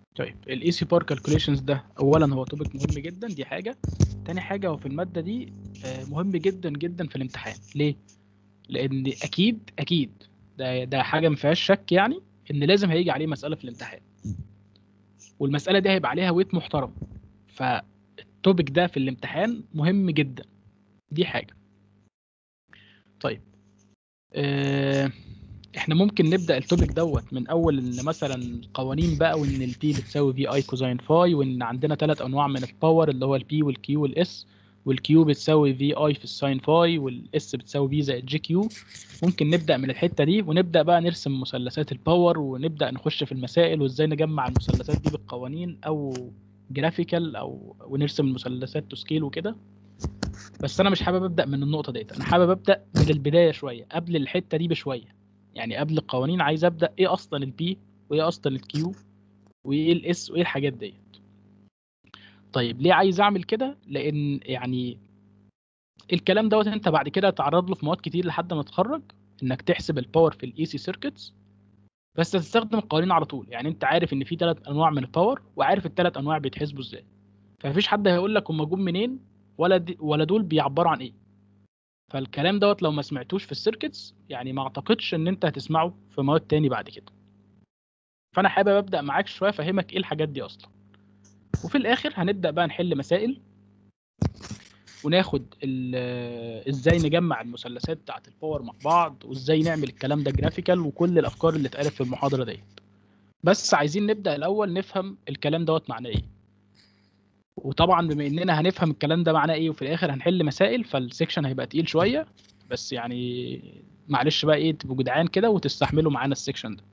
طيب الاي سي بار كالكوليشنز ده اولا هو توبيك مهم جدا دي حاجه تاني حاجه هو في الماده دي آه، مهم جدا جدا في الامتحان ليه لان اكيد اكيد ده ده حاجه ما فيهاش شك يعني ان لازم هيجي عليه مساله في الامتحان والمساله دي هيبقى عليها ويت محترم فالتوبيك ده في الامتحان مهم جدا دي حاجه طيب آه، احنا ممكن نبدا التوبيك دوت من اول ان مثلا قوانين بقى وان البي بتساوي في اي كوزين فاي وان عندنا ثلاث انواع من الباور اللي هو البي والكيو والاس والكيو بتساوي في اي في الساين فاي والاس بتساوي في زائد جي كيو ممكن نبدا من الحته دي ونبدا بقى نرسم مثلثات الباور ونبدا نخش في المسائل وازاي نجمع المثلثات دي بالقوانين او جرافيكال او ونرسم المثلثات تو سكيل وكده بس انا مش حابب ابدا من النقطه ديت انا حابب ابدا من البدايه شويه قبل الحته دي بشويه يعني قبل القوانين عايز ابدا ايه اصلا البي وايه اصلا الكيو وايه الاس وايه الحاجات ديت طيب ليه عايز اعمل كده لان يعني الكلام دوت انت بعد كده هتتعرض له في مواد كتير لحد ما تتخرج انك تحسب الباور في الاي سي سيركتس بس هتستخدم القوانين على طول يعني انت عارف ان في ثلاث انواع من الباور وعارف الثلاث انواع بيتحسبوا ازاي فمفيش حد هيقول لك هم جم منين ولا دي ولا دول بيعبروا عن ايه فالكلام دوت لو ما سمعتوش في السيركتس يعني ما اعتقدش ان انت هتسمعه في مواد تاني بعد كده فانا حابب ابدا معاك شويه افهمك ايه الحاجات دي اصلا وفي الاخر هنبدا بقى نحل مسائل وناخد ال- ازاي نجمع المثلثات بتاعت الباور مع بعض وازاي نعمل الكلام ده جرافيكال وكل الافكار اللي اتقالت في المحاضره ديت بس عايزين نبدا الاول نفهم الكلام دوت معناه ايه وطبعا بما اننا هنفهم الكلام ده معناه ايه وفي الاخر هنحل مسائل فالسكشن هيبقى تقيل شويه بس يعني معلش بقى ايه تبقوا جدعان كده وتستحملوا معانا السكشن ده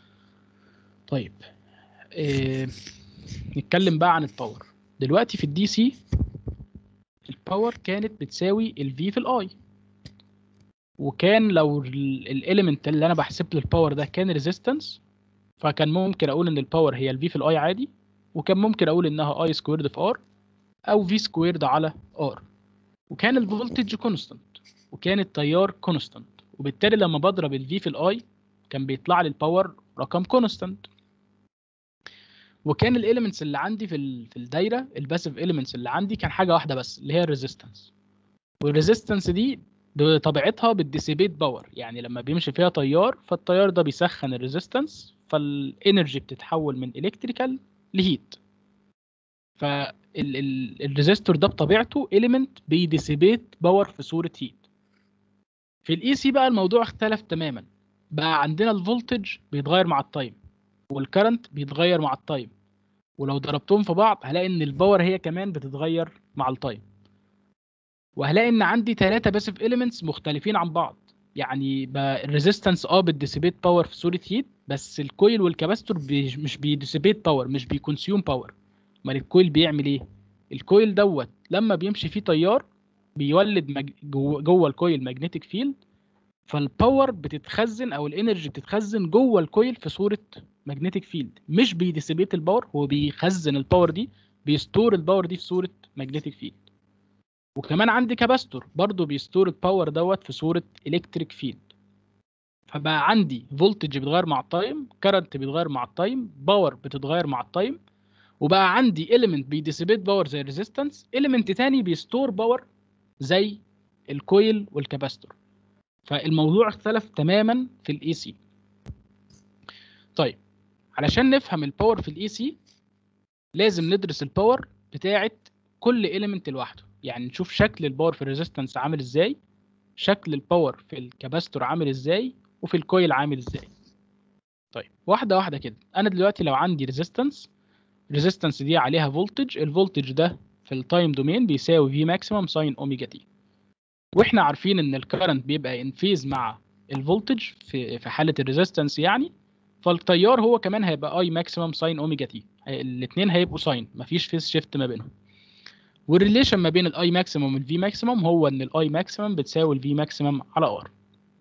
طيب إيه نتكلم بقى عن الباور دلوقتي في الدي سي الباور كانت بتساوي الفي في الاي وكان لو الاليمنت اللي انا بحسب له الباور ده كان ريزيستنس فكان ممكن اقول ان الباور هي الفي في الاي عادي وكان ممكن اقول انها اي سكويرد في ار او في سكويرد على ار وكان الفولتج كونستانت وكان التيار كونستانت وبالتالي لما بضرب الفي في الاي كان بيطلع لي الباور رقم كونستانت وكان الاليمنتس اللي عندي في ال- في الدايره الباسيف اليمنتس اللي عندي كان حاجه واحده بس اللي هي الريزيستنس والريزيستنس دي بطبيعتها بتديسيبيت باور يعني لما بيمشي فيها تيار فالتيار ده بيسخن الريزيستنس فالانرجي بتتحول من الكتريكال لهيت فالريزيستور ده بطبيعته اليمنت بيديسيبيت باور في صوره هيت في الاي سي بقى الموضوع اختلف تماما بقى عندنا الفولتج بيتغير مع التايم والكرنت بيتغير مع التايم ولو ضربتهم في بعض هلاقي ان الباور هي كمان بتتغير مع التايم وهلاقي ان عندي ثلاثه باسيف اليمنتس مختلفين عن بعض يعني بقى الريزيستنس اه بتديسيبيت باور في صوره هيت بس الكويل والكاباستور بي مش بيديسيبيت باور مش بيكونسيوم باور امال الكويل بيعمل ايه الكويل دوت لما بيمشي فيه تيار بيولد مج... جوه جوه الكويل ماجنتيك فيلد فالباور بتتخزن او الانرجي بتتخزن جوه الكويل في صوره ماجنتيك فيلد مش بيديسيبيت الباور هو بيخزن الباور دي بيستور الباور دي في صوره ماجنتيك فيلد وكمان عندي كاباستور برضو بيستور الباور دوت في صوره الكتريك فيلد فبقى عندي فولتج بيتغير مع التايم كرنت بيتغير مع التايم باور بتتغير مع التايم وبقى عندي element بيديسيبيت باور زي الريزيستنس element تاني بيستور باور زي الكويل والكاباستور فالموضوع اختلف تماما في الاي سي طيب علشان نفهم الباور في الاي سي لازم ندرس الباور بتاعه كل element لوحده يعني نشوف شكل الباور في الريزيستنس عامل ازاي شكل الباور في الكاباستور عامل ازاي وفي الكويل عامل ازاي طيب واحده واحده كده انا دلوقتي لو عندي ريزيستنس الريزيستنس دي عليها فولتج الفولتج ده في التايم دومين بيساوي في ماكسيمم ساين اوميجا تي واحنا عارفين ان الكرنت بيبقى ان فيز مع الفولتج في في حاله الريزيستنس يعني فالتيار هو كمان هيبقى اي ماكسيمم ساين اوميجا تي الاثنين هيبقوا ساين مفيش فيز شيفت ما بينهم والريليشن ما بين الاي ماكسيمم والفي ماكسيمم هو ان الاي ماكسيمم بتساوي الفي ماكسيمم على ار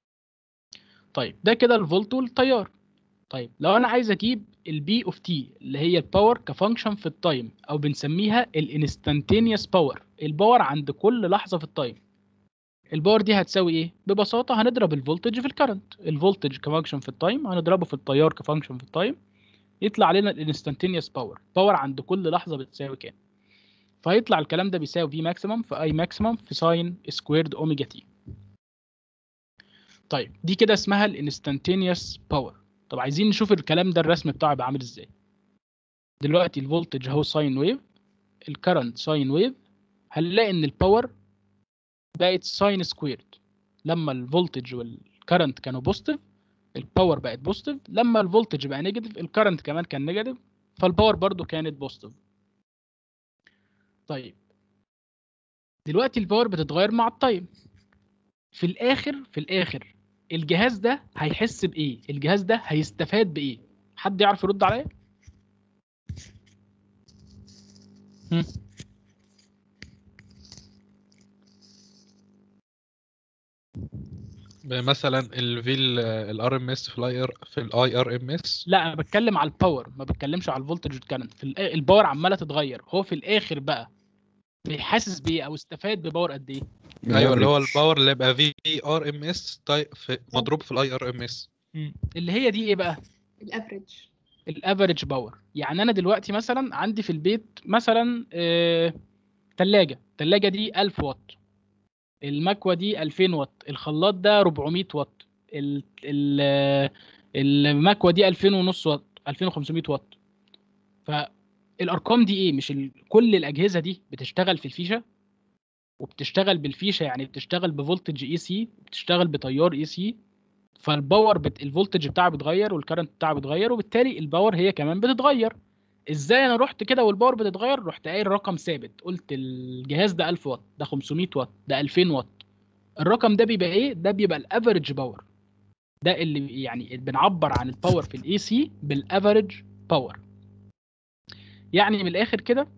طيب ده كده الفولت والتيار طيب لو انا عايز اجيب البي اوف تي اللي هي الباور كفانكشن في التايم او بنسميها الانستانتينيوس باور الباور عند كل لحظه في التايم الباور دي هتساوي ايه ببساطه هنضرب الفولتج في الكرنت الفولتج كفانكشن في التايم هنضربه في التيار كفانكشن في التايم يطلع لنا الانستنتينيوس باور باور عند كل لحظه بتساوي كام فيطلع الكلام ده بيساوي في ماكسيمم في اي ماكسيمم في ساين سكويرد اوميجا تي طيب دي كده اسمها الانستنتينيوس باور طب عايزين نشوف الكلام ده الرسم بتاعه يبقى عامل ازاي دلوقتي الفولتج اهو ساين ويف الكرنت ساين ويف هنلاقي ان الباور بقت ساين سكويرد لما الفولتج والكرنت كانوا بوزيتيف الباور بقت بوزيتيف لما الفولتج بقى نيجاتيف الكرنت كمان كان نيجاتيف فالباور برضو كانت بوزيتيف طيب دلوقتي الباور بتتغير مع التايم في الاخر في الاخر الجهاز ده هيحس بايه الجهاز ده هيستفاد بايه حد يعرف يرد عليا هم. مثلا الفي الار ام اس في الاي ار في الاي ار ام اس لا انا بتكلم على الباور ما بتكلمش على الفولتج والكرنت في الآ- الباور عماله تتغير هو في الاخر بقى بيحاسس بايه او استفاد بباور قد ايه ايوه اللي هو الباور اللي يبقى في ار ام اس مضروب في الاي ار ام اس اللي هي دي ايه بقى الافريج الافريج باور يعني انا دلوقتي مثلا عندي في البيت مثلا آه، تلاجة التلاجة دي 1000 واط المكوة دي 2000 واط الخلاط ده 400 واط ال- ال- آه، المكوة دي 2000 ونص واط 2500 واط فالارقام دي ايه مش ال... كل الاجهزة دي بتشتغل في الفيشة وبتشتغل بالفيشة يعني بتشتغل بفولتج اي سي بتشتغل بتيار اي سي فالباور بت... الفولتج بتاعها بيتغير والكرنت بتاعها بيتغير وبالتالي الباور هي كمان بتتغير ازاي انا رحت كده والباور بتتغير رحت قايل رقم ثابت قلت الجهاز ده 1000 واط ده 500 واط ده 2000 واط الرقم ده بيبقى ايه ده بيبقى الافريج باور ده اللي يعني بنعبر عن الباور في الاي سي بالافريج باور يعني من الاخر كده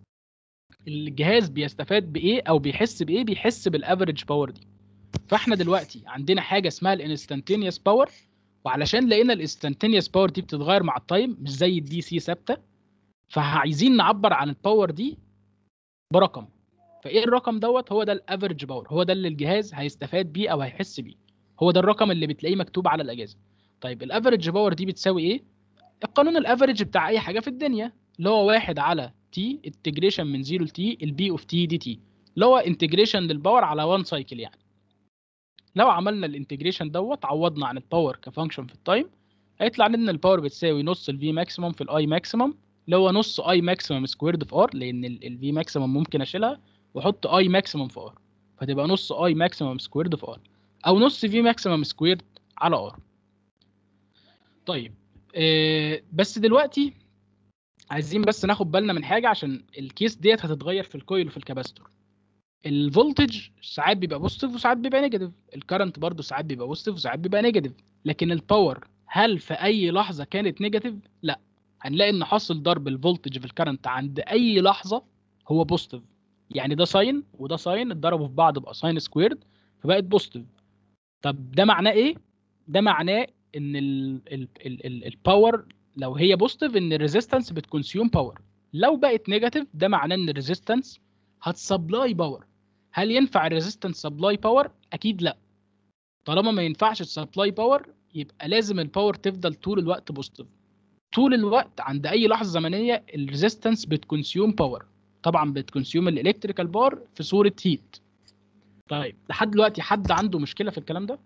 الجهاز بيستفاد بايه او بيحس بايه بيحس بالافريج باور دي فاحنا دلوقتي عندنا حاجه اسمها الانستنتينيوس باور وعلشان لقينا الانستنتينيوس باور دي بتتغير مع التايم مش زي الدي سي ثابته فعايزين نعبر عن الباور دي برقم فايه الرقم دوت هو ده الافريج باور هو ده اللي الجهاز هيستفاد بيه او هيحس بيه هو ده الرقم اللي بتلاقيه مكتوب على الاجهزه طيب الافريج باور دي بتساوي ايه القانون الافريج بتاع اي حاجه في الدنيا اللي هو واحد على تي انتجريشن من 0 لتي البي اوف تي دي تي اللي هو انتجريشن للباور على 1 سايكل يعني لو عملنا الانتجريشن دوت عوضنا عن الباور كفانكشن في التايم هيطلع لنا الباور بتساوي نص الفي ماكسيمم في الاي ماكسيمم اللي هو نص اي ماكسيمم سكويرد في ار لان الفي ماكسيمم ممكن اشيلها واحط اي ماكسيمم في ار فتبقى نص اي ماكسيمم سكويرد في ار او نص في ماكسيمم سكويرد على ار طيب آه بس دلوقتي عايزين بس ناخد بالنا من حاجه عشان الكيس ديت هتتغير في الكويل وفي الكاباستور الفولتج ساعات بيبقى بوزيتيف وساعات بيبقى نيجاتيف الكرنت برضو ساعات بيبقى بوزيتيف وساعات بيبقى نيجاتيف لكن الباور هل في اي لحظه كانت نيجاتيف لا هنلاقي ان حاصل ضرب الفولتج في الكرنت عند اي لحظه هو بوزيتيف يعني ده ساين وده ساين اتضربوا في بعض بقى ساين سكويرد فبقت بوزيتيف طب ده معناه ايه ده معناه ان الباور لو هي بوزيتيف ان الريزيستنس بتكونسيوم باور لو بقت نيجاتيف ده معناه ان الريزيستنس هتسبلاي باور هل ينفع الريزيستنس سبلاي باور اكيد لا طالما ما ينفعش تسبلاي باور يبقى لازم الباور تفضل طول الوقت بوزيتيف طول الوقت عند اي لحظه زمنيه الريزيستنس بتكونسيوم باور طبعا بتكونسيوم الالكتريكال باور في صوره هيت طيب لحد دلوقتي حد عنده مشكله في الكلام ده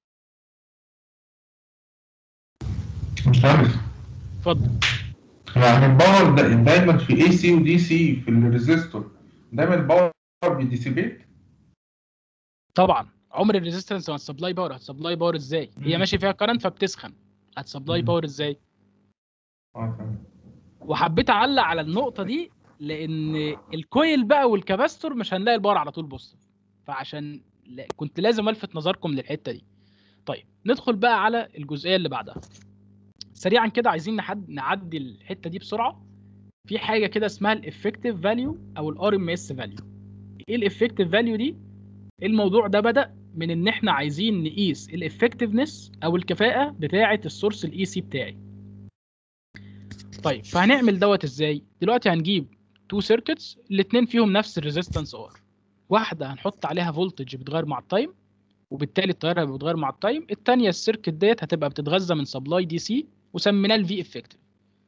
مش عارف اتفضل يعني الباور دا دايما في اي سي ودي سي في الريزيستور دايما الباور بيديسيبيت طبعا عمر الريزيستنس ما هتسبلاي باور هتسبلاي باور ازاي هي مم. ماشي فيها كرنت فبتسخن هتسبلاي مم. باور ازاي اه تمام وحبيت اعلق على النقطه دي لان الكويل بقى والكباستور مش هنلاقي الباور على طول بوزيتيف فعشان لا كنت لازم الفت نظركم للحته دي طيب ندخل بقى على الجزئيه اللي بعدها سريعا كده عايزين نحد نعدي الحته دي بسرعه في حاجه كده اسمها الافكتيف فاليو او الار ام اس فاليو ايه الافكتيف فاليو دي الموضوع ده بدا من ان احنا عايزين نقيس الافكتيفنس او الكفاءه بتاعه السورس الاي سي بتاعي طيب فهنعمل دوت ازاي دلوقتي هنجيب تو سيركتس الاثنين فيهم نفس الريزيستنس ار واحده هنحط عليها فولتج بيتغير مع التايم وبالتالي التيار هيبقى بيتغير مع التايم الثانيه السيركت ديت هتبقى بتتغذى من سبلاي دي سي وسميناه الفي افكتيف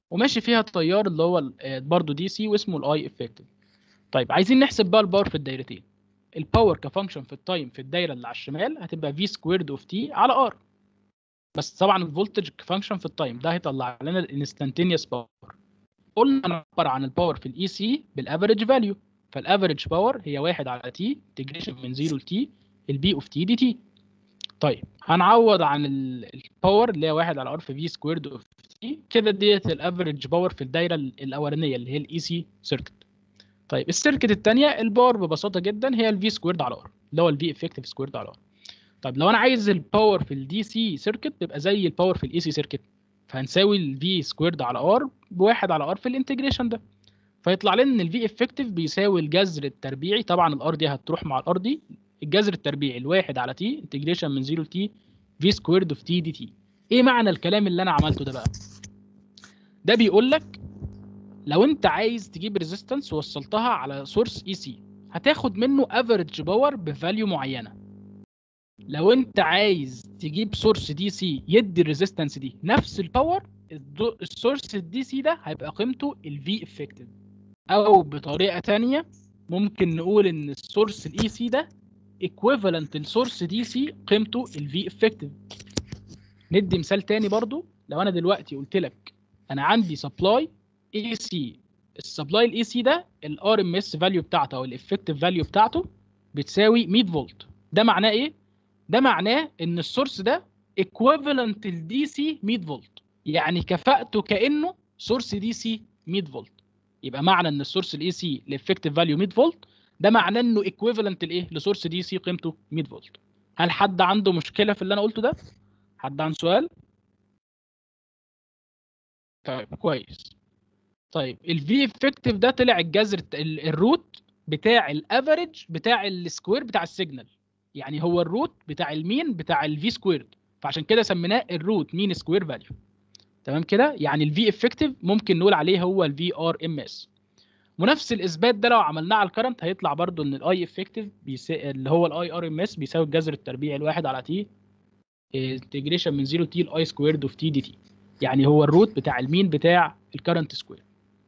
وماشي فيها التيار اللي هو ال- آه، برضه دي سي واسمه الاي افكتيف طيب عايزين نحسب بقى الباور في الدايرتين الباور كفانكشن في التايم في الدايره اللي على الشمال هتبقى في سكويرد اوف تي على ار بس طبعا الفولتج كفانكشن في التايم ده هيطلع لنا الانستانتينيوس باور قلنا نعبر عن الباور في الاي سي بالافريج فاليو فالافريج باور هي 1 على تي انتجريشن من 0 لتي البي اوف تي دي تي طيب هنعوض عن الباور اللي هي 1 على ار في في سكويرد اوف تي كده ديت الافريج باور في الدايره ال- الاولانيه اللي هي الاي سي سيركت طيب السيركت الثانيه الباور ببساطه جدا هي الفي سكويرد على ار اللي هو الفي افكتيف سكويرد على ار طيب لو انا عايز الباور في الدي سي سيركت بيبقى زي الباور في الاي سي سيركت فهنساوي الفي سكويرد على ار بواحد على ار في الانتجريشن ده فيطلع لنا ان الفي افكتيف بيساوي الجذر التربيعي طبعا الار دي هتروح مع الار دي الجذر التربيعي الواحد على تي انتجريشن من 0 لتي في سكويرد اوف تي دي تي ايه معنى الكلام اللي انا عملته ده بقى ده بيقول لك لو انت عايز تجيب ريزيستنس ووصلتها على سورس اي سي هتاخد منه افريج باور بفاليو معينه لو انت عايز تجيب سورس دي سي يدي الريزيستنس دي نفس الباور الدو- السورس الدي سي ده هيبقى قيمته الفي افكتيف او بطريقه تانية ممكن نقول ان السورس الاي سي ده ايكويفالنت لسورس دي سي قيمته الفي افكتيف ندي مثال تاني برضو لو انا دلوقتي قلت لك انا عندي سبلاي اي سي السبلاي الاي سي ده الار ام اس فاليو بتاعته او الافكتيف فاليو بتاعته بتساوي 100 فولت ده معناه ايه ده معناه ان السورس ده ايكويفالنت لدي سي 100 فولت يعني كفاءته كانه سورس دي سي 100 فولت يبقى معنى ان السورس الاي سي الافكتيف فاليو 100 فولت ده معناه انه ايكويفالنت لايه لسورس دي سي قيمته 100 فولت هل حد عنده مشكله في اللي انا قلته ده حد عنده سؤال طيب كويس طيب الفي افكتيف ده طلع الجذر الت- ال- الروت بتاع الافريج بتاع السكوير بتاع السيجنال يعني هو الروت بتاع المين بتاع الفي سكويرد فعشان كده سميناه الروت مين سكوير فاليو تمام كده يعني الفي افكتيف ممكن نقول عليه هو الفي ار ام اس ونفس الاثبات ده لو عملناه على الكرنت هيطلع برضو ان الاي افكتيف بيسا... اللي هو الاي ار ام اس بيساوي الجذر التربيعي الواحد على تي انتجريشن من 0 تي الاي سكويرد اوف تي دي تي يعني هو الروت بتاع المين بتاع الكرنت سكوير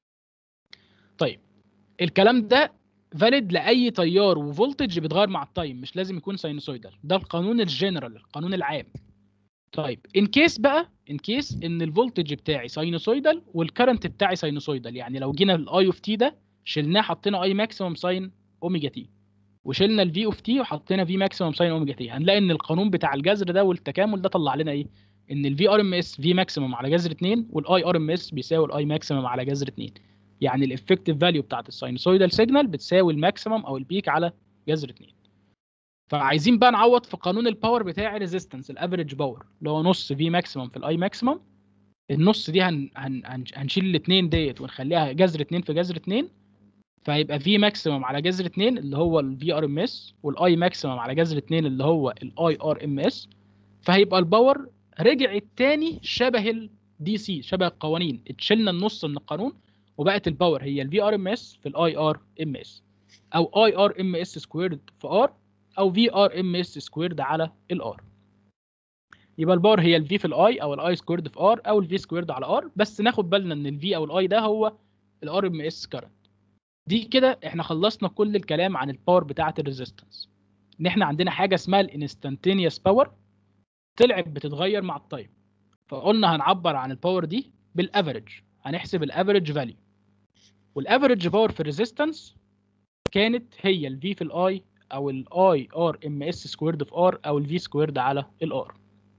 طيب الكلام ده فاليد لاي تيار وفولتج بيتغير مع التايم مش لازم يكون ساينوسويدال ده القانون الجنرال القانون العام طيب ان كيس بقى ان كيس ان الفولتج بتاعي ساينوسويدال والكرنت بتاعي ساينوسويدال يعني لو جينا الاي اوف تي ده شلناه حطينا اي ماكسيمم ساين اوميجا تي وشلنا الفي اوف تي وحطينا في ماكسيمم ساين اوميجا تي هنلاقي ان القانون بتاع الجذر ده والتكامل ده طلع لنا ايه ان الفي ار ام اس في ماكسيمم على جذر 2 والاي ار ام اس بيساوي الاي ماكسيمم على جذر 2 يعني الافكتيف فاليو بتاعت الساينوسويدال سيجنال بتساوي الماكسيمم او البيك على جذر 2 فعايزين بقى نعوض في قانون الباور بتاع الريزيستنس الافريج باور اللي هو نص في ماكسيمم في الاي ماكسيمم النص دي هن هن هن هنشيل الاثنين ديت ونخليها جذر 2 في جذر 2 فيبقى في ماكسيمم على جذر 2 اللي هو الفي ار ام اس والاي ماكسيمم على جذر 2 اللي هو الاي ار ام اس فهيبقى الباور رجعت تاني شبه الدي سي شبه القوانين اتشلنا النص من القانون وبقت الباور هي الفي ار ام اس في الاي ار ام اس او اي ار ام اس سكويرد في ار او في ار ام اس سكويرد على الار يبقى الباور هي الفي في الاي او الاي سكويرد في ار او الفي سكويرد على ار بس ناخد بالنا ان الفي او الاي ده هو الار ام اس كارنت دي كده احنا خلصنا كل الكلام عن الباور بتاعه الريزيستنس ان احنا عندنا حاجه اسمها الانستانتينيوس باور طلعت بتتغير مع التايم فقلنا هنعبر عن الباور دي بالافريج هنحسب الافريج فاليو والافريج باور في الريزيستنس كانت هي الفي في الاي او الاي ار ام اس سكويرد في ار او الفي سكويرد على الار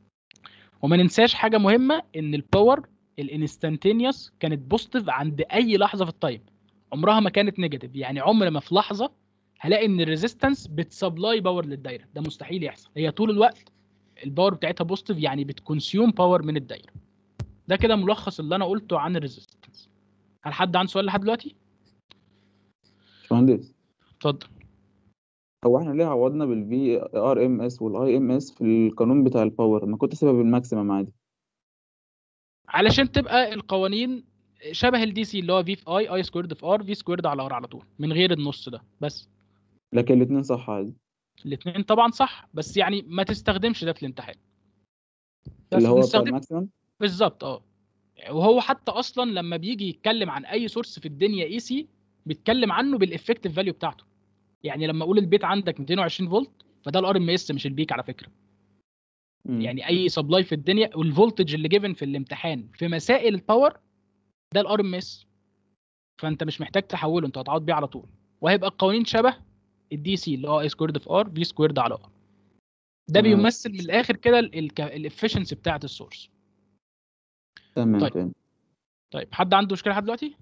وما ننساش حاجه مهمه ان الباور الانستانتينيوس كانت بوزيتيف عند اي لحظه في التايم عمرها ما كانت نيجاتيف يعني عمر ما في لحظه هلاقي ان الريزيستنس بتسبلاي باور للدايره ده مستحيل يحصل هي طول الوقت الباور بتاعتها بوزيتيف يعني بتكونسيوم باور من الدايره ده كده ملخص اللي انا قلته عن الريزيستنس هل حد عنده سؤال لحد دلوقتي باشمهندس اتفضل هو احنا ليه عوضنا بالفي ار ام اس والاي ام اس في القانون بتاع الباور ما كنت سبب الماكسيمم عادي علشان تبقى القوانين شبه الدي سي اللي هو في في اي اي سكويرد في ار في سكويرد على ار على طول من غير النص ده بس لكن الاتنين صح عادي الاثنين طبعا صح بس يعني ما تستخدمش ده في الامتحان بس اللي هو بتاع نستخدم الماكسيمم بالظبط اه وهو حتى اصلا لما بيجي يتكلم عن اي سورس في الدنيا اي سي بيتكلم عنه بالافكتيف فاليو بتاعته يعني لما اقول البيت عندك 220 فولت فده الار ام اس مش البيك على فكره مم. يعني اي سبلاي في الدنيا والفولتج اللي جيفن في الامتحان في مسائل الباور ده الار ام اس فانت مش محتاج تحوله انت هتعوض بيه على طول وهيبقى القوانين شبه الدي سي اللي هو اي سكويرد في ار في سكويرد على ار ده تمام. بيمثل من الاخر كده الافشنسي بتاعت السورس تمام طيب. تمام طيب حد عنده مشكله لحد دلوقتي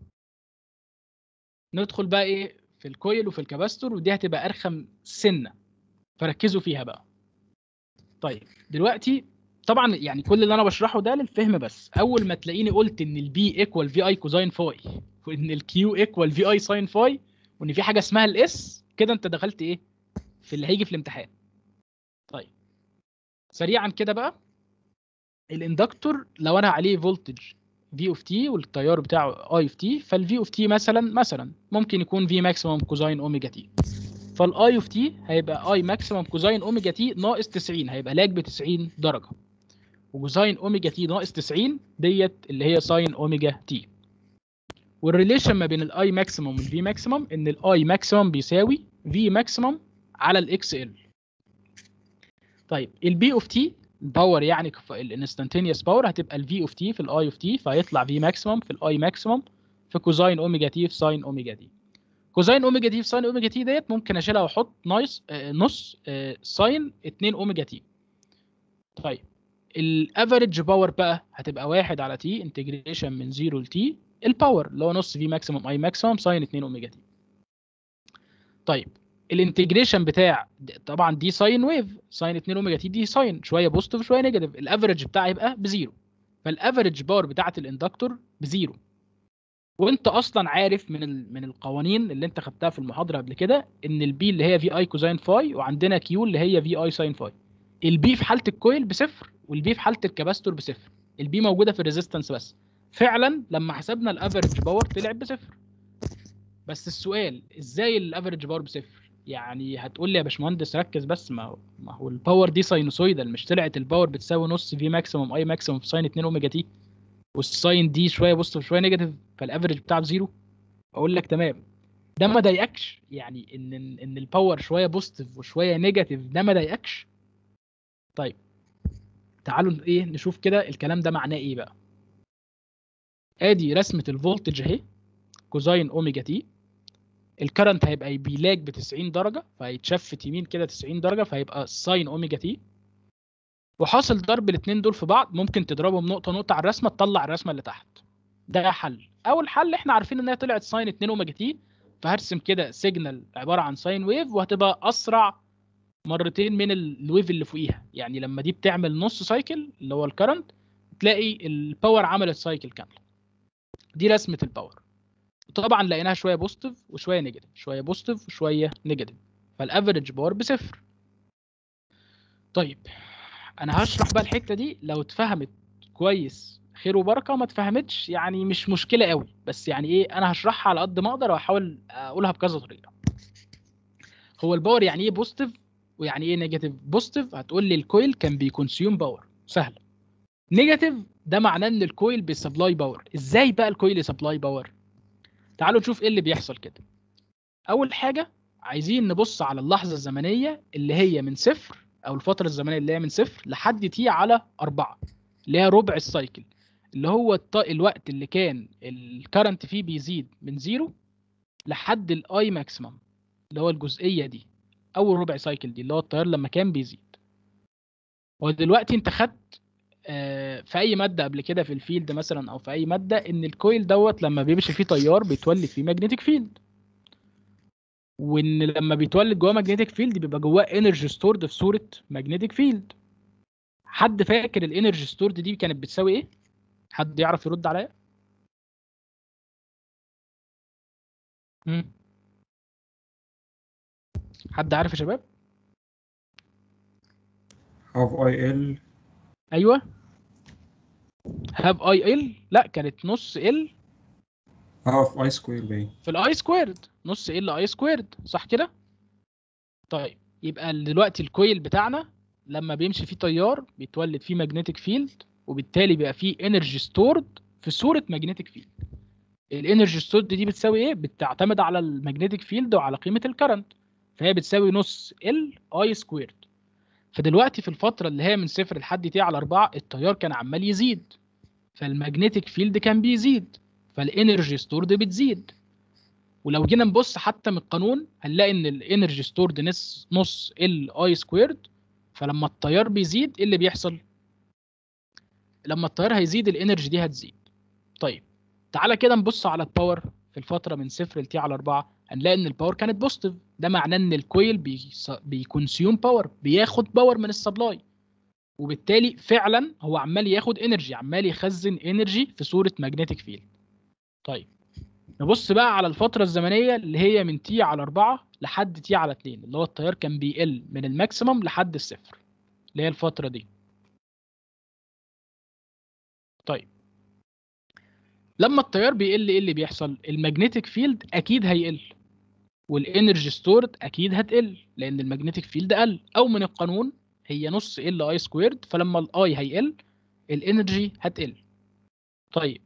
ندخل بقى ايه في الكويل وفي الكباستور ودي هتبقى ارخم سنه فركزوا فيها بقى طيب دلوقتي طبعا يعني كل اللي انا بشرحه ده للفهم بس اول ما تلاقيني قلت ان البي ايكوال في اي كوزاين فاي وان الكيو ايكوال في اي ساين فاي وان في حاجه اسمها الاس كده انت دخلت ايه في اللي هيجي في الامتحان طيب سريعا كده بقى الاندكتور لو انا عليه فولتج في اوف تي والتيار بتاعه اي اوف تي فالفي اوف تي مثلا مثلا ممكن يكون في ماكسيمم كوزاين اوميجا تي فالاي اوف تي هيبقى اي ماكسيمم كوزاين اوميجا تي ناقص 90 هيبقى لاج ب 90 درجه وكوزاين اوميجا تي ناقص 90 ديت اللي هي ساين اوميجا تي والريليشن ما بين الاي ماكسيمم والفي ماكسيمم ان الاي ماكسيمم بيساوي في ماكسيمم على الاكس ال طيب البي اوف تي باور يعني الانستنتينيوس باور هتبقى الفي اوف تي في الاي اوف تي فهيطلع في ماكسيمم في الاي ماكسيمم في كوزاين اوميجا تي في ساين اوميجا تي كوزاين اوميجا تي في ساين اوميجا تي ديت ممكن اشيلها واحط نايس آه، نص آه، ساين 2 اوميجا تي طيب الافريج باور بقى هتبقى واحد على تي انتجريشن من 0 لتي الباور اللي هو نص في ماكسيمم اي ماكسيمم ساين 2 اوميجا تي طيب الانتجريشن بتاع طبعا دي ساين ويف ساين 2 اوميجا تي دي ساين شويه بوزيتيف شويه نيجاتيف الافريج بتاعي يبقى بزيرو فالافريج باور بتاعه الاندكتور بزيرو وانت اصلا عارف من ال... من القوانين اللي انت خدتها في المحاضره قبل كده ان البي اللي هي في اي كوزاين فاي وعندنا كيو اللي هي في اي ساين فاي البي في حاله الكويل بصفر والبي في حاله الكباستور بصفر البي موجوده في الريزيستنس بس فعلا لما حسبنا الافريج باور طلع بصفر بس السؤال ازاي الافريج باور بصفر يعني هتقول لي يا باشمهندس ركز بس ما هو ما هو الباور دي ساينوسويدال مش طلعت الباور بتساوي نص في ماكسيموم اي ماكسيموم في ساين 2 اوميجا تي والساين دي شويه بوزيتيف شويه نيجاتيف فالافريج بتاعه بزيرو اقول لك تمام ده ما ضايقكش يعني ان ان الباور شويه بوزيتيف وشويه نيجاتيف ده ما ضايقكش طيب تعالوا ايه نشوف كده الكلام ده معناه ايه بقى ادي رسمه الفولتج اهي كوزاين اوميجا تي الكرنت هيبقى بيلاج ب 90 درجه فهيتشفت يمين كده 90 درجه فهيبقى ساين اوميجا تي وحاصل ضرب الاثنين دول في بعض ممكن تضربهم نقطه نقطه على الرسمه تطلع الرسمه اللي تحت ده حل اول حل احنا عارفين ان هي طلعت ساين 2 اوميجا تي فهرسم كده سيجنال عباره عن ساين ويف وهتبقى اسرع مرتين من ال- الويف اللي فوقيها يعني لما دي بتعمل نص سايكل اللي هو الكرنت تلاقي الباور عملت سايكل كامله دي رسمه الباور طبعا لقيناها شويه بوزيتيف وشويه نيجاتيف شويه بوزيتيف وشويه نيجاتيف فالافريج باور بصفر طيب انا هشرح بقى الحته دي لو اتفهمت كويس خير وبركه ما اتفهمتش يعني مش مشكله قوي بس يعني ايه انا هشرحها على قد ما اقدر واحاول اقولها بكذا طريقه هو الباور يعني ايه بوزيتيف ويعني ايه نيجاتيف بوزيتيف هتقول لي الكويل كان بيكونسيوم باور سهله نيجاتيف ده معناه ان الكويل بيسبلاي باور ازاي بقى الكويل يسبلاي باور تعالوا نشوف ايه اللي بيحصل كده اول حاجه عايزين نبص على اللحظه الزمنيه اللي هي من صفر او الفتره الزمنيه اللي هي من صفر لحد تي على أربعة اللي هي ربع السايكل اللي هو الط- الوقت اللي كان الكرنت فيه بيزيد من زيرو لحد الاي ماكسيمم اللي هو الجزئيه دي اول ربع سايكل دي اللي هو التيار لما كان بيزيد ودلوقتي انت خدت آه، في اي ماده قبل كده في الفيلد مثلا او في اي ماده ان الكويل دوت لما بيمشي فيه تيار بيتولد فيه ماجنتيك فيلد وان لما بيتولد جواه ماجنتيك فيلد بيبقى جواه انرجي ستورد في صوره ماجنتيك فيلد حد فاكر الانرجي ستورد دي كانت بتساوي ايه حد يعرف يرد عليا مم. حد عارف يا شباب هاف اي ال ايوه هاف اي ال لا كانت نص ال هاف اي سكوير باين في الاي سكويرد نص ال اي سكويرد صح كده طيب يبقى دلوقتي الكويل بتاعنا لما بيمشي فيه تيار بيتولد فيه ماجنتيك فيلد وبالتالي بيبقى فيه انرجي ستورد في صوره ماجنتيك فيلد الانرجي ستورد دي بتساوي ايه بتعتمد على الماجنتيك فيلد وعلى قيمه الكرنت فهي بتساوي نص ال اي سكويرد فدلوقتي في الفتره اللي هي من صفر لحد تي على 4 التيار كان عمال يزيد فالماجنتيك فيلد كان بيزيد فالانرجي ستورد بتزيد ولو جينا نبص حتى من القانون هنلاقي ان الانرجي ستورد نص نص ال اي سكويرد فلما التيار بيزيد ايه اللي بيحصل لما التيار هيزيد الانرجي دي هتزيد طيب تعالى كده نبص على الباور في الفتره من صفر لتي على 4 هنلاقي ان الباور كانت بوزيتيف ده معناه ان الكويل بيص- بيكونسيوم باور بياخد باور من السبلاي وبالتالي فعلا هو عمال ياخد انرجي عمال يخزن انرجي في صوره ماجنتيك فيلد طيب نبص بقى على الفترة الزمنية اللي هي من تي على 4 لحد تي على 2 اللي هو التيار كان بيقل من الماكسيمم لحد الصفر اللي هي الفترة دي طيب لما التيار بيقل ايه اللي بيحصل المagnetic فيلد اكيد هيقل والانرجي ستورد اكيد هتقل لان المagnetic فيلد قل او من القانون هي نص ال اي سكويرد فلما الاي هيقل الانرجي هتقل طيب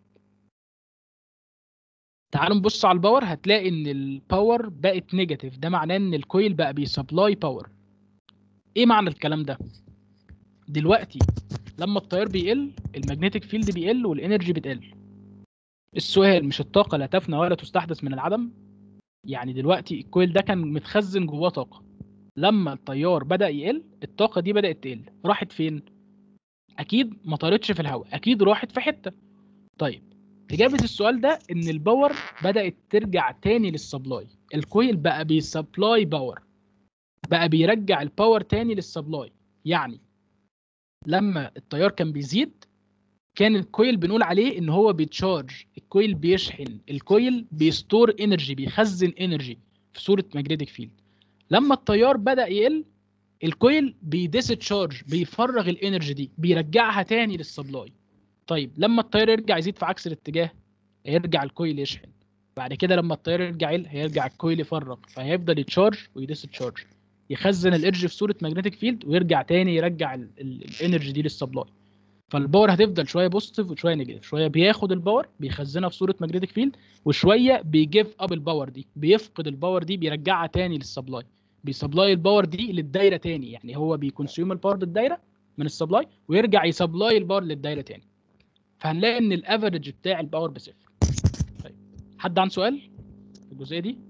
تعالوا نبص على الباور هتلاقي ان الباور بقت نيجاتيف ده معناه ان الكويل بقى بيسبلاي باور ايه معنى الكلام ده دلوقتي لما التيار بيقل المagnetic فيلد بيقل والانرجي بتقل السؤال مش الطاقه لا تفنى ولا تستحدث من العدم يعني دلوقتي الكويل ده كان متخزن جواه طاقه لما التيار بدا يقل الطاقه دي بدات تقل راحت فين اكيد ما طارتش في الهواء اكيد راحت في حته طيب إجابة السؤال ده إن الباور بدأت ترجع تاني للسبلاي الكويل بقى بيسبلاي باور بقى بيرجع الباور تاني للسبلاي يعني لما التيار كان بيزيد كان الكويل بنقول عليه ان هو بيتشارج الكويل بيشحن الكويل بيستور انرجي بيخزن انرجي في صوره ماجنتيك فيلد لما التيار بدا يقل الكويل بيديستشارج بيفرغ الانرجي دي بيرجعها تاني للسبلاي طيب لما التيار يرجع يزيد في عكس الاتجاه هيرجع الكويل يشحن بعد كده لما التيار يرجع يقل هيرجع الكويل يفرغ فهيفضل يتشارج ويديستشارج يخزن الانرجي في صوره ماجنتيك فيلد ويرجع تاني يرجع ال- ال- الانرجي دي للسبلاي فالباور هتفضل شويه بوزيتيف وشويه نيجاتيف شويه بياخد الباور بيخزنها في صوره ماجنتيك فيلد وشويه بيجيف اب الباور دي بيفقد الباور دي بيرجعها تاني للسبلاي بيسبلاي الباور دي للدايره تاني يعني هو بيكونسيوم الباور بالدايره من السبلاي ويرجع يسبلاي الباور للدايره تاني فهنلاقي ان الافرج بتاع الباور بصفر طيب حد عنده سؤال في الجزئيه دي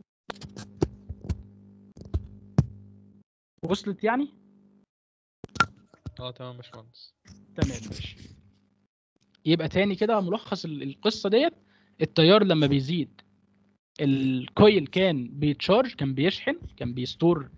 وصلت يعني اه تمام يا باشمهندس تمام ماشي يبقى تاني كده ملخص ال- القصه ديت التيار لما بيزيد الكويل كان بيتشارج كان بيشحن كان بيستور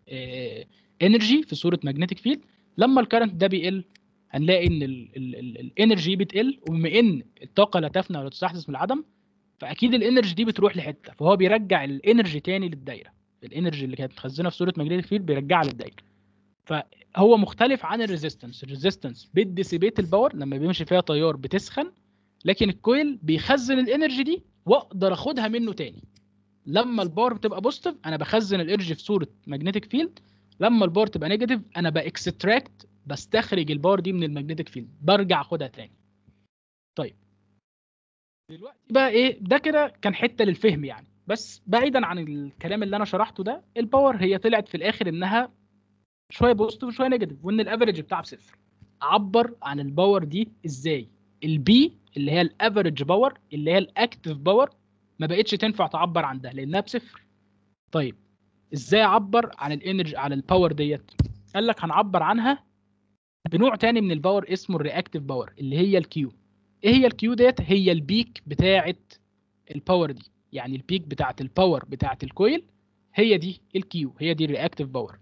انرجي في صوره ماجنتيك فيلد لما الكرنت ده بيقل هنلاقي ان الانرجي بتقل وبما ان الطاقه لا تفنى ولا تستحدث من العدم فاكيد الانرجي دي بتروح لحته فهو بيرجع الانرجي تاني للدايره الانرجي اللي كانت متخزنه في صوره ماجنتيك فيلد بيرجعها للدايره فهو مختلف عن الريزيستنس الريزيستنس بتديسيبيت الباور لما بيمشي فيها تيار بتسخن لكن الكويل بيخزن الانرجي دي واقدر اخدها منه تاني لما الباور بتبقى بوزيتيف انا بخزن الانرجي في صوره ماجنتيك فيلد لما الباور تبقى نيجاتيف انا باكستراكت بستخرج الباور دي من الماجنتيك فيلد برجع اخدها تاني طيب دلوقتي بقى ايه ده كده كان حته للفهم يعني بس بعيدا عن الكلام اللي انا شرحته ده الباور هي طلعت في الاخر انها شويه بوزيتيف وشويه نيجاتيف وان الافرج بتاعها بصفر عبر عن الباور دي ازاي البي اللي هي الافرج باور اللي هي الاكتف باور ما بقتش تنفع تعبر عن ده لانها بصفر طيب ازاي اعبر عن الانرجي على الباور ديت قال لك هنعبر عنها بنوع تاني من الباور اسمه الرياكتيف باور اللي هي الكيو ايه هي الكيو ديت هي البيك بتاعه الباور دي يعني البيك بتاعه الباور بتاعه الكويل هي دي الكيو هي دي الرياكتيف باور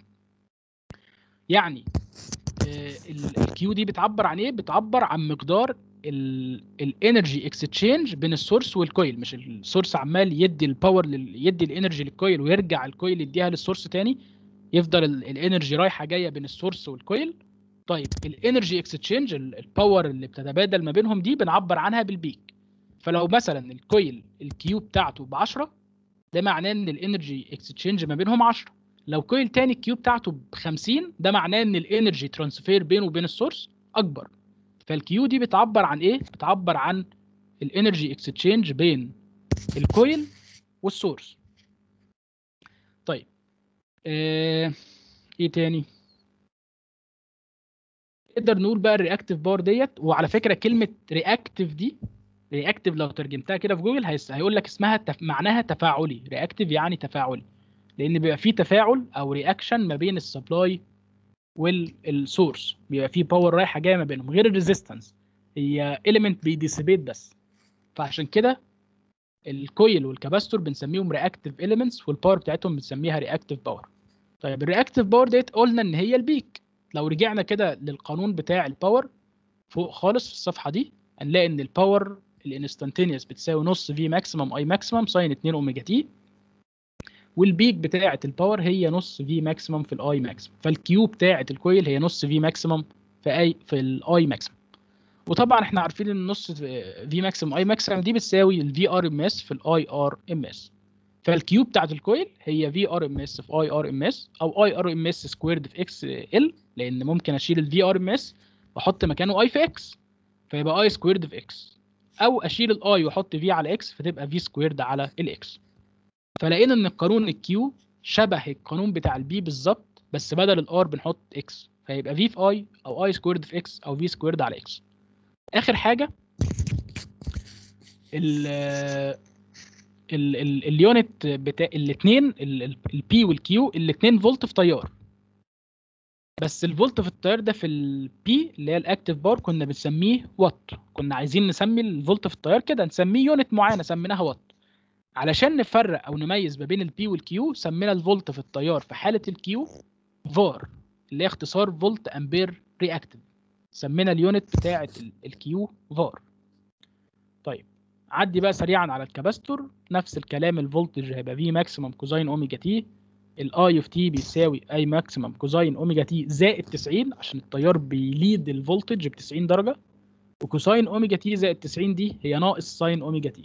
يعني الكيو دي بتعبر عن ايه بتعبر عن مقدار الانرجي اكستشينج بين السورس والكويل مش السورس عمال يدي الباور لل... يدي الانرجي للكويل ويرجع الكويل يديها للسورس تاني يفضل الانرجي رايحه جايه بين السورس والكويل طيب الانرجي اكستشينج الباور اللي بتتبادل ما بينهم دي بنعبر عنها بالبيك فلو مثلا الكويل الكيو بتاعته ب 10 ده معناه ان الانرجي اكستشينج ما بينهم 10 لو كويل تاني الكيو بتاعته ب 50 ده معناه ان الانرجي ترانسفير بينه وبين السورس اكبر فالكيو دي بتعبر عن ايه بتعبر عن الانرجي اكستشينج بين الكويل والسورس طيب آه، ايه تاني نقدر نقول بقى الرياكتيف باور ديت وعلى فكره كلمه رياكتيف دي رياكتيف لو ترجمتها كده في جوجل هيس- هيقول لك اسمها تف... معناها تفاعلي رياكتيف يعني تفاعلي لان بيبقى فيه تفاعل او رياكشن ما بين السبلاي والسورس بيبقى فيه باور رايحه جايه ما بينهم غير الريزيستنس هي اليمنت بيديسيبيت بس فعشان كده الكويل والكاباستور بنسميهم رياكتيف اليمنتس والباور بتاعتهم بنسميها رياكتيف باور طيب الرياكتيف باور ديت قلنا ان هي البيك لو رجعنا كده للقانون بتاع الباور فوق خالص في الصفحه دي هنلاقي ان الباور الانستانتينيوس بتساوي نص في ماكسيمم اي ماكسيمم ساين 2 اوميجا تي والبيك بتاعه الباور هي نص في ماكسيمم في الاي ماكسيمم فالكيو بتاعه الكويل هي نص في ماكسيمم في اي في الاي ماكسيمم وطبعا احنا عارفين ان نص في ماكسيمم اي ماكسيمم دي بتساوي الفي ار ام اس في الاي ار ام اس فالكيو بتاعه الكويل هي في ار ام اس في اي ار ام اس او اي ار ام اس سكويرد في اكس ال لان ممكن اشيل الفي ار ام اس واحط مكانه اي في اكس فيبقى اي سكويرد في اكس او اشيل الاي واحط في على اكس فتبقى في سكويرد على الاكس فلقينا ان القانون الكيو شبه القانون بتاع البي بالظبط بس بدل الار بنحط اكس فيبقى في في اي او اي سكويرد في اكس او في سكويرد على اكس اخر حاجه ال ال ال اليونت بتاع الاثنين البي والكيو الاثنين فولت في تيار بس الفولت في التيار ده في البي اللي هي الاكتيف بار كنا بنسميه وات كنا عايزين نسمي الفولت في التيار كده نسميه يونت معينه سميناها وات علشان نفرق او نميز ما بين البي والكيو سمينا الفولت في التيار في حاله الكيو فار اللي هي اختصار فولت امبير رياكتيف سمينا اليونت بتاعه الكيو فار طيب عدي بقى سريعا على الكاباستور نفس الكلام الفولتج هيبقى في ماكسيمم كوزاين اوميجا تي الاي اوف تي بيساوي اي ماكسيمم كوزاين اوميجا تي زائد 90 عشان التيار بيليد الفولتج ب 90 درجه وكوساين اوميجا تي زائد 90 دي هي ناقص ساين اوميجا تي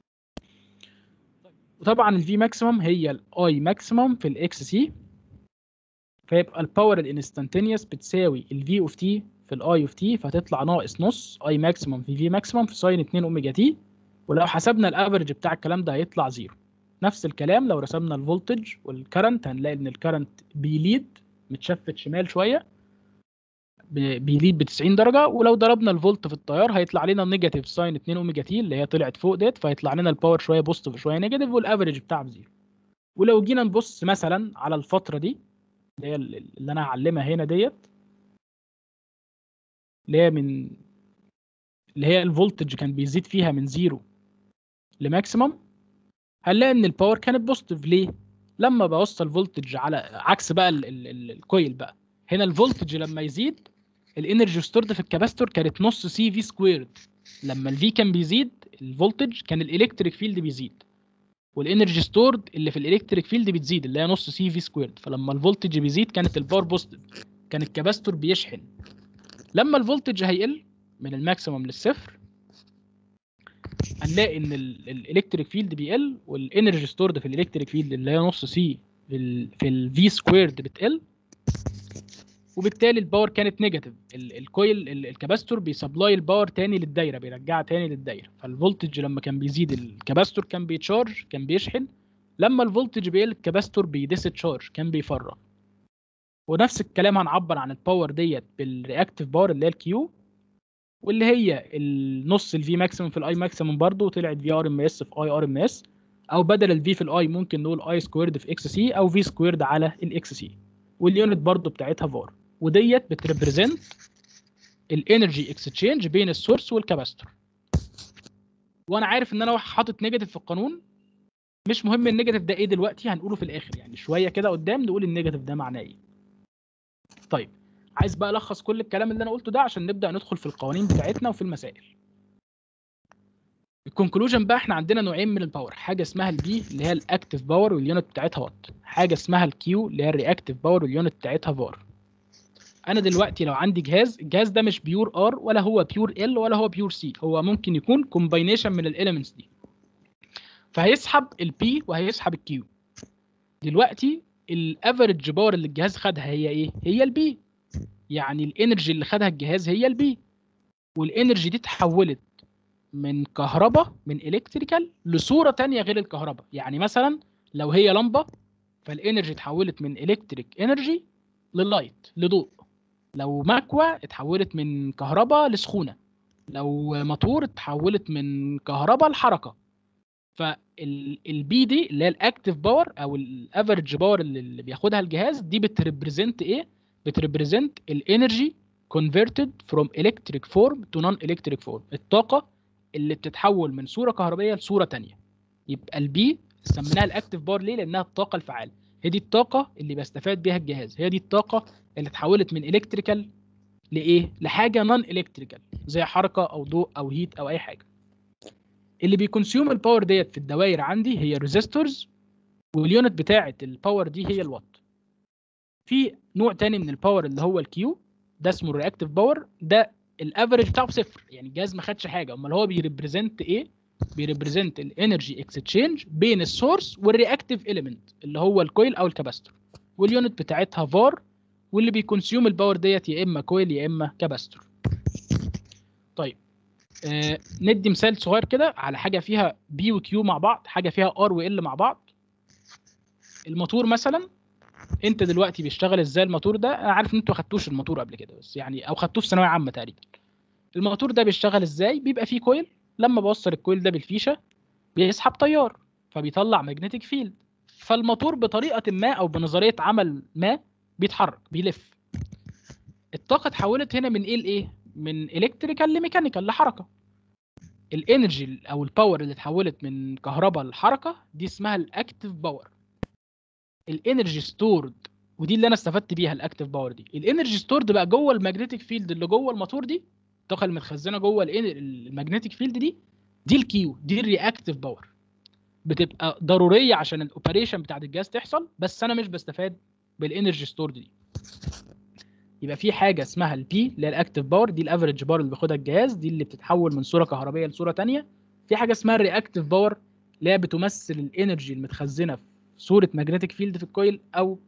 وطبعا الفي ماكسيمم هي الاي ماكسيمم في الاكس سي فيبقى الباور الانستانتينيوس بتساوي الفي اوف تي في الاي اوف تي فتطلع ناقص نص اي ماكسيمم في في ماكسيمم في ساين 2 اوميجا تي ولو حسبنا الافرج بتاع الكلام ده هيطلع زيرو نفس الكلام لو رسمنا الفولتج والكرنت هنلاقي ان الكرنت بيليد متشفت شمال شويه بيليد ب 90 درجه ولو ضربنا الفولت في التيار هيطلع لنا نيجاتيف ساين 2 اوميجا تي اللي هي طلعت فوق ديت فيطلع لنا الباور شويه بوزيتيف وشويه نيجاتيف والافرج بتاعه بزيرو ولو جينا نبص مثلا على الفتره دي اللي هي اللي انا هعلمها هنا ديت اللي هي من اللي هي الفولتج كان بيزيد فيها من زيرو لماكسيمم هنلاقي ان الباور كانت بوزيتيف ليه؟ لما بوصل فولتج على عكس بقى ال ال ال الكويل بقى هنا الفولتج لما يزيد الانرجي ستورد في الكاباستور كانت نص سي في سكويرد لما الفي كان بيزيد الفولتج كان الالكتريك فيلد بيزيد والانرجي ستورد اللي في الالكتريك فيلد بتزيد اللي هي نص سي في سكويرد فلما الفولتج بيزيد كانت الباور بوزيتيف كان الكاباستور بيشحن لما الفولتج هيقل من الماكسيمم للصفر هنلاقي ان الالكتريك فيلد بيقل والانرجي ستورد في الالكتريك فيلد اللي هي نص سي في ال في الفي سكويرد بتقل وبالتالي الباور كانت نيجاتيف الكويل الكاباستور بيسبلاي الباور تاني للدايره بيرجعها تاني للدايره فالفولتج لما كان بيزيد الكاباستور كان بيتشارج كان بيشحن لما الفولتج بيقل الكاباستور بيديستشارج كان بيفرغ ونفس الكلام هنعبر عن الباور ديت بالرياكتيف باور اللي هي الكيو واللي هي النص الفي ماكسيمم في الاي ماكسيمم برضه وطلعت في ار ام اس في اي ار ام اس او بدل الفي في الاي ممكن نقول اي سكويرد في اكس سي او في سكويرد على الاكس سي واليونت برضه بتاعتها فار وديت بتريبريزنت الانرجي اكسشينج بين السورس والكاباستور وانا عارف ان انا حاطط نيجاتيف في القانون مش مهم النيجاتيف ده ايه دلوقتي هنقوله في الاخر يعني شويه كده قدام نقول النيجاتيف ده معناه ايه طيب عايز بقى الخص كل الكلام اللي انا قلته ده عشان نبدا ندخل في القوانين بتاعتنا وفي المسائل الكونكلوجن بقى احنا عندنا نوعين من الباور حاجه اسمها البي اللي هي الاكتيف باور واليونت بتاعتها وات حاجه اسمها الكيو اللي هي الرياكتيف باور واليونت بتاعتها فار انا دلوقتي لو عندي جهاز الجهاز ده مش بيور ار ولا هو بيور ال ولا هو بيور سي هو ممكن يكون كومباينيشن من الاليمنتس دي فهيسحب البي وهيسحب الكيو دلوقتي الافريج باور اللي الجهاز خدها هي ايه هي البي يعني الانرجي اللي خدها الجهاز هي البي والانرجي دي اتحولت من كهرباء من الكتريكال لصوره تانية غير الكهرباء يعني مثلا لو هي لمبه فالانرجي اتحولت من الكتريك انرجي للايت لضوء لو مكوى اتحولت من كهرباء لسخونه لو موتور اتحولت من كهرباء لحركه فالبي دي اللي هي الاكتف باور او الافريج باور اللي اللي بياخدها الجهاز دي بتريبريزنت ايه بتريبريزنت الانرجي converted from electric form to non-electric form الطاقة اللي بتتحول من صورة كهربية لصورة تانية يبقى البي سميناها الاكتف باور ليه لانها الطاقة الفعالة هي دي الطاقة اللي بيستفاد بيها الجهاز هي دي الطاقة اللي اتحولت من الكتريكال لايه لحاجة نون الكتريكال زي حركة او ضوء او هيت او اي حاجة اللي بيكونسيوم الباور ديت في الدوائر عندي هي ريزيستورز واليونت بتاعه الباور دي هي الوات في نوع تاني من الباور اللي هو الكيو ده اسمه الرياكتيف باور ده الافريج بتاعه صفر يعني الجهاز ما خدش حاجه امال هو بيريبريزنت ايه بيريبريزنت الانرجي اكستشينج بين السورس والرياكتيف اليمنت اللي هو الكويل او الكاباستور واليونت بتاعتها فار واللي بيكونسيوم الباور ديت يا اما كويل يا اما كاباستور طيب آه ندي مثال صغير كده على حاجه فيها بي وكيو مع بعض حاجه فيها ار وال مع بعض الموتور مثلا انت دلوقتي بيشتغل ازاي الموتور ده انا عارف ان انتوا ما خدتوش الموتور قبل كده بس يعني او خدتوه في ثانويه عامه تقريبا الموتور ده بيشتغل ازاي بيبقى فيه كويل لما بوصل الكويل ده بالفيشه بيسحب تيار فبيطلع ماجنتيك فيلد فالموتور بطريقه ما او بنظريه عمل ما بيتحرك بيلف الطاقه اتحولت هنا من ايه لايه من الكتريكال لميكانيكال لحركه الانرجي او الباور اللي اتحولت من كهرباء لحركه دي اسمها الاكتيف باور الانرجي ستورد ودي اللي انا استفدت بيها الاكتيف باور دي الانرجي ستورد بقى جوه الماجنتيك فيلد اللي جوه الموتور دي الطاقه المتخزنه جوه الماجنتيك فيلد دي دي الكيو دي الرياكتيف باور بتبقى ضروريه عشان الاوبريشن بتاعت الجهاز تحصل بس انا مش بستفاد بالانرجي ستورد دي يبقى في حاجه اسمها البي اللي هي الاكتيف باور دي الافريج باور اللي بياخدها الجهاز دي اللي بتتحول من صوره كهربائيه لصوره ثانيه في حاجه اسمها الرياكتيف باور اللي هي بتمثل الانرجي المتخزنه في صوره ماجنتيك فيلد في الكويل او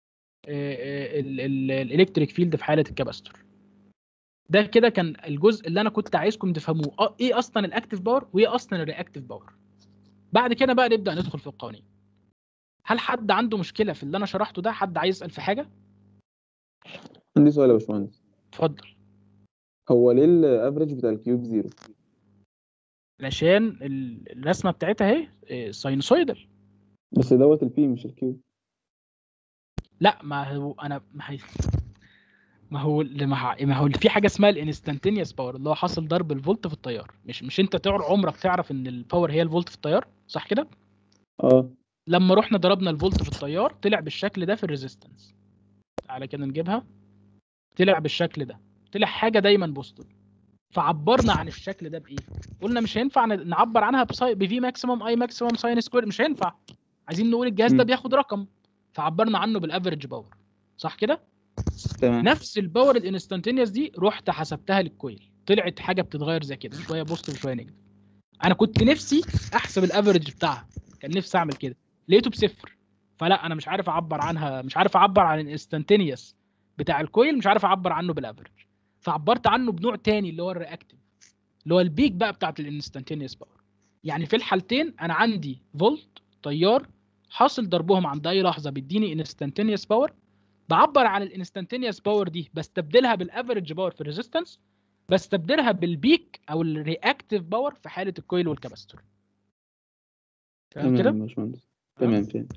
الالكتريك فيلد في حاله الكاباستور ده كده كان الجزء اللي انا كنت عايزكم تفهموه اه ايه اصلا الاكتيف باور وايه اصلا الرياكتيف باور بعد كده بقى نبدا ندخل في القوانين هل حد عنده مشكله في اللي انا شرحته ده حد عايز يسال في حاجه عندي سؤال يا باشمهندس اتفضل هو ليه الافريج بتاع الكيوب زيرو علشان ال- الرسمه بتاعتها اهي ساينوسويدال بس دوت البي مش الكيوب لا ما هو انا ما هي ما هو ما هو, ما هو في حاجه اسمها الانستنتينيوس باور اللي هو حاصل ضرب الفولت في التيار مش مش انت طول عمرك تعرف ان الباور هي الفولت في التيار صح كده اه لما رحنا ضربنا الفولت في التيار طلع بالشكل ده في الريزيستنس تعالى كده نجيبها طلع بالشكل ده طلع حاجه دايما بوزيتيف فعبرنا عن الشكل ده بايه قلنا مش هينفع ن- نعبر عنها بساي بفي ماكسيمم اي ماكسيمم ساين سكوير مش هينفع عايزين نقول الجهاز ده مم. بياخد رقم فعبرنا عنه بالافريج باور صح كده تمام نفس الباور الانستنتينيوس دي رحت حسبتها للكويل طلعت حاجه بتتغير زي كده شويه بوزيتيف شويه نيجاتيف انا كنت نفسي احسب الافريج بتاعها كان نفسي اعمل كده لقيته بصفر فلا انا مش عارف اعبر عنها مش عارف اعبر عن الانستنتينيوس بتاع الكويل مش عارف اعبر عنه بالافريج فعبرت عنه بنوع تاني اللي هو الرياكتيف اللي هو البيك بقى بتاعت الانستنتينيوس باور يعني في الحالتين انا عندي فولت تيار حاصل ضربهم عند اي لحظه بيديني انستنتينيوس باور بعبر عن الانستنتينيوس باور دي بستبدلها بالافريج باور في الريزيستنس بستبدلها بالبيك او الرياكتيف باور في حاله الكويل والكاباستور تمام كده تمام يا باشمهندس تمام فهمت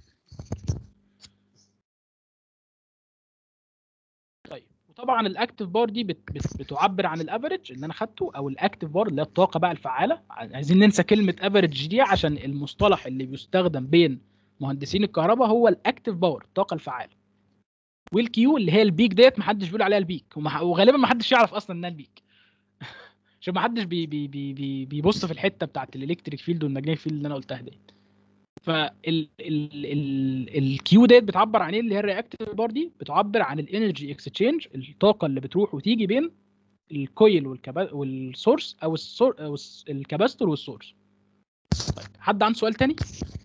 طيب وطبعا الاكتيف باور دي بت بت بتعبر عن الافريج اللي انا خدته او الاكتيف باور اللي هي الطاقه بقى الفعاله عايزين ننسى كلمه افريج دي عشان المصطلح اللي بيستخدم بين مهندسين الكهرباء هو الاكتيف باور الطاقه الفعاله والكيو اللي هي البيك ديت محدش بيقول عليها البيك ومح- وغالبا محدش يعرف اصلا انها البيك عشان محدش بي بي بي بي بيبص في الحته بتاعت الالكتريك فيلد والماجنتيك فيلد اللي انا قلتها ديت فال ال ال الكيو ديت بتعبر عن ايه اللي هي الرياكتيف بار دي بتعبر عن الانرجي اكسشينج الطاقه اللي بتروح وتيجي بين الكويل والكبا والسورس او السور او الس- الكاباستور والسورس طيب حد عنده سؤال تاني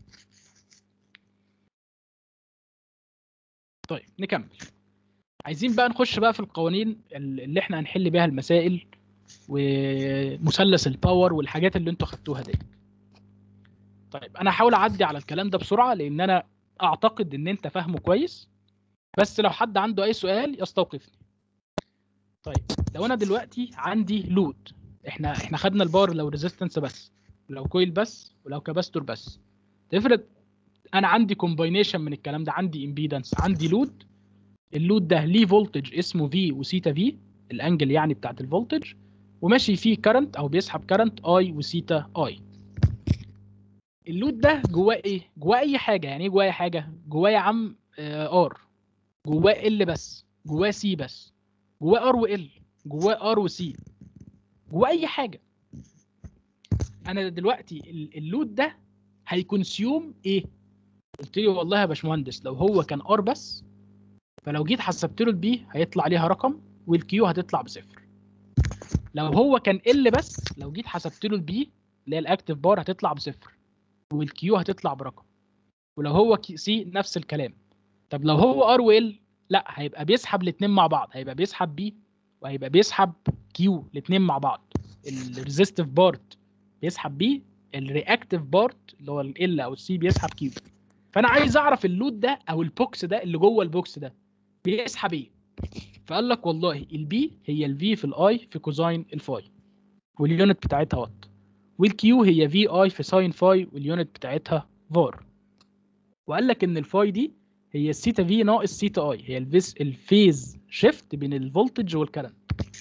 طيب نكمل عايزين بقى نخش بقى في القوانين اللي احنا هنحل بيها المسائل ومثلث الباور والحاجات اللي انتوا خدتوها دي طيب انا هحاول اعدي على الكلام ده بسرعه لان انا اعتقد ان انت فاهمه كويس بس لو حد عنده اي سؤال يستوقفني طيب لو انا دلوقتي عندي لود احنا احنا خدنا الباور لو ريزيستنس بس لو كويل بس ولو كاباستور بس تفرض انا عندي كومباينيشن من الكلام ده عندي امبيدنس عندي لود اللود ده ليه فولتج اسمه في وسيتا في الانجل يعني بتاعت الفولتج وماشي فيه كرنت او بيسحب كرنت اي وسيتا اي اللود ده جواه ايه جواه اي حاجه يعني ايه جواه اي حاجه جواه يا عم ار جواه ال بس جواه سي بس جواه ار وال جواه ار وسي جواه اي حاجه انا دلوقتي ال- اللود ده هيكونسيوم ايه قلت لي والله يا باشمهندس لو هو كان ار بس فلو جيت حسبت له البي هيطلع ليها رقم والكيو هتطلع بصفر لو هو كان ال بس لو جيت حسبت له البي اللي هي الاكتف بار هتطلع بصفر والكيو هتطلع برقم ولو هو سي نفس الكلام طب لو هو ار وال لا هيبقى بيسحب الاثنين مع بعض هيبقى بيسحب بي وهيبقى بيسحب كيو الاثنين مع بعض الريزيستيف بارت بيسحب بي الرياكتيف بارت اللي هو ال او السي بيسحب كيو فانا عايز اعرف اللود ده او البوكس ده اللي جوه البوكس ده بيسحب ايه فقال لك والله البي هي الفي في الاي في كوزاين الفاي واليونت بتاعتها وات والكيو هي في اي في ساين فاي واليونت بتاعتها فار وقال لك ان الفاي دي هي السيتا في ناقص سيتا اي هي الفيس الفيز شيفت بين الفولتج والكرنت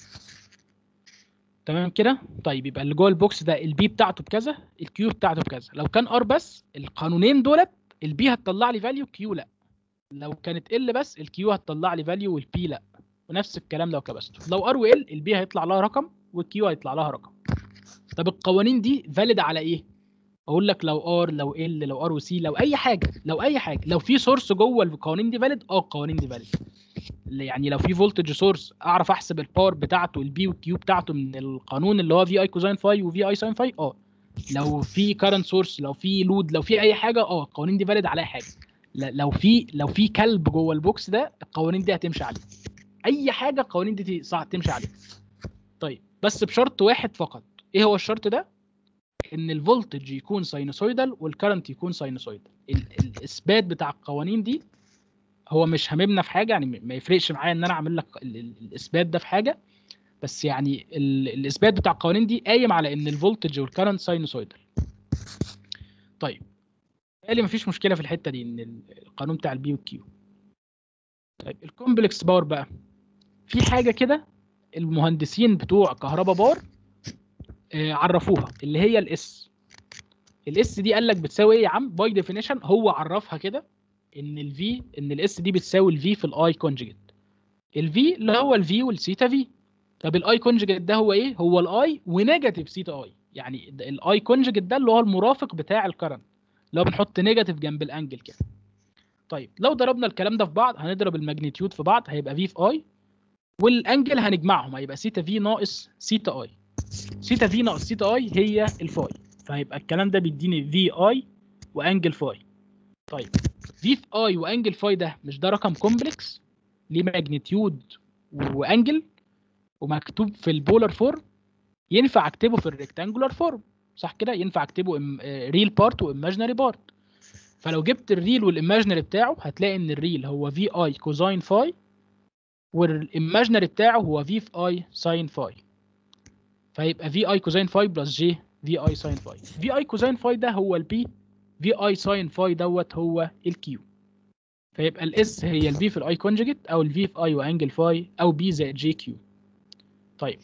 تمام كده طيب يبقى اللي جوه البوكس ده البي بتاعته بكذا الكيو بتاعته بكذا لو كان ار بس القانونين دولت البي هتطلع لي فاليو كيو لا لو كانت ال بس الكيو هتطلع لي فاليو والبي لا ونفس الكلام لو كبستو لو ار وال البي هيطلع لها رقم والكيو هيطلع لها رقم طب القوانين دي فاليد على ايه اقول لك لو ار لو ال لو ار وسي لو اي حاجه لو اي حاجه لو في سورس جوه القوانين دي فاليد اه القوانين دي فاليد يعني لو في فولتج سورس اعرف احسب الباور بتاعته البي والكيو بتاعته من القانون اللي هو في اي كوزاين فاي وفي اي ساين فاي اه لو في كارنت سورس لو في لود لو في اي حاجه اه القوانين دي فاليد على اي حاجه ل- لو في لو في كلب جوه البوكس ده القوانين دي هتمشي عليه اي حاجه القوانين دي صح تمشي عليه طيب بس بشرط واحد فقط ايه هو الشرط ده ان الفولتج يكون ساينوسويدال والكرنت يكون ساينوسويدال ال- الاثبات بتاع القوانين دي هو مش هممنا في حاجه يعني ما يفرقش معايا ان انا اعمل لك ال- ال- الاثبات ده في حاجه بس يعني ال- الاثبات بتاع القوانين دي قايم على ان الفولتج والكرنت ساينوسويدال طيب قال لي مفيش مشكله في الحته دي ان ال- القانون بتاع البي والكيو طيب الكومبلكس باور بقى في حاجه كده المهندسين بتوع كهرباء باور آه، عرفوها اللي هي الاس الاس دي قال لك بتساوي ايه يا عم باي ديفينيشن هو عرفها كده ان الفي ان الاس دي بتساوي الفي في الاي كونجيجيت الفي اللي هو الفي والسيتا في طب الاي كونجيجيت ده هو ايه هو الاي ونيجاتيف سيتا اي يعني الاي كونجيجيت ده اللي هو المرافق بتاع الكرنت اللي هو بنحط نيجاتيف جنب الانجل كده طيب لو ضربنا الكلام ده في بعض هنضرب الماجنتيود في بعض هيبقى في في اي والانجل هنجمعهم هيبقى سيتا في ناقص سيتا اي سيتا في ناقص سيتا اي هي الفاي فهيبقى الكلام ده بيديني في اي وانجل فاي طيب في في اي وانجل فاي ده مش ده رقم كومبلكس ليه ماجنتيود وانجل ومكتوب في البولار فورم ينفع اكتبه في الريكتانجولار فورم صح كده ينفع اكتبه ريل بارت وايماجينري بارت فلو جبت الريل والايماجينري بتاعه هتلاقي ان الريل هو في اي كوزاين فاي والايماجينري بتاعه هو في في اي ساين فاي فيبقى في اي كوزاين فاي بلس جي في اي ساين فاي في اي كوزاين فاي ده هو البي في اي ساين فاي دوت هو الكيو فيبقى الاس هي الفي في الاي كونجيجيت او الفي في اي وانجل فاي او بي زائد جي كيو طيب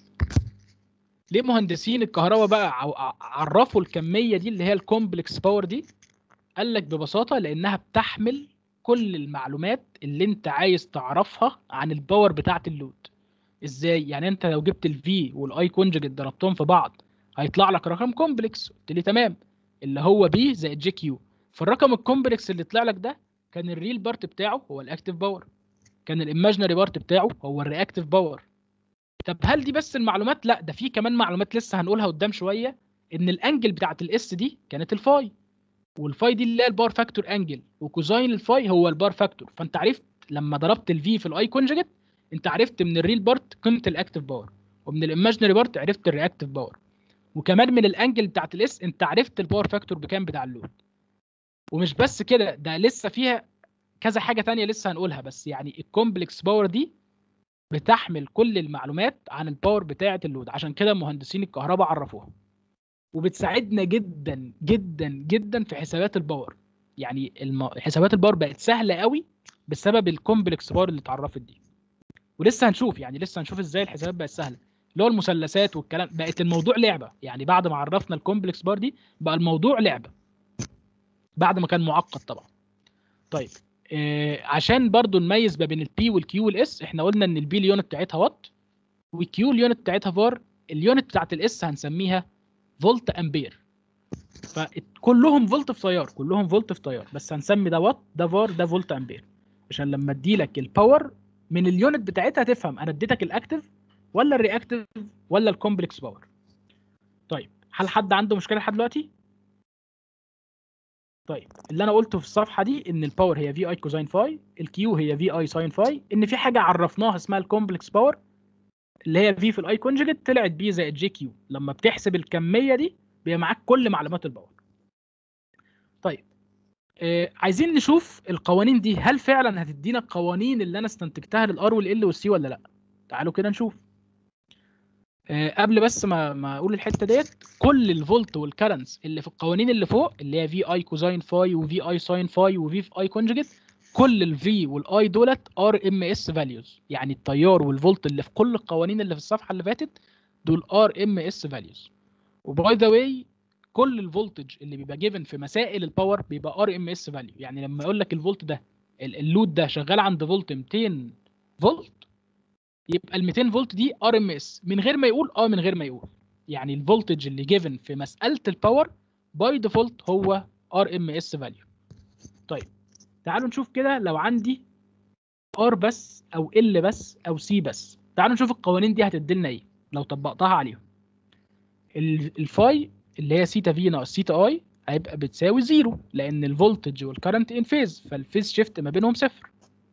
ليه مهندسين الكهرباء بقى ع- عرفوا الكميه دي اللي هي الكومبلكس باور دي قال لك ببساطه لانها بتحمل كل المعلومات اللي انت عايز تعرفها عن الباور بتاعه اللود ازاي يعني انت لو جبت الفي والاي كونجيجيت ضربتهم في بعض هيطلع لك رقم كومبلكس قلت لي تمام اللي هو بي زائد جي كيو فالرقم الكومبلكس اللي طلع لك ده كان الريل بارت بتاعه هو الاكتيف باور كان الايماجينري بارت بتاعه هو الرياكتيف باور طب هل دي بس المعلومات لا ده في كمان معلومات لسه هنقولها قدام شويه ان الانجل بتاعت الاس دي كانت الفاي والفاي دي اللي هي البار فاكتور انجل وكوزاين الفاي هو البار فاكتور فانت عرفت لما ضربت الفي في الاي كونجيجيت انت عرفت من الريل بارت قيمه الاكتيف باور ومن الايماجينري بارت عرفت الرياكتيف باور وكمان من الانجل بتاعت الاس انت عرفت الباور فاكتور بكام بتاع اللود ومش بس كده ده لسه فيها كذا حاجه تانية لسه هنقولها بس يعني الكومبلكس باور دي بتحمل كل المعلومات عن الباور بتاعه اللود عشان كده مهندسين الكهرباء عرفوها وبتساعدنا جدا جدا جدا في حسابات الباور يعني الم... حسابات الباور بقت سهله قوي بسبب الكومبلكس باور اللي اتعرفت دي ولسه هنشوف يعني لسه هنشوف ازاي الحسابات بقت سهله اللي هو المثلثات والكلام بقت الموضوع لعبه يعني بعد ما عرفنا الكومبلكس بار دي بقى الموضوع لعبه بعد ما كان معقد طبعا طيب آه عشان برضو نميز ما بين البي والكيو والاس احنا قلنا ان البي اليونت بتاعتها وات والكيو اليونت بتاعتها فار اليونت بتاعت الاس هنسميها فولت امبير فكلهم فولت في تيار كلهم فولت في تيار بس هنسمي ده وات ده فار ده فولت امبير عشان لما اديلك الباور من اليونت بتاعتها تفهم انا اديتك الاكتف ولا الرياكتيف ولا الكومبلكس باور طيب هل حد عنده مشكله لحد دلوقتي طيب اللي انا قلته في الصفحه دي ان الباور هي في اي كوزين فاي الكيو هي في اي ساين فاي ان في حاجه عرفناها اسمها الكومبلكس باور اللي هي في في الاي كونجكت طلعت بي زائد جي كيو لما بتحسب الكميه دي بيبقى معاك كل معلومات الباور طيب آه عايزين نشوف القوانين دي هل فعلا هتدينا القوانين اللي انا استنتجتها للار والال والسي ولا لا تعالوا كده نشوف آه قبل بس ما ما اقول الحته ديت كل الفولت والكرنس اللي في القوانين اللي فوق اللي هي في اي كوزين فاي وفي اي ساين فاي وفي في اي كونجكت كل الفي والاي دولت ار ام اس فاليوز يعني التيار والفولت اللي في كل القوانين اللي في الصفحه اللي فاتت دول ار ام اس فاليوز وباي ذا واي كل الفولتج اللي بيبقى جيفن في مسائل الباور بيبقى ار ام اس فاليو يعني لما يقول لك الفولت ده اللود ده شغال عند فولت 200 فولت يبقى ال 200 فولت دي ار ام اس من غير ما يقول اه من غير ما يقول يعني الفولتج اللي جيفن في مساله الباور باي ديفولت هو ار ام اس فاليو طيب تعالوا نشوف كده لو عندي ار بس او ال بس او سي بس تعالوا نشوف القوانين دي هتدي لنا ايه لو طبقتها عليهم الفاي اللي هي سيتا في ناقص سيتا اي هيبقى بتساوي زيرو لان الفولتج والكرنت ان فيز فالفيز شيفت ما بينهم صفر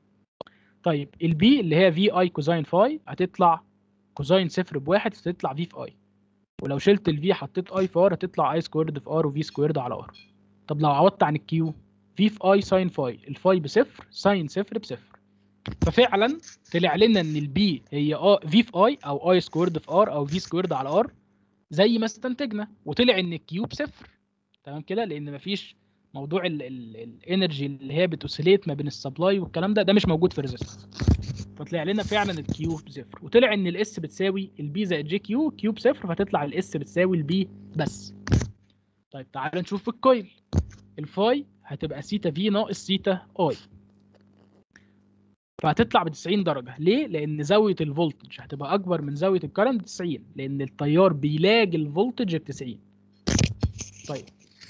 طيب البي اللي هي في اي كوزين فاي هتطلع كوزين صفر بواحد فتطلع في في اي ولو شلت الفي حطيت اي في ار هتطلع اي سكويرد في ار وفي سكويرد على ار طب لو عوضت عن الكيو في في اي ساين فاي الفاي بصفر ساين صفر بصفر ففعلا طلع لنا ان البي هي اه في في اي او اي سكويرد في ار او في سكويرد على ار زي ما استنتجنا وطلع ان الكيو بصفر تمام كده لان مفيش موضوع الانرجي اللي هي بتوسيليت ما بين السبلاي والكلام ده ده مش موجود في الريزيستنس فطلع لنا فعلا الكيو بصفر وطلع ان الاس بتساوي البي زائد جي كيو كيو بصفر فتطلع الاس بتساوي البي بس طيب تعال نشوف في الكويل الفاي هتبقى سيتا في ناقص سيتا اي فهتطلع ب 90 درجه ليه لان زاويه الفولتج هتبقى اكبر من زاويه الكرنت 90 لان التيار بيلاقي الفولتج ب 90 طيب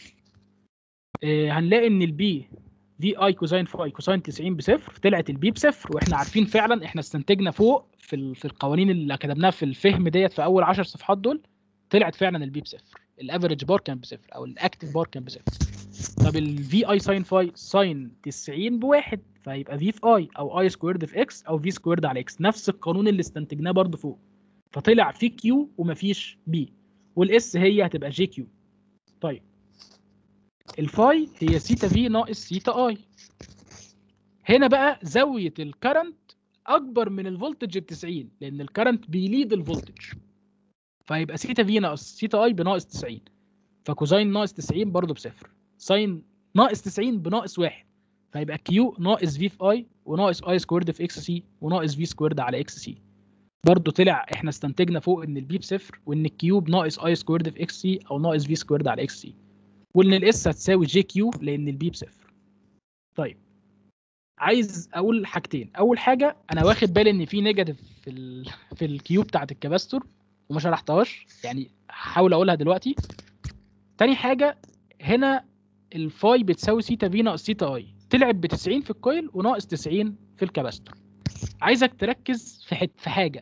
آه هنلاقي ان البي في اي كوزين فاي كوساين 90 بصفر طلعت البي بصفر واحنا عارفين فعلا احنا استنتجنا فوق في ال- في القوانين اللي كتبناها في الفهم ديت في اول 10 صفحات دول طلعت فعلا البي بصفر الافريج بار كان بصفر او الاكتف بار كان بصفر طب الفي اي ساين فاي ساين 90 بواحد فهيبقى في في اي او اي سكويرد في اكس او في سكويرد على اكس نفس القانون اللي استنتجناه برضو فوق فطلع في كيو ومفيش بي والاس هي هتبقى جي كيو طيب الفاي هي سيتا في ناقص سيتا اي هنا بقى زاويه الكرنت اكبر من الفولتج ب 90 لان الكرنت بيليد الفولتج فهيبقى سيتا في ناقص سيتا اي بناقص 90 فكوزين ناقص 90 برضه بصفر ساين ناقص 90 بناقص واحد فيبقى كيو ناقص في في اي وناقص اي سكويرد في اكس سي وناقص في سكويرد على اكس سي برضه طلع احنا استنتجنا فوق ان البي بصفر وان الكيوب ناقص اي سكويرد في اكس سي او ناقص في سكويرد على اكس سي وان الاس هتساوي جي كيو لان البي بصفر طيب عايز اقول حاجتين اول حاجه انا واخد بالي ان في نيجاتيف في ال في الكيو بتاعت الكباستور وما شرحتهاش يعني هحاول اقولها دلوقتي تاني حاجه هنا الفاي بتساوي سيتا في ناقص سيتا اي طلعت ب 90 في الكويل وناقص 90 في الكباستور عايزك تركز في حت في حاجه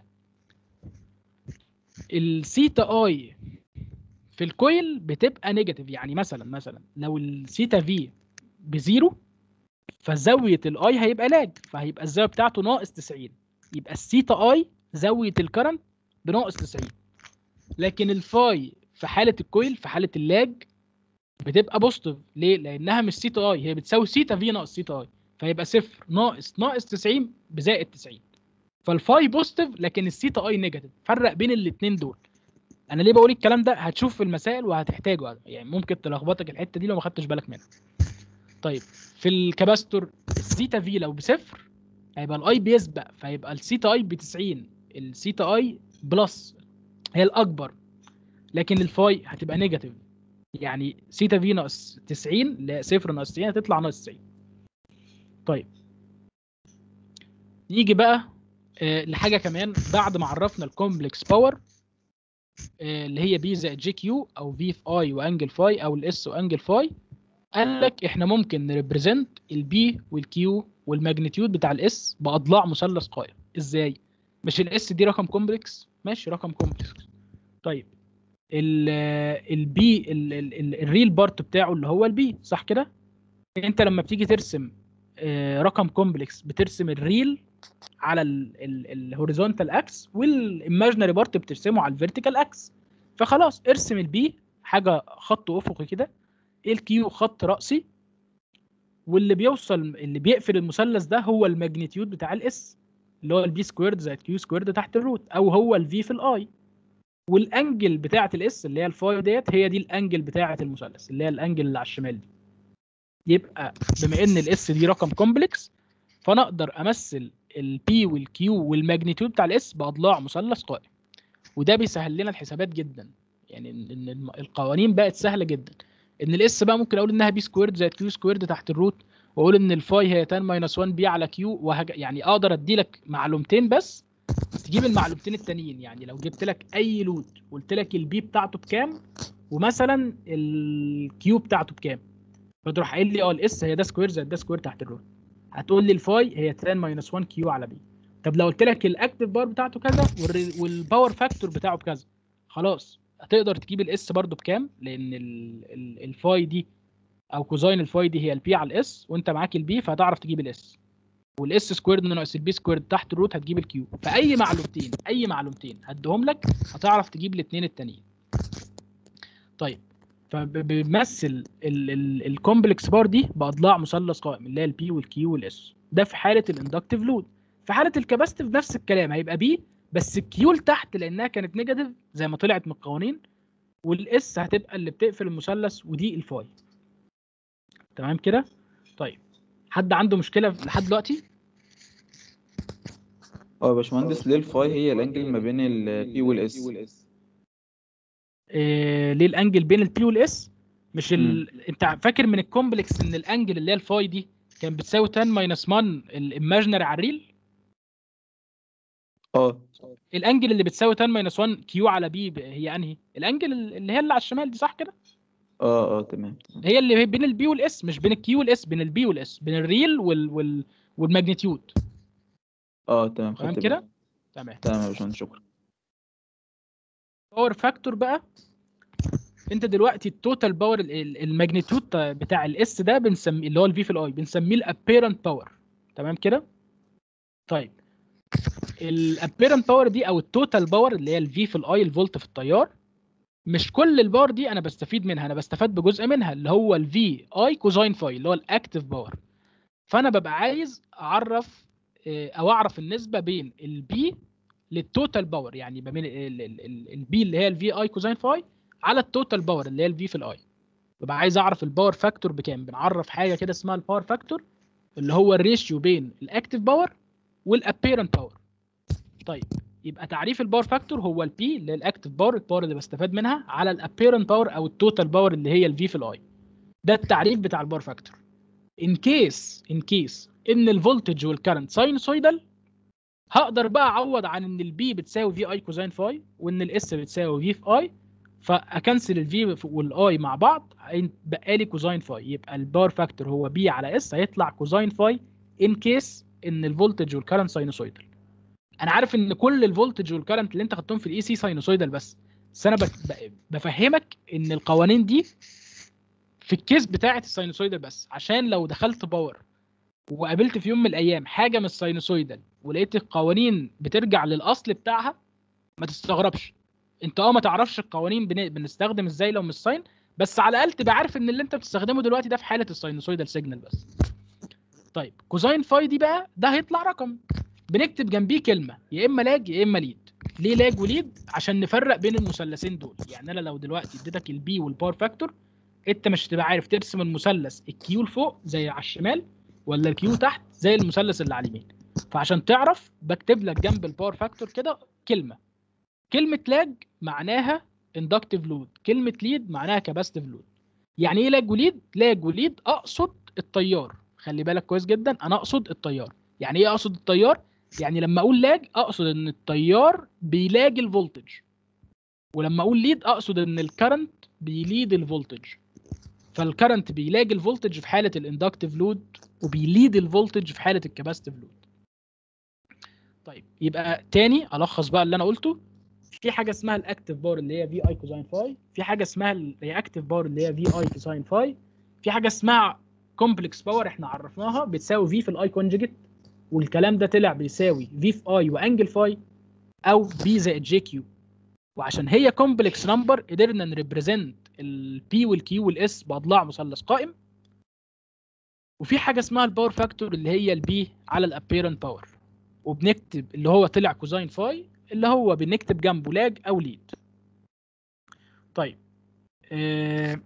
السيتا اي في الكويل بتبقى نيجاتيف يعني مثلا مثلا لو السيتا في بزيرو فزاويه الاي هيبقى لاج فهيبقى الزاويه بتاعته ناقص 90 يبقى السيتا اي زاويه الكرنت بناقص 90 لكن الفاي في حاله الكويل في حاله اللاج بتبقى بوزيتيف ليه؟ لانها مش سيتا اي هي بتساوي سيتا في ناقص سيتا اي فيبقى صفر ناقص ناقص 90 بزائد 90 فالفاي بوزيتيف لكن السيتا اي نيجاتيف فرق بين الاثنين دول انا ليه بقول الكلام ده هتشوف في المسائل وهتحتاجه يعني ممكن تلخبطك الحته دي لو ما خدتش بالك منها طيب في الكاباستور السيتا في لو بصفر هيبقى الاي بيسبق فيبقى السيتا اي ب 90 السيتا اي بلس هي الاكبر لكن الفاي هتبقى نيجاتيف يعني سيتا في ناقص 90 لا صفر ناقص 90 هتطلع ناقص 90 طيب نيجي بقى آه، لحاجه كمان بعد ما عرفنا الكومبلكس باور اللي هي بي زائد جي كيو او في في اي وانجل فاي او الاس وانجل فاي قال لك احنا ممكن نريبريزنت البي والكيو والماجنتيود بتاع الاس باضلاع مثلث قائم ازاي مش الاس دي رقم كومبلكس ماشي رقم كومبلكس طيب البي الريل بارت بتاعه اللي هو البي صح كده انت لما بتيجي ترسم آه، رقم كومبلكس بترسم الريل على الهوريزونتال اكس والايماجينري بارت بترسمه على الفيرتيكال اكس فخلاص ارسم البي حاجه خط افقي كده الكيو خط راسي واللي بيوصل اللي بيقفل المثلث ده هو الماجنتيود بتاع الاس اللي هو البي سكويرد زائد كيو سكويرد تحت الروت او هو الفي في الاي والانجل بتاعه الاس اللي هي الفاي ديت هي دي الانجل بتاعه المثلث اللي هي الانجل اللي على الشمال دي يبقى بما ان الاس دي رقم كومبلكس فانا اقدر امثل البي والكيو والماجنتيود بتاع الاس باضلاع مثلث قائم وده بيسهل لنا الحسابات جدا يعني ان إن الم- القوانين بقت سهله جدا ان الاس بقى ممكن اقول انها بي سكويرد زائد كيو سكويرد تحت الروت واقول ان الفاي هي تان ماينس 1 بي على كيو وهج... يعني اقدر ادي لك معلومتين بس تجيب المعلومتين التانيين يعني لو جبت لك اي لود قلت لك البي بتاعته بكام ومثلا الكيو بتاعته بكام فتروح قايل لي اه الاس هي ده سكوير زائد ده سكوير تحت الروت هتقول لي الفاي هي تان ماينس 1 كيو على بي طب لو قلت لك الاكتف باور بتاعته كذا والري- والباور فاكتور بتاعه بكذا خلاص هتقدر تجيب الاس برضو بكام لان ال- ال- الفاي دي او كوزاين الفاي دي هي البي على الاس وانت معاك البي فهتعرف تجيب الاس والاس سكويرد ناقص البي سكويرد تحت الروت هتجيب الكيو فاي معلومتين اي معلومتين هديهم لك هتعرف تجيب الاثنين التانيين طيب فبيمثل الكومبلكس بار دي باضلاع مثلث قائم اللي هي البي والكيو والاس ده في حاله الاندكتيف لود في حاله الكاباستيف نفس الكلام هيبقى بي بس الكيو لتحت لانها كانت نيجاتيف زي ما طلعت من القوانين والاس هتبقى اللي بتقفل المثلث ودي الفاي تمام كده طيب حد عنده مشكله لحد دلوقتي اه يا باشمهندس ليه الفاي هي الانجل ما بين البي والاس إيه ليه الانجل بين البي والاس مش ال... انت فاكر من الكومبلكس ان الانجل اللي هي الفاي دي كان بتساوي 10 ماينس 1 الايماجينري على الريل اه الانجل اللي بتساوي 10 ماينس 1 كيو على بي هي انهي الانجل اللي هي اللي على الشمال دي صح كده اه اه تمام هي اللي بين البي والاس مش بين الكيو والاس بين البي والاس بين الريل وال... وال... والماجنتيود اه تمام تمام خدت كده بالي تمام تمام يا باشمهندس شكرا باور فاكتور بقى انت دلوقتي التوتال باور الماجنتيود بتاع الاس ده بنسميه اللي هو الفي في الاي بنسميه الابيرنت باور تمام كده طيب الابيرنت باور دي او التوتال باور اللي هي الفي في الاي الفولت في التيار مش كل الباور دي انا بستفيد منها انا بستفاد بجزء منها اللي هو الفي اي كوزاين فاي اللي هو الاكتف باور فانا ببقى عايز اعرف اه، او اعرف النسبه بين البي للتوتال باور يعني ما بين البي اللي هي الفي اي كوزاين فاي على التوتال باور اللي هي الفي في الاي ببقى عايز اعرف الباور فاكتور بكام بنعرف حاجه كده اسمها الباور فاكتور اللي هو الريشيو بين الاكتف باور والابيرنت باور طيب يبقى تعريف الباور فاكتور هو البي اللي هي الاكتف باور الباور اللي بستفاد منها على الابيرنت باور او التوتال باور اللي هي الفي في الاي ده التعريف بتاع الباور فاكتور ان كيس ان كيس ان الفولتج والكرنت ساينوسويدال هقدر بقى اعوض عن ان البي بتساوي في اي كوزين فاي وان الاس بتساوي في في اي فاكنسل الفي والاي مع بعض هيتبقى لي كوزين فاي يبقى الباور فاكتور هو بي على اس هيطلع كوزين فاي ان كيس ان الفولتج والكرنت ساينوسويدال انا عارف ان كل الفولتج والكرنت اللي انت خدتهم في الاي سي ساينوسويدال بس بس انا بك- ب- بفهمك ان القوانين دي في الكيس بتاعه الساينوسويدال بس عشان لو دخلت باور وقابلت في يوم من الايام حاجه مش ساينوسويدال ولقيت القوانين بترجع للاصل بتاعها ما تستغربش انت اه ما تعرفش القوانين بن... بنستخدم ازاي لو مش ساين بس على الاقل تبقى عارف ان اللي انت بتستخدمه دلوقتي ده في حاله الساينوسويدال سيجنال بس طيب كوزاين فاي دي بقى ده هيطلع رقم بنكتب جنبيه كلمه يا اما لاج يا اما ليد ليه لاج وليد عشان نفرق بين المثلثين دول يعني انا لو دلوقتي اديتك البي والباور فاكتور انت مش هتبقى عارف ترسم المثلث الكيو لفوق زي على الشمال ولا الكيو تحت زي المثلث اللي على اليمين فعشان تعرف بكتب لك جنب الباور فاكتور كده كلمه كلمه لاج معناها اندكتيف لود كلمه ليد معناها كاباستيف لود يعني ايه لاج وليد لاج وليد اقصد التيار خلي بالك كويس جدا انا اقصد التيار يعني ايه اقصد التيار يعني لما اقول لاج اقصد ان التيار بيلاج الفولتج ولما اقول ليد اقصد ان الكرنت بيليد الفولتج فالكرنت بيلاج الفولتج في حاله الاندكتيف لود وبيليد الفولتج في حاله الكاباستيف لود طيب يبقى تاني الخص بقى اللي انا قلته في حاجه اسمها الاكتيف باور اللي هي في اي كوزاين فاي في حاجه اسمها الرياكتيف باور اللي هي في اي كوزاين فاي في حاجه اسمها كومبلكس باور احنا عرفناها بتساوي في في الاي كونجيجيت والكلام ده طلع بيساوي في في اي وانجل فاي او بي زائد جي كيو وعشان هي كومبلكس نمبر قدرنا نريبريزنت البي والكيو والاس باضلاع مثلث قائم وفي حاجه اسمها الباور فاكتور اللي هي البي على الابيرنت باور وبنكتب اللي هو طلع كوزاين فاي اللي هو بنكتب جنبه لاج او ليد طيب آه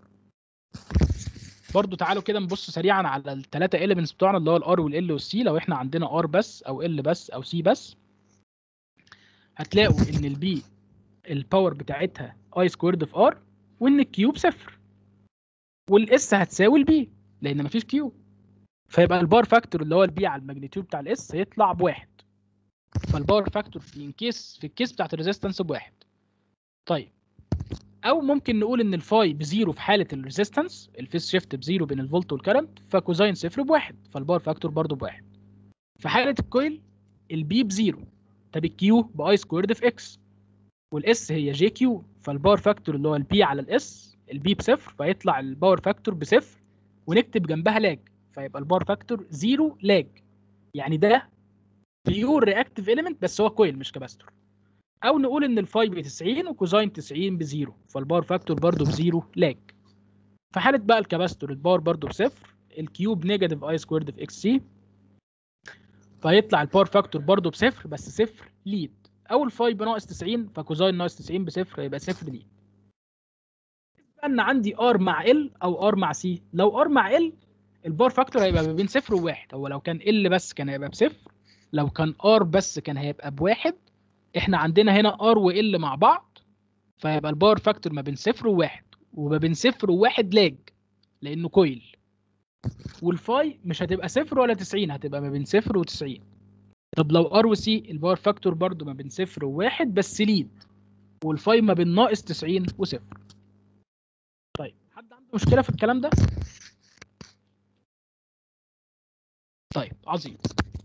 برضو تعالوا كده نبص سريعا على الثلاثه اليمنتس بتوعنا اللي هو الار والال والسي لو احنا عندنا ار بس او ال بس او سي بس هتلاقوا ان البي الباور بتاعتها اي سكويرد في ار وان الكيو بصفر والاس هتساوي البي لان مفيش كيو فيبقى الباور فاكتور اللي هو البي على الماجنتيود بتاع الاس هيطلع بواحد فالباور فاكتور في الكيس في الكيس بتاعت الريزيستنس بواحد طيب او ممكن نقول ان الفاي بزيرو في حاله الريزيستنس الفيس شيفت بزيرو بين الفولت والكرنت فكوزاين صفر بواحد فالباور فاكتور برضو بواحد في حاله الكويل البي بزيرو طب الكيو باي سكويرد في اكس والاس هي جي كيو فالباور فاكتور اللي هو البي على الاس البي بصفر فيطلع الباور فاكتور بصفر ونكتب جنبها لاج فيبقى الباور فاكتور زيرو لاج يعني ده بيور رياكتيف اليمنت بس هو كويل مش كاباستور او نقول ان الفاي ب 90 وكوزاين 90 بزيرو فالباور فاكتور برضو بزيرو لاج في حاله بقى الكاباستور الباور برضو بصفر الكيوب نيجاتيف اي سكويرد في اكس سي فيطلع الباور فاكتور برضو بصفر بس صفر ليد او الفاي بناقص 90 فكوزاين ناقص 90 بصفر يبقى صفر ليد ان عندي ار مع ال او ار مع سي لو ار مع ال الباور فاكتور هيبقى ما بين صفر وواحد هو لو كان ال بس كان هيبقى بصفر لو كان ار بس كان هيبقى بواحد احنا عندنا هنا ار وال مع بعض فيبقى الباور فاكتور ما بين صفر وواحد وما بين صفر وواحد لاج لانه كويل والفاي مش هتبقى صفر ولا 90 هتبقى ما بين صفر و90 طب لو ار وسي الباور فاكتور برضو ما بين صفر وواحد بس ليد والفاي ما بين ناقص 90 وصفر طيب حد عنده مشكله في الكلام ده طيب عظيم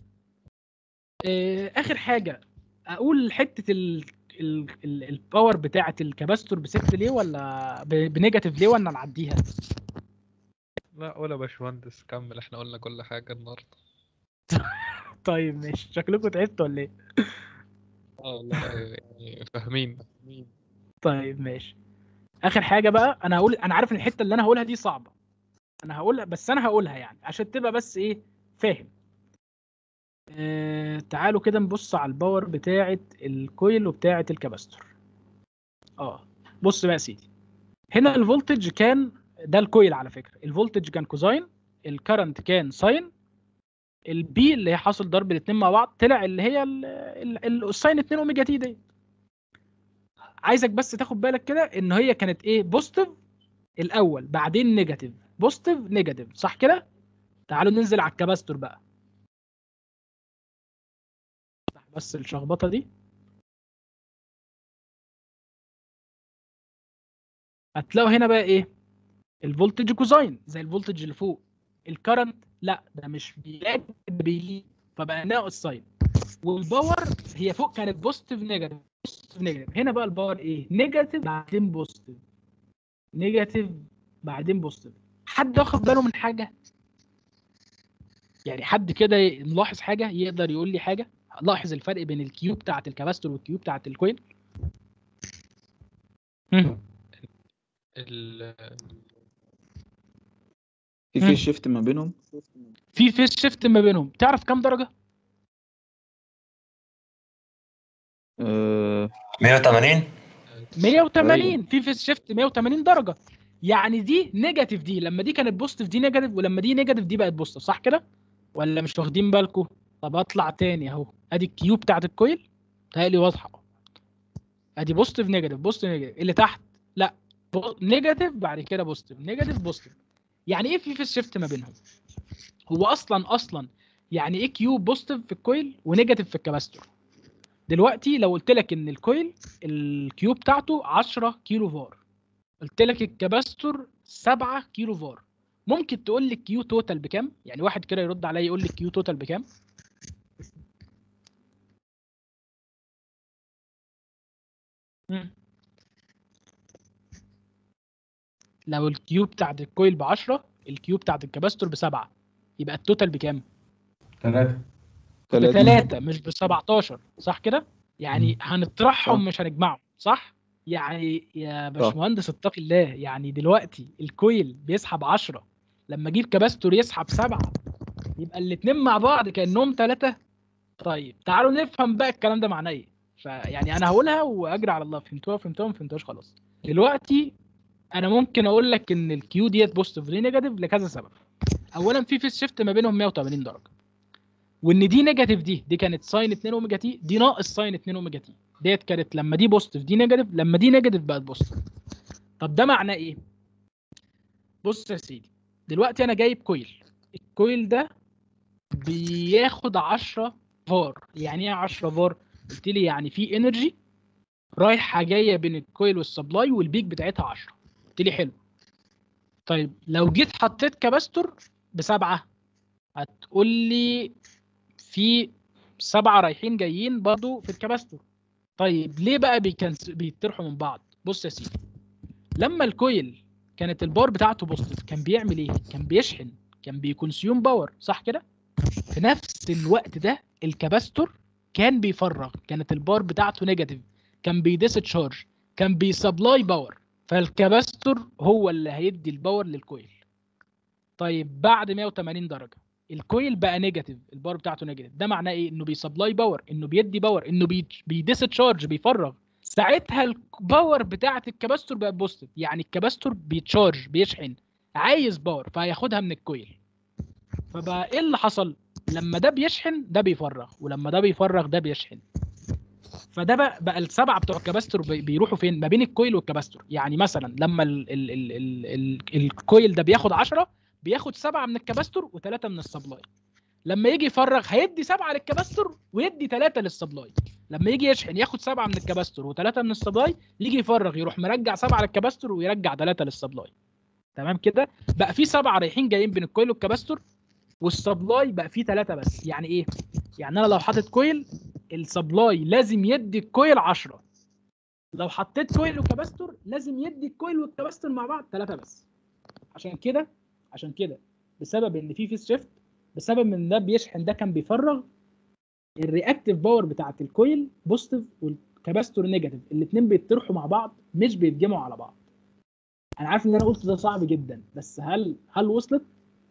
آه، اخر حاجه اقول حته ال ال- ال- الباور بتاعه الكاباستور بصفر ليه ولا ب- بنيجاتيف ليه ولا نعديها لا قول يا باشمهندس كمل احنا قلنا كل حاجة النهاردة طيب ماشي شكلكم تعبتوا ولا ايه اه والله يعني فاهمين طيب ماشي اخر حاجه بقى انا هقول انا عارف ان الحته اللي انا هقولها دي صعبه انا هقولها بس انا هقولها يعني عشان تبقى بس ايه فاهم آه تعالوا كده نبص على الباور بتاعه الكويل وبتاعه الكاباستور اه بص بقى يا سيدي هنا الفولتج كان ده الكويل على فكره الفولتج كان كوزاين الكرنت كان ساين البي اللي هي حاصل ضرب الاثنين مع بعض طلع اللي هي ال- ال- ال- الساين 2 اوميجا تي دي عايزك بس تاخد بالك كده ان هي كانت ايه بوزيتيف الاول بعدين نيجاتيف بوزيتيف نيجاتيف صح كده تعالوا ننزل على الكباستور بقى افتح بس الشخبطه دي هتلاقوا هنا بقى ايه الفولتج كوزاين زي الفولتج اللي فوق الكرنت لا ده مش بيلاقي ده بيليق فبقى ناقص ساين والباور هي فوق كانت بوزيتيف نيجاتيف بوزيتيف نيجاتيف هنا بقى الباور ايه نيجاتيف بعدين بوزيتيف نيجاتيف بعدين بوزيتيف حد واخد باله من حاجه يعني حد كده ي- نلاحظ حاجه يقدر يقول لي حاجه لاحظ الفرق بين الكيو بتاعت الكباستور والكيو بتاعت الكويل مم. ال- في مم. فيس شيفت ما بينهم في فيس شيفت ما بينهم تعرف كام درجه آه 180 180 في فيس شيفت 180 درجه يعني دي نيجاتيف دي لما دي كانت بوزيتيف دي نيجاتيف ولما دي نيجاتيف دي بقت بوزيتيف صح كده ولا مش واخدين بالكم طب اطلع تاني اهو ادي الكيو بتاعت الكويل تهيألي واضحه ادي بوزيتيف نيجاتيف بوزيتيف نيجاتيف اللي تحت لا بو- نيجاتيف بعد كده بوزيتيف نيجاتيف بوزيتيف يعني ايه في فيس شيفت ما بينهم هو اصلا اصلا يعني ايه كيو بوزيتيف في الكويل ونيجاتيف في الكباستور دلوقتي لو قلت لك ان الكويل الكيو بتاعته 10 كيلو فار قلت لك الكباستور 7 كيلو فار ممكن تقول لي الكيو توتال بكام يعني واحد كده يرد عليا يقول لي الكيو توتال بكام مم. لو الكيو بتاعت الكويل ب 10 الكيو بتاعت الكباستور بسبعة يبقى التوتال بكام؟ ثلاثة تلاتة. بثلاثة مش ب 17 صح كده؟ يعني هنطرحهم مش هنجمعهم صح؟ يعني يا باشمهندس اتقي الله يعني دلوقتي الكويل بيسحب 10 لما اجيب كباستور يسحب 7 يبقى الاثنين مع بعض كانهم ثلاثة طيب تعالوا نفهم بقى الكلام ده معناه ايه فيعني انا هقولها واجري على الله فهمتوها فهمتوها ما فهمتوهاش خلاص دلوقتي انا ممكن اقول لك ان الكيو ديت بوزيتيف ليه نيجاتيف لكذا سبب اولا في فيس شيفت ما بينهم 180 درجه وان دي نيجاتيف دي دي كانت ساين 2 اوميجا تي دي ناقص ساين 2 اوميجا تي ديت كانت لما دي بوزيتيف دي نيجاتيف لما دي نيجاتيف بقت بوزيتيف طب ده معناه ايه بص يا سيدي دلوقتي انا جايب كويل الكويل ده بياخد 10 فار يعني ايه 10 فار قلت لي يعني في انرجي رايحه جايه بين الكويل والسبلاي والبيك بتاعتها 10 قلت لي حلو طيب لو جيت حطيت كباستور بسبعه هتقول لي في سبعه رايحين جايين برضو في الكباستور طيب ليه بقى بيكنس... بيطرحوا من بعض بص يا سيدي لما الكويل كانت الباور بتاعته بوزيتيف كان بيعمل ايه كان بيشحن كان بيكونسيوم باور صح كده في نفس الوقت ده الكباستور كان بيفرغ كانت الباور بتاعته نيجاتيف كان بيديسشارج كان بيسبلاي باور فالكباستور هو اللي هيدي الباور للكويل طيب بعد 180 درجه الكويل بقى نيجاتيف الباور بتاعته نيجاتيف ده معناه ايه انه بيسبلاي باور انه بيدي باور انه بي بيديسشارج بيفرغ ساعتها الباور بتاعه الكباستور بقت بوزيتيف يعني الكباستور بيتشارج بيشحن عايز باور فهياخدها من الكويل فبقى ايه اللي حصل لما ده بيشحن ده بيفرغ ولما ده بيفرغ ده بيشحن فده بقى بقى السبعه بتوع الكباستور بي- بيروحوا فين ما بين الكويل والكباستور يعني مثلا لما ال ال ال ال ال الكويل ده بياخد 10 بياخد سبعه من الكباستور وثلاثه من السبلاي لما يجي يفرغ هيدي سبعه للكباستور ويدي ثلاثه للسبلاي لما يجي يشحن ياخد سبعه من الكباستور وثلاثه من السبلاي يجي يفرغ يروح مرجع سبعه للكباستور ويرجع ثلاثه للسبلاي تمام كده بقى في سبعه رايحين جايين بين الكويل والكباستور والسبلاي بقى فيه ثلاثه بس يعني ايه يعني انا لو حاطط كويل السبلاي لازم يدي الكويل 10 لو حطيت كويل وكباستور لازم يدي الكويل والكباستور مع بعض ثلاثه بس عشان كده عشان كده بسبب ان في فيس شيفت بسبب ان ده بيشحن ده كان بيفرغ الرياكتيف باور بتاعت الكويل بوزيتيف والكباستور نيجاتيف الاثنين بيطرحوا مع بعض مش بيتجمعوا على بعض انا عارف ان انا قلت ده صعب جدا بس هل هل وصلت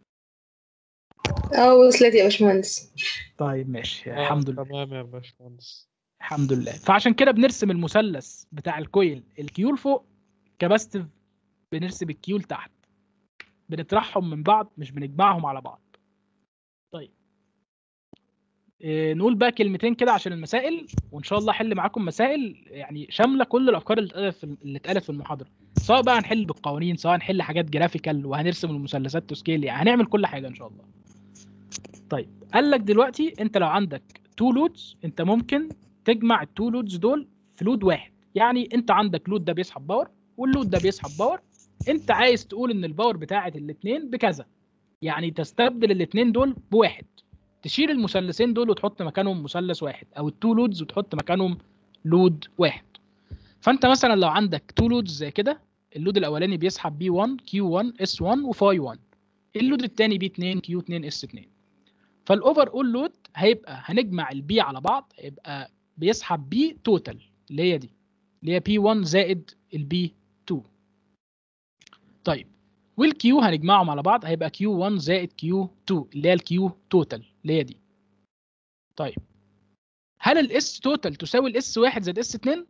اه وصلت يا باشمهندس طيب ماشي آه، الحمد لله تمام يا باشمهندس الحمد لله فعشان كده بنرسم المثلث بتاع الكويل الكيول فوق كباستيف بنرسم الكيول تحت بنطرحهم من بعض مش بنجمعهم على بعض طيب إيه نقول بقى كلمتين كده عشان المسائل وان شاء الله احل معاكم مسائل يعني شامله كل الافكار اللي اتقالت في اللي اتقالت في المحاضره سواء بقى هنحل بالقوانين سواء هنحل حاجات جرافيكال وهنرسم المثلثات تو سكيل يعني هنعمل كل حاجه ان شاء الله طيب قال لك دلوقتي انت لو عندك تو لودز انت ممكن تجمع التو لودز دول في لود واحد يعني انت عندك لود ده بيسحب باور واللود ده بيسحب باور انت عايز تقول ان الباور بتاعه الاثنين بكذا يعني تستبدل الاثنين دول بواحد تشيل المثلثين دول وتحط مكانهم مثلث واحد او التو لودز وتحط مكانهم لود واحد فانت مثلا لو عندك تو لودز زي كده اللود الاولاني بيسحب بي 1 كيو 1 اس 1 وفاي 1 اللود الثاني بي 2 كيو 2 اس 2 فالاوفر اول لود هيبقى هنجمع البي على بعض هيبقى بيسحب بي توتال اللي هي دي اللي هي بي 1 زائد البي 2 طيب والكيو هنجمعهم على بعض هيبقى كيو 1 زائد كيو 2 اللي هي الكيو توتال اللي هي دي طيب هل الاس توتال تساوي الاس 1 زائد اس 2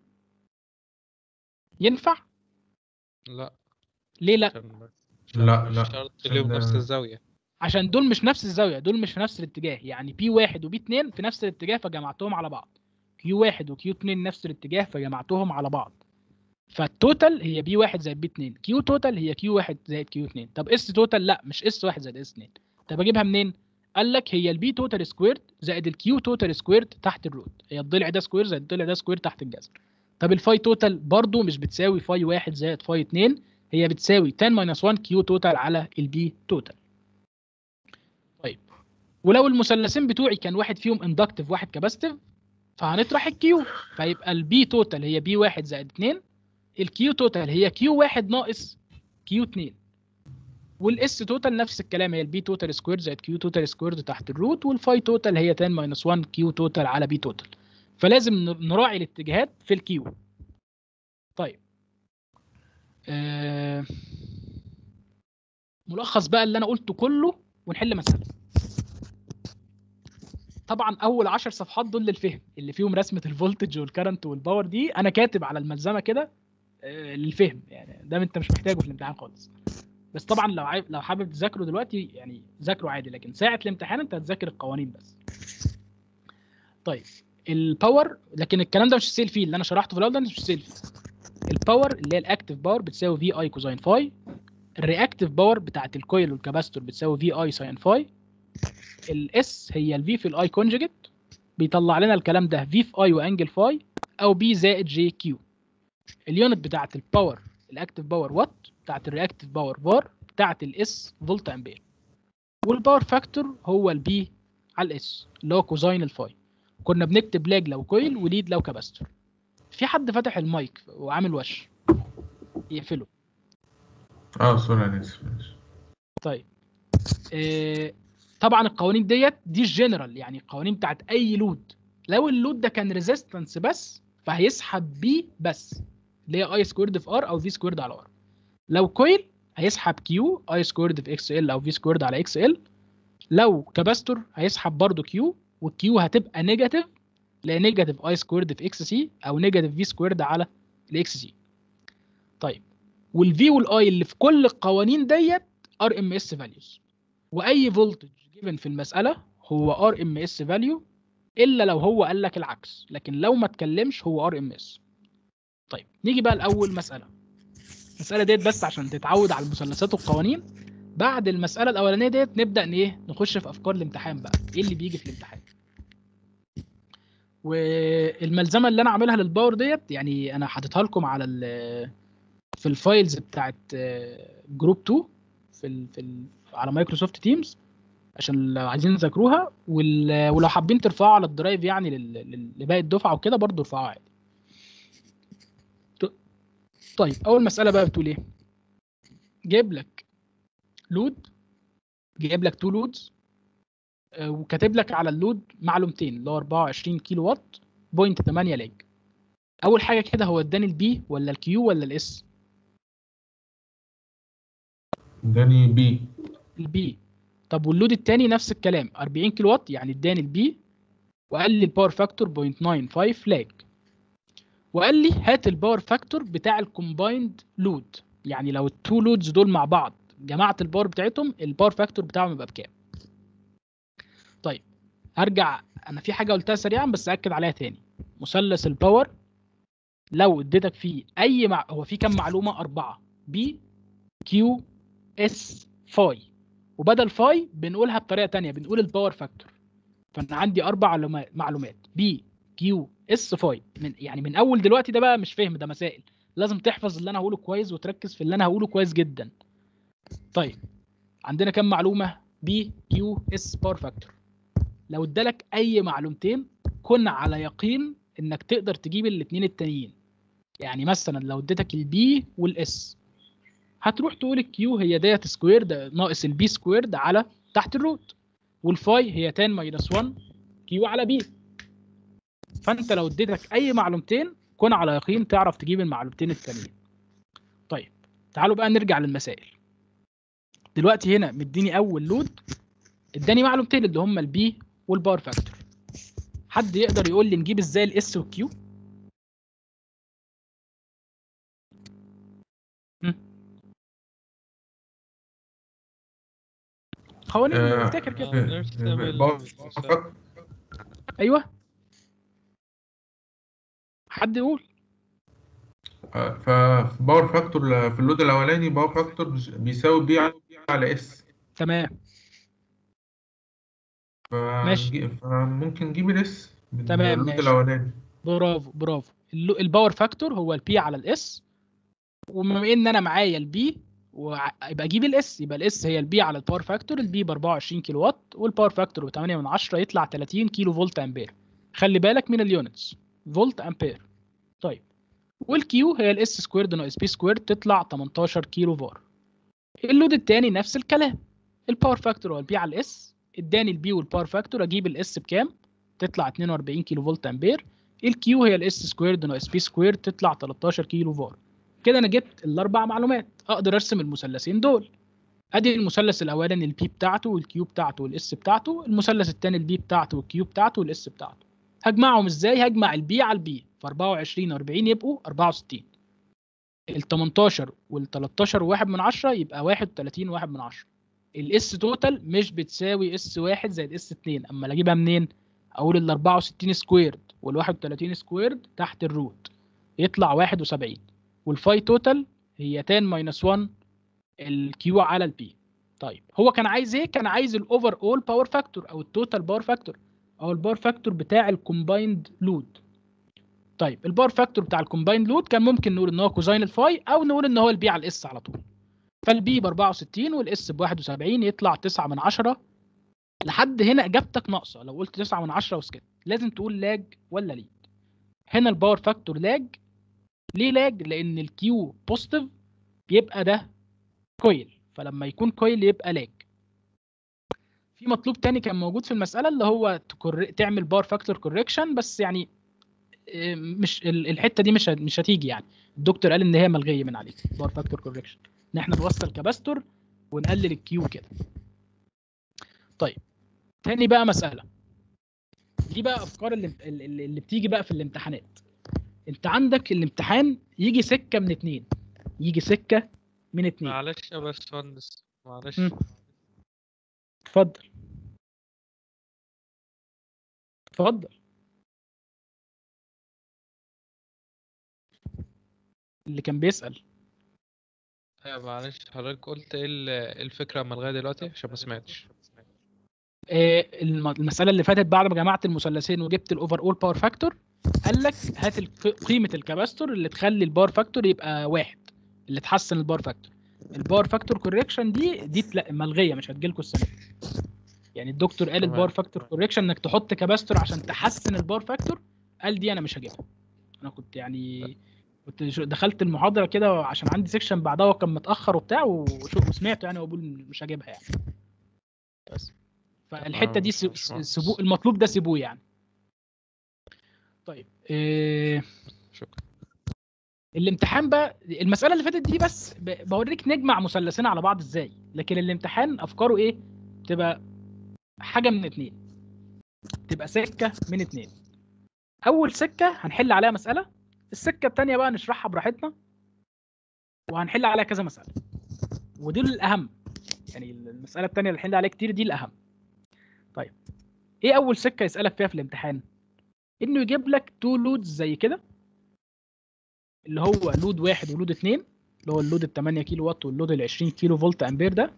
ينفع لا ليه لا عشان لا مش لا شرط عشان ليهم ده- نفس الزاوية عشان دول مش نفس الزاويه دول مش في نفس الاتجاه يعني بي 1 وبي 2 في نفس الاتجاه فجمعتهم على بعض كيو 1 وكيو 2 نفس الاتجاه فجمعتهم على بعض فالتوتال هي بي 1 زائد بي 2 كيو توتال هي كيو 1 زائد كيو 2 طب اس توتال لا مش اس 1 زائد اس 2 طب اجيبها منين قال لك هي البي توتال سكويرد زائد الكيو توتال سكويرد تحت الروت هي الضلع ده سكوير زائد الضلع ده سكوير تحت الجذر طب الفاي توتال برضو مش بتساوي فاي 1 زائد فاي 2 هي بتساوي 10 ماينس 1 كيو توتال على البي توتال طيب ولو المثلثين بتوعي كان واحد فيهم اندكتيف واحد كاباستيف فهنطرح الكيو فيبقى البي توتال هي بي 1 زائد 2 الكيو توتال هي كيو 1 ناقص كيو 2 والاس توتال نفس الكلام هي البي توتال سكوير زائد كيو توتال سكوير تحت الروت والفاي توتال هي 10 ماينس 1 كيو توتال على بي توتال فلازم ن- نراعي الاتجاهات في الكيو طيب آه ملخص بقى اللي انا قلته كله ونحل مسألة طبعا اول 10 صفحات دول للفهم اللي فيهم رسمه الفولتج والكرنت والباور دي انا كاتب على الملزمه كده آه، للفهم يعني ده انت مش محتاجه في الامتحان خالص بس طبعا لو عايز لو حابب تذاكره دلوقتي يعني ذاكره عادي لكن ساعه الامتحان انت هتذاكر القوانين بس طيب الباور لكن الكلام ده مش سيل فيه اللي انا شرحته في الاول ده مش سيل فيه الباور اللي هي الاكتف باور بتساوي في اي كوزين فاي الرياكتيف باور بتاعت الكويل والكاباستور بتساوي في اي ساين فاي الاس هي الفي في الاي كونجكت بيطلع لنا الكلام ده في في اي وانجل فاي او بي زائد جي كيو اليونت بتاعت الباور الاكتف باور وات بتاعت الرياكتيف باور فار بتاعت الاس فولت امبير والباور فاكتور هو البي على الاس اللي هو كوزاين الفاي كنا بنكتب لاج لو كويل وليد لو كاباستور في حد فتح المايك وعامل وش يقفله اه سوري انا اسف ماشي. طيب آه، طبعا القوانين ديت دي الجنرال يعني القوانين بتاعت اي لود لو اللود ده كان ريزيستنس بس فهيسحب بي بس اللي هي اي سكويرد في ار او في سكويرد على ار لو كويل هيسحب كيو اي سكويرد في اكس ال او في سكويرد على اكس ال لو كاباستور هيسحب برضو كيو والكيو هتبقى نيجاتيف لا نيجاتيف اي سكويرد في اكس سي او نيجاتيف في سكويرد على الاكس سي طيب والفي والاي اللي في كل القوانين ديت ار ام اس فاليوز واي فولتج جيفن في المساله هو ار ام اس فاليو الا لو هو قال لك العكس لكن لو ما اتكلمش هو ار ام اس طيب نيجي بقى لاول مساله المساله ديت بس عشان تتعود على المثلثات والقوانين بعد المساله الاولانيه ديت نبدا ان ايه نخش في افكار الامتحان بقى ايه اللي بيجي في الامتحان والملزمه اللي انا عاملها للباور ديت يعني انا حاططها لكم على ال- في الفايلز بتاعت آه، جروب 2 في ال في ال على مايكروسوفت تيمز عشان لو عايزين تذاكروها وال- ولو حابين ترفعوا على الدرايف يعني لل- لل- لباقي الدفعه وكده برضه ارفعوها عادي ط- طيب اول مساله بقى بتقول ايه جايب لك لود جايب لك تو لودز وكاتب لك على اللود معلومتين اللي هو 24 كيلو وات بوينت 8 لاج اول حاجه كده هو اداني البي ولا الكيو ولا الاس اداني بي البي طب واللود التاني نفس الكلام 40 كيلو وات يعني اداني البي وقال لي الباور فاكتور 0.95 لاج وقال لي هات الباور فاكتور بتاع الكومبايند لود يعني لو التو لودز دول مع بعض جمعت الباور بتاعتهم الباور فاكتور بتاعهم يبقى بكام طيب هرجع انا في حاجه قلتها سريعا بس اكد عليها تاني مثلث الباور لو اديتك فيه اي مع... هو في كام معلومه اربعه بي كيو اس فاي وبدل فاي بنقولها بطريقه تانية بنقول الباور فاكتور فانا عندي اربع معلومات معلومات بي كيو اس فاي من يعني من اول دلوقتي ده بقى مش فهم ده مسائل لازم تحفظ اللي انا هقوله كويس وتركز في اللي انا هقوله كويس جدا طيب عندنا كام معلومه بي كيو اس باور فاكتور لو ادالك اي معلومتين كن على يقين انك تقدر تجيب الاثنين التانيين يعني مثلا لو اديتك البي والاس هتروح تقول الكيو هي ديت سكوير ده ناقص البي سكوير ده على تحت الروت والفاي هي 10 ماينس 1 كيو على بي فانت لو اديتك اي معلومتين كن على يقين تعرف تجيب المعلومتين التانيين طيب تعالوا بقى نرجع للمسائل دلوقتي هنا مديني اول لود اداني معلومتين اللي هم البي والباور فاكتور حد يقدر يقول لي نجيب ازاي الاس والكيو حوالين آه، افتكر كده آه، نرسم ال- باور فاكتور ايوه حد يقول ففي باور فاكتور في اللود الاولاني باور فاكتور بيساوي بي على اس تمام ماشي. فممكن نجيب الاس من تمام، اللود ماشي. الاولاني برافو برافو اللو- الباور فاكتور هو البي على الاس وبما ان انا معايا البي يبقى اجيب الاس يبقى الاس هي البي على الباور فاكتور البي ب 24 كيلو وات والباور فاكتور ب 8 من 10 يطلع 30 كيلو فولت امبير خلي بالك من اليونتس فولت امبير طيب والكيو هي الاس سكويرد ناقص بي سكويرد تطلع 18 كيلو فار اللود التاني نفس الكلام الباور فاكتور هو البي على الاس اداني البي والباور فاكتور اجيب الاس بكام تطلع 42 كيلو فولت امبير الكيو هي الاس سكويرد ناقص بي سكويرد تطلع 13 كيلو فار كده انا جبت الاربع معلومات اقدر ارسم المثلثين دول ادي المثلث الاولاني البي بتاعته والكيو بتاعته والاس بتاعته المثلث الثاني البي بتاعته والكيو بتاعته والاس بتاعته هجمعهم ازاي هجمع البي على البي ف 24 و40 يبقوا 64 ال 18 وال 13 واحد من 10 يبقى 31 واحد من 10 الاس توتال مش بتساوي اس واحد زائد اس 2 اما اجيبها منين اقول ال 64 سكويرد وال 31 سكويرد تحت الروت يطلع 71 والفاي توتال هي 10 ماينس 1 الكيو على البي طيب هو كان عايز ايه كان عايز الاوفر اول باور فاكتور او التوتال باور فاكتور او الباور فاكتور بتاع الكومبايند لود طيب الباور فاكتور بتاع الكومبايند لود كان ممكن نقول ان هو كوزاين الفاي او نقول ان هو البي على الاس على طول فالبي ب 64 والاس ب 71 يطلع 9 من 10 لحد هنا اجابتك ناقصه لو قلت 9 من 10 وسكت لازم تقول لاج ولا ليد هنا الباور فاكتور لاج ليه لاج لان الكيو بوزيتيف يبقى ده كويل فلما يكون كويل يبقى لاج في مطلوب تاني كان موجود في المساله اللي هو تكر... تعمل باور فاكتور كوريكشن بس يعني آه، مش ال- الحته دي مش ه- مش هتيجي يعني الدكتور قال ان هي ملغيه من عليك باور فاكتور كوريكشن ان احنا نوصل كباستور ونقلل الكيو كده طيب تاني بقى مساله دي بقى افكار اللي, اللي اللي بتيجي بقى في الامتحانات انت عندك الامتحان يجي سكه من اتنين يجي سكه من اتنين معلش يا باشمهندس معلش مم. اتفضل اتفضل اللي كان بيسأل ايوه معلش حضرتك قلت ايه ال- إيه الفكره اما لغايه دلوقتي عشان ما سمعتش آه، الم- المسألة اللي فاتت بعد ما جمعت المثلثين وجبت الاوفر اول باور فاكتور قال لك هات الق- قيمة الكباستور اللي تخلي الباور فاكتور يبقى واحد اللي تحسن الباور فاكتور الباور فاكتور كوريكشن دي دي تلا- ملغية مش هتجيلكوا السنة دي. يعني الدكتور قال تمام. الباور فاكتور كوريكشن انك تحط كباستور عشان تحسن الباور فاكتور قال دي انا مش هجيبها انا كنت يعني كنت شو- دخلت المحاضرة كده عشان عندي سيكشن بعدها وكان متأخر وبتاع وشو وسمعته يعني وبقول مش هجيبها يعني بس فالحته دي مش- مش س- مهندس. سيبوه المطلوب ده سيبوه يعني طيب إيه شكرا الامتحان بقى المساله اللي فاتت دي بس ب- بوريك نجمع مثلثين على بعض ازاي لكن الامتحان افكاره ايه تبقى حاجه من اتنين تبقى سكه من اتنين اول سكه هنحل عليها مساله السكه التانيه بقى نشرحها براحتنا وهنحل عليها كذا مساله ودي الاهم يعني المساله التانيه اللي هنحل عليها كتير دي الاهم طيب ايه اول سكه يسالك فيها في الامتحان انه يجيب لك تو لودز زي كده اللي هو لود واحد ولود اتنين اللي هو اللود ال 8 كيلو وات واللود ال 20 كيلو فولت امبير ده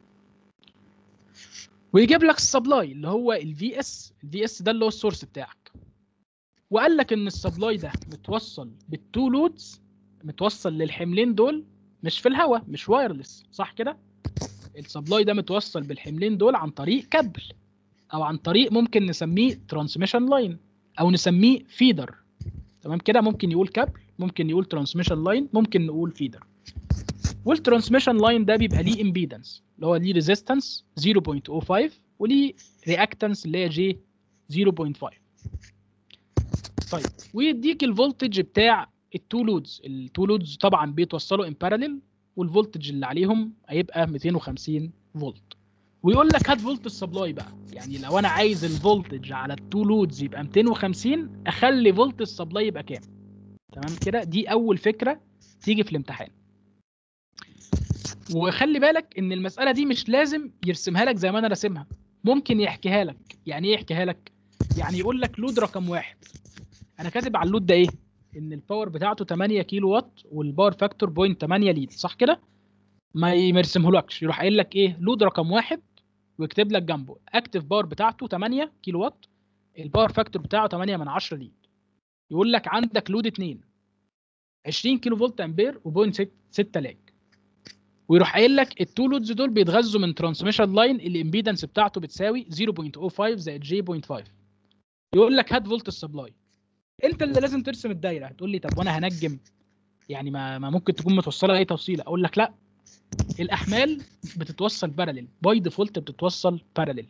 ويجيب لك السبلاي اللي هو الفي اس الفي اس ده اللي هو السورس بتاعك وقال لك ان السبلاي ده متوصل بالتو لودز متوصل للحملين دول مش في الهواء مش وايرلس صح كده السبلاي ده متوصل بالحملين دول عن طريق كابل او عن طريق ممكن نسميه ترانسميشن لاين او نسميه فيدر تمام كده ممكن يقول كابل ممكن يقول ترانسميشن لاين ممكن نقول فيدر والترانسميشن لاين ده بيبقى ليه امبيدنس اللي هو ليه ريزيستنس 0.05 وليه رياكتنس اللي هي جي 0.5 طيب ويديك الفولتج بتاع التو لودز التو لودز طبعا بيتوصلوا ان باراليل والفولتج اللي عليهم هيبقى 250 فولت ويقول لك هات فولت السبلاي بقى يعني لو انا عايز الفولتج على التو لودز يبقى 250 اخلي فولت السبلاي يبقى كام تمام كده دي اول فكره تيجي في الامتحان وخلي بالك ان المساله دي مش لازم يرسمها لك زي ما انا راسمها ممكن يحكيها لك يعني ايه يحكيها لك يعني يقول لك لود رقم واحد انا كاتب على اللود ده ايه ان الباور بتاعته 8 كيلو وات والباور فاكتور بوينت 8 ليد صح كده ما يرسمهولكش يروح قايل لك ايه لود رقم واحد ويكتب لك جنبه اكتف باور بتاعته 8 كيلو وات الباور فاكتور بتاعه 8 من 10 ليد يقول لك عندك لود 2 20 كيلو فولت امبير وبوينت 6 لاج ويروح قايل لك التو لودز دول بيتغذوا من ترانسميشن لاين الامبيدنس بتاعته بتساوي 0.05 زائد جي 0.5 يقول لك هات فولت السبلاي انت اللي لازم ترسم الدايره هتقول لي طب وانا هنجم يعني ما, ما ممكن تكون متوصله اي توصيله اقول لك لا الاحمال بتتوصل باراليل باي ديفولت بتتوصل باراليل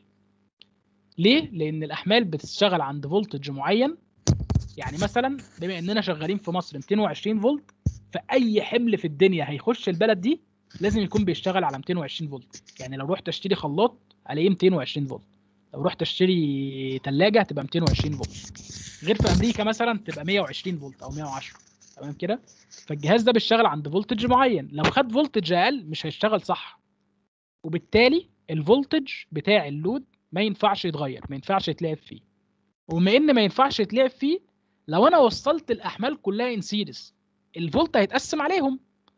ليه لان الاحمال بتشتغل عند فولتج معين يعني مثلا بما اننا شغالين في مصر 220 فولت فاي حمل في الدنيا هيخش البلد دي لازم يكون بيشتغل على 220 فولت يعني لو رحت اشتري خلاط الاقيه 220 فولت لو رحت اشتري ثلاجه هتبقى 220 فولت غير في امريكا مثلا تبقى 120 فولت او 110 تمام كده فالجهاز ده بيشتغل عند فولتج معين لو خد فولتج اقل مش هيشتغل صح وبالتالي الفولتج بتاع اللود ما ينفعش يتغير ما ينفعش يتلعب فيه وبما ان ما ينفعش يتلعب فيه لو انا وصلت الاحمال كلها ان سيريز الفولت هيتقسم عليهم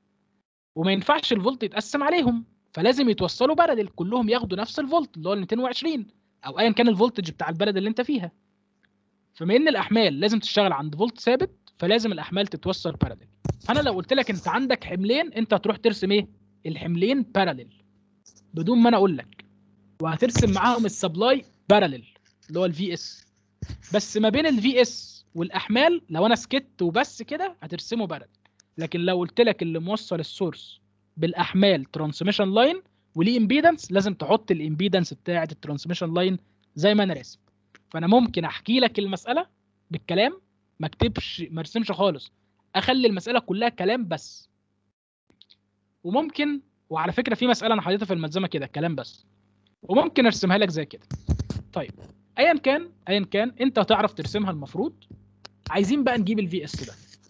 وما ينفعش الفولت يتقسم عليهم فلازم يتوصلوا بارلل كلهم ياخدوا نفس الفولت اللي هو ال 220 او ايا كان الفولتج بتاع البلد اللي انت فيها فما ان الاحمال لازم تشتغل عند فولت ثابت فلازم الاحمال تتوصل بارلل فانا لو قلت لك انت عندك حملين انت هتروح ترسم ايه الحملين بارلل بدون ما انا اقول لك وهترسم معاهم السبلاي بارلل اللي هو الفي اس بس ما بين الفي اس والاحمال لو انا سكت وبس كده هترسمه بارلل لكن لو قلت لك اللي موصل السورس بالاحمال ترانسميشن لاين وليه امبيدنس لازم تحط الامبيدنس بتاعه الترانسميشن لاين زي ما انا راسم فانا ممكن احكي لك المساله بالكلام ما اكتبش ما ارسمش خالص اخلي المساله كلها كلام بس وممكن وعلى فكره في مساله انا حاططها في الملزمه كده كلام بس وممكن ارسمها لك زي كده طيب ايا كان ايا كان انت هتعرف ترسمها المفروض عايزين بقى نجيب الفي اس ده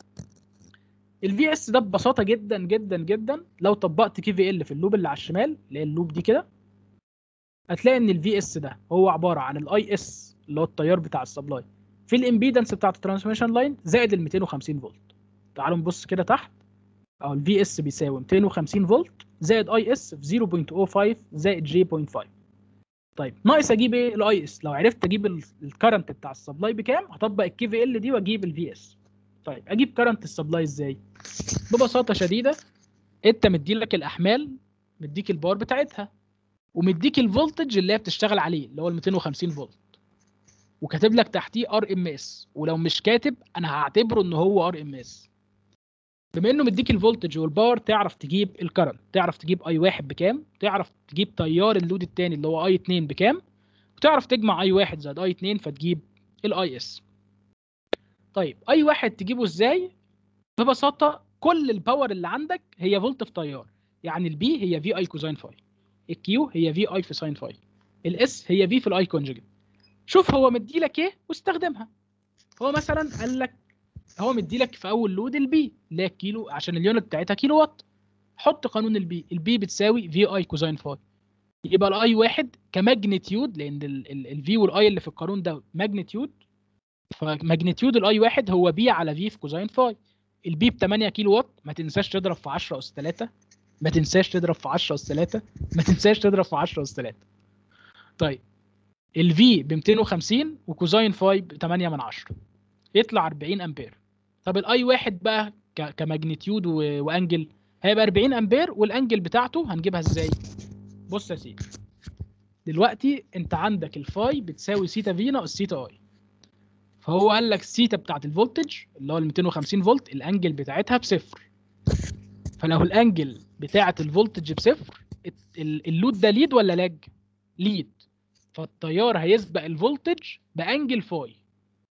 الفي اس ده ببساطه جدا جدا جدا لو طبقت كي في ال في اللوب اللي على الشمال اللي هي اللوب دي كده هتلاقي ان الفي اس ده هو عباره عن الاي اس اللي هو التيار بتاع السبلاي في الامبيدنس بتاعت الترانسميشن لاين زائد ال 250 فولت تعالوا نبص كده تحت اهو الفي اس بيساوي 250 فولت زائد اي اس في 0.05 زائد جي 0.5 طيب ناقص اجيب ايه الاي اس لو عرفت اجيب الكرنت بتاع السبلاي بكام هطبق الكي في ال دي واجيب الفي اس طيب اجيب كرنت السبلاي ازاي ببساطه شديده انت مديلك الاحمال مديك الباور بتاعتها ومديك الفولتج اللي هي بتشتغل عليه اللي هو ال 250 فولت وكاتب لك تحتيه ار ام اس ولو مش كاتب انا هعتبره ان هو ار ام اس بما انه مديك الفولتج والباور تعرف تجيب الكرنت تعرف تجيب اي واحد بكام تعرف تجيب تيار اللود الثاني اللي هو اي 2 بكام وتعرف تجمع اي واحد زائد اي 2 فتجيب الاي اس طيب اي واحد تجيبه ازاي ببساطه كل الباور اللي عندك هي فولت في تيار يعني البي هي في اي كوزين فاي الكيو هي في اي في ساين فاي الاس هي في في الاي كونجوجيت شوف هو مدي لك ايه واستخدمها هو مثلا قال لك هو مدي لك في اول لود البي اللي هي الكيلو عشان اليونت بتاعتها كيلو وات حط قانون البي البي بتساوي في اي كوزين فاي يبقى الاي واحد كماجنتيود لان الفي والاي اللي في القانون ده ماجنتيود فماجنتيود الاي واحد هو بي على في في كوزين فاي البي ب 8 كيلو وات ما تنساش تضرب في 10 اس 3 ما تنساش تضرب في 10 اس 3 ما تنساش تضرب في 10 اس 3 طيب الفي ب 250 وكوزين فاي ب 8 من 10 يطلع 40 امبير طب الاي واحد بقى كماجنتيود وانجل هيبقى 40 امبير والانجل بتاعته هنجيبها ازاي بص يا سيدي دلوقتي انت عندك الفاي بتساوي سيتا في ناقص سيتا اي فهو قال لك السيتا بتاعت الفولتج اللي هو ال 250 فولت الانجل بتاعتها بصفر فلو الانجل بتاعت الفولتج بصفر اللود ده ليد ولا لاج؟ ليد فالتيار هيسبق الفولتج بانجل فاي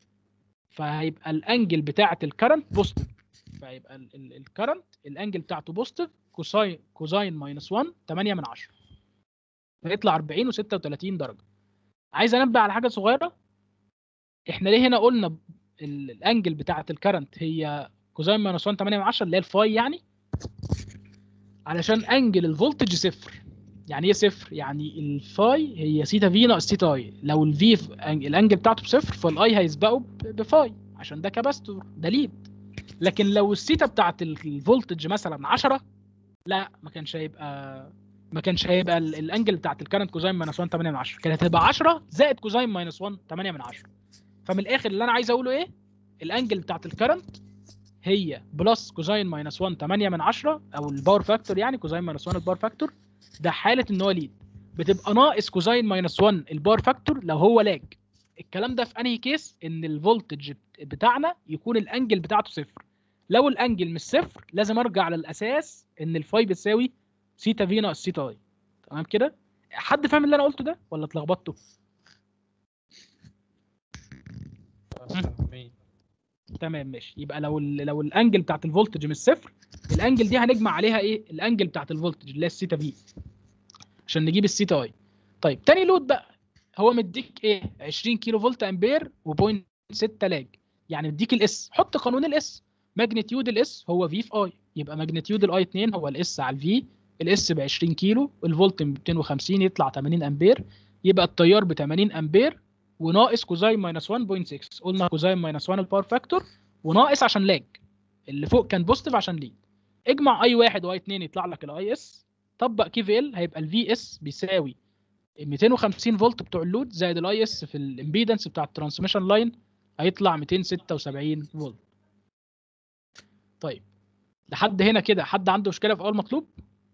فهيبقى الانجل بتاعه الكرنت بوزيتيف فهيبقى الكرنت الانجل بتاعته بوزيتيف كوساين كوزاين ماينس 1 8 من 10 فيطلع 40 و36 درجه عايز انبه على حاجه صغيره احنا ليه هنا قلنا ال- الانجل بتاعه الكرنت هي كوزاين ماينس 1 8 من 10 اللي هي الفاي يعني علشان انجل الفولتج صفر يعني ايه صفر يعني الفاي هي سيتا في ناقص سيتا اي لو الفي الانجل بتاعته بصفر فالاي هيسبقه ب- بفاي عشان ده كاباستور ده ليد لكن لو السيتا بتاعت الفولتج مثلا 10 لا ما كانش هيبقى ما كانش هيبقى ال- الانجل بتاعت الكرنت كوزاين ماينس 1 8 من 10 كانت هتبقى 10 زائد كوزاين ماينس 1 8 من 10 فمن الاخر اللي انا عايز اقوله ايه الانجل بتاعت الكرنت هي بلس كوزاين ماينس 1 8 من 10 او الباور فاكتور يعني كوزاين ماينس 1 الباور فاكتور ده حاله ان هو ليد بتبقى ناقص كوزاين ماينس 1 الباور فاكتور لو هو لاج الكلام ده في انهي كيس ان الفولتج بتاعنا يكون الانجل بتاعته صفر لو الانجل مش صفر لازم ارجع للاساس ان الفاي بتساوي سيتا في ناقص سيتا اي تمام كده حد فاهم اللي انا قلته ده ولا اتلخبطتوا فاهمين تمام ماشي يبقى لو ال لو الانجل بتاعت الفولتج مش صفر الانجل دي هنجمع عليها ايه الانجل بتاعت الفولتج اللي هي السيتا في عشان نجيب السيتا اي طيب تاني لود بقى هو مديك ايه 20 كيلو فولت امبير و.6 لاج يعني مديك الاس حط قانون الاس ماجنتيود الاس هو في في اي يبقى ماجنتيود الاي 2 هو الاس على الفي الاس ب 20 كيلو الفولت ب 250 يطلع 80 امبير يبقى التيار ب 80 امبير وناقص كوزاين ماينس 1.6 قلنا كوزاين ماينس 1 الباور فاكتور وناقص عشان لاج اللي فوق كان بوزيتيف عشان ليد اجمع اي 1 واي 2 يطلع لك الاي اس طبق كي في ال هيبقى الفي اس بيساوي 250 فولت بتوع اللود زائد الاي اس في الامبيدنس بتاع الترانسميشن لاين هيطلع 276 فولت طيب لحد هنا كده حد عنده مشكله في اول مطلوب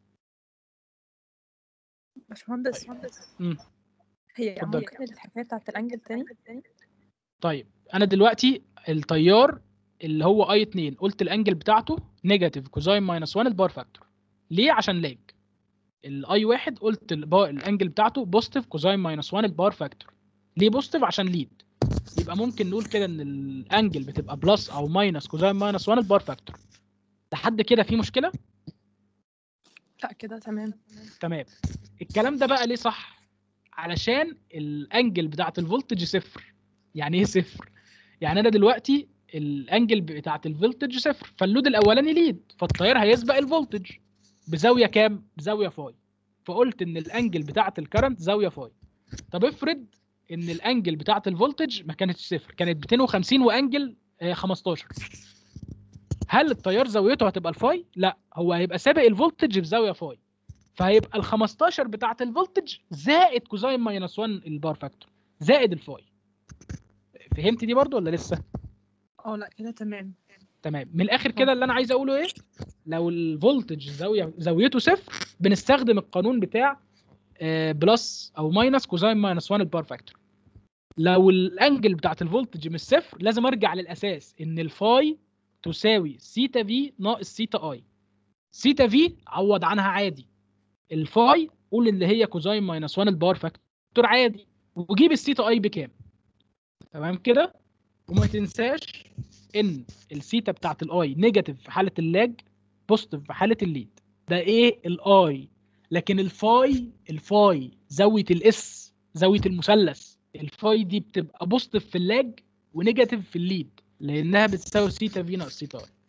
باشمهندس مم. هي اتفضل. ممكن الحكايه بتاعت الانجل تاني طيب انا دلوقتي التيار اللي هو اي 2 قلت الانجل بتاعته نيجاتيف كوزاين ماينس 1 الباور فاكتور ليه عشان لاج الاي 1 قلت البا- الانجل بتاعته بوزيتيف كوزاين ماينس 1 الباور فاكتور ليه بوزيتيف عشان ليد يبقى ممكن نقول كده ان الانجل بتبقى بلس او ماينس كوزاين ماينس 1 الباور فاكتور لحد كده في مشكله لا كده تمام تمام الكلام ده بقى ليه صح علشان الانجل بتاعت الفولتج صفر يعني ايه صفر يعني انا دلوقتي الانجل بتاعت الفولتج صفر فاللود الاولاني ليد فالتيار هيسبق الفولتج بزاويه كام بزاويه فاي فقلت ان الانجل بتاعت الكرنت زاويه فاي طب افرض ان الانجل بتاعت الفولتج ما كانتش صفر كانت 250 وانجل آه، 15 هل التيار زاويته هتبقى الفاي لا هو هيبقى سابق الفولتج بزاويه فاي فهيبقى ال 15 بتاعه الفولتج زائد كوزاين ماينس 1 البار فاكتور زائد الفاي فهمت دي برضو ولا لسه اه لا كده تمام تمام من الاخر كده اللي انا عايز اقوله ايه لو الفولتج زاويه زاويته صفر بنستخدم القانون بتاع آه، بلس او ماينس كوزاين ماينس 1 البار فاكتور لو الانجل بتاعت الفولتج مش صفر لازم ارجع للاساس ان الفاي تساوي سيتا في ناقص سيتا اي سيتا في عوض عنها عادي الفاي قول اللي هي كوزاين ماينس 1 الباور فاكتور عادي وجيب السيتا اي بكام تمام كده وما تنساش ان السيتا بتاعت الاي نيجاتيف في حاله اللاج بوزيتيف في حاله الليد ده ايه الاي لكن الفاي الفاي زاويه الاس زاويه المثلث الفاي دي بتبقى بوزيتيف في اللاج ونيجاتيف في الليد لانها بتساوي سيتا في ناقص سيتا اي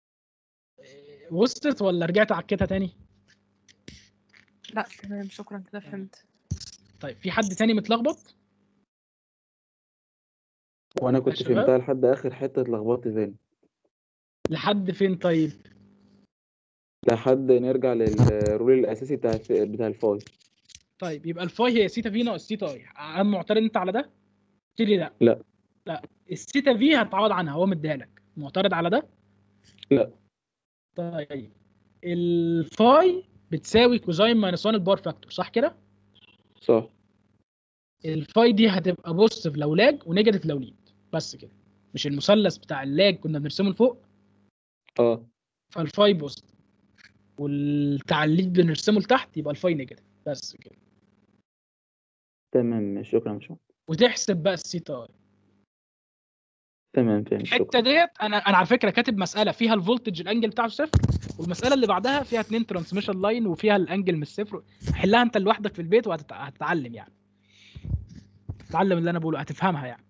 وصلت ولا رجعت عكيتها تاني لا تمام شكرا كده فهمت طيب في حد تاني متلخبط وانا كنت شباب؟ فهمتها لحد اخر حته اتلخبطت تاني لحد فين طيب لحد نرجع للرول الاساسي بتاع بتاع الفاي طيب يبقى الفاي هي سيتا في ناقص سيتا اي انا معترض انت على ده قلت لي لا لا. لا السيتا في هتعوض عنها هو مديها لك معترض على ده لا. طيب الفاي بتساوي كوزاين ماينس 1 الباور فاكتور صح كده صح الفاي دي هتبقى بوزيتيف لو لاج ونيجاتيف لو ليد بس كده مش المثلث بتاع اللاج كنا بنرسمه لفوق اه فالفاي بوزيتيف والبتاع الليد بنرسمه لتحت يبقى الفاي نيجاتيف بس كده تمام ماشي شكرا يا باشمهندس وتحسب بقى السيتا اي تمام فهمت الحته شكرا ديت انا انا على فكره كاتب مساله فيها الفولتج الانجل بتاعه صفر والمساله اللي بعدها فيها اتنين ترانسميشن لاين وفيها الانجل مش صفر حلها انت لوحدك في البيت وهتتعلم يعني تتعلم اللي انا بقوله هتفهمها يعني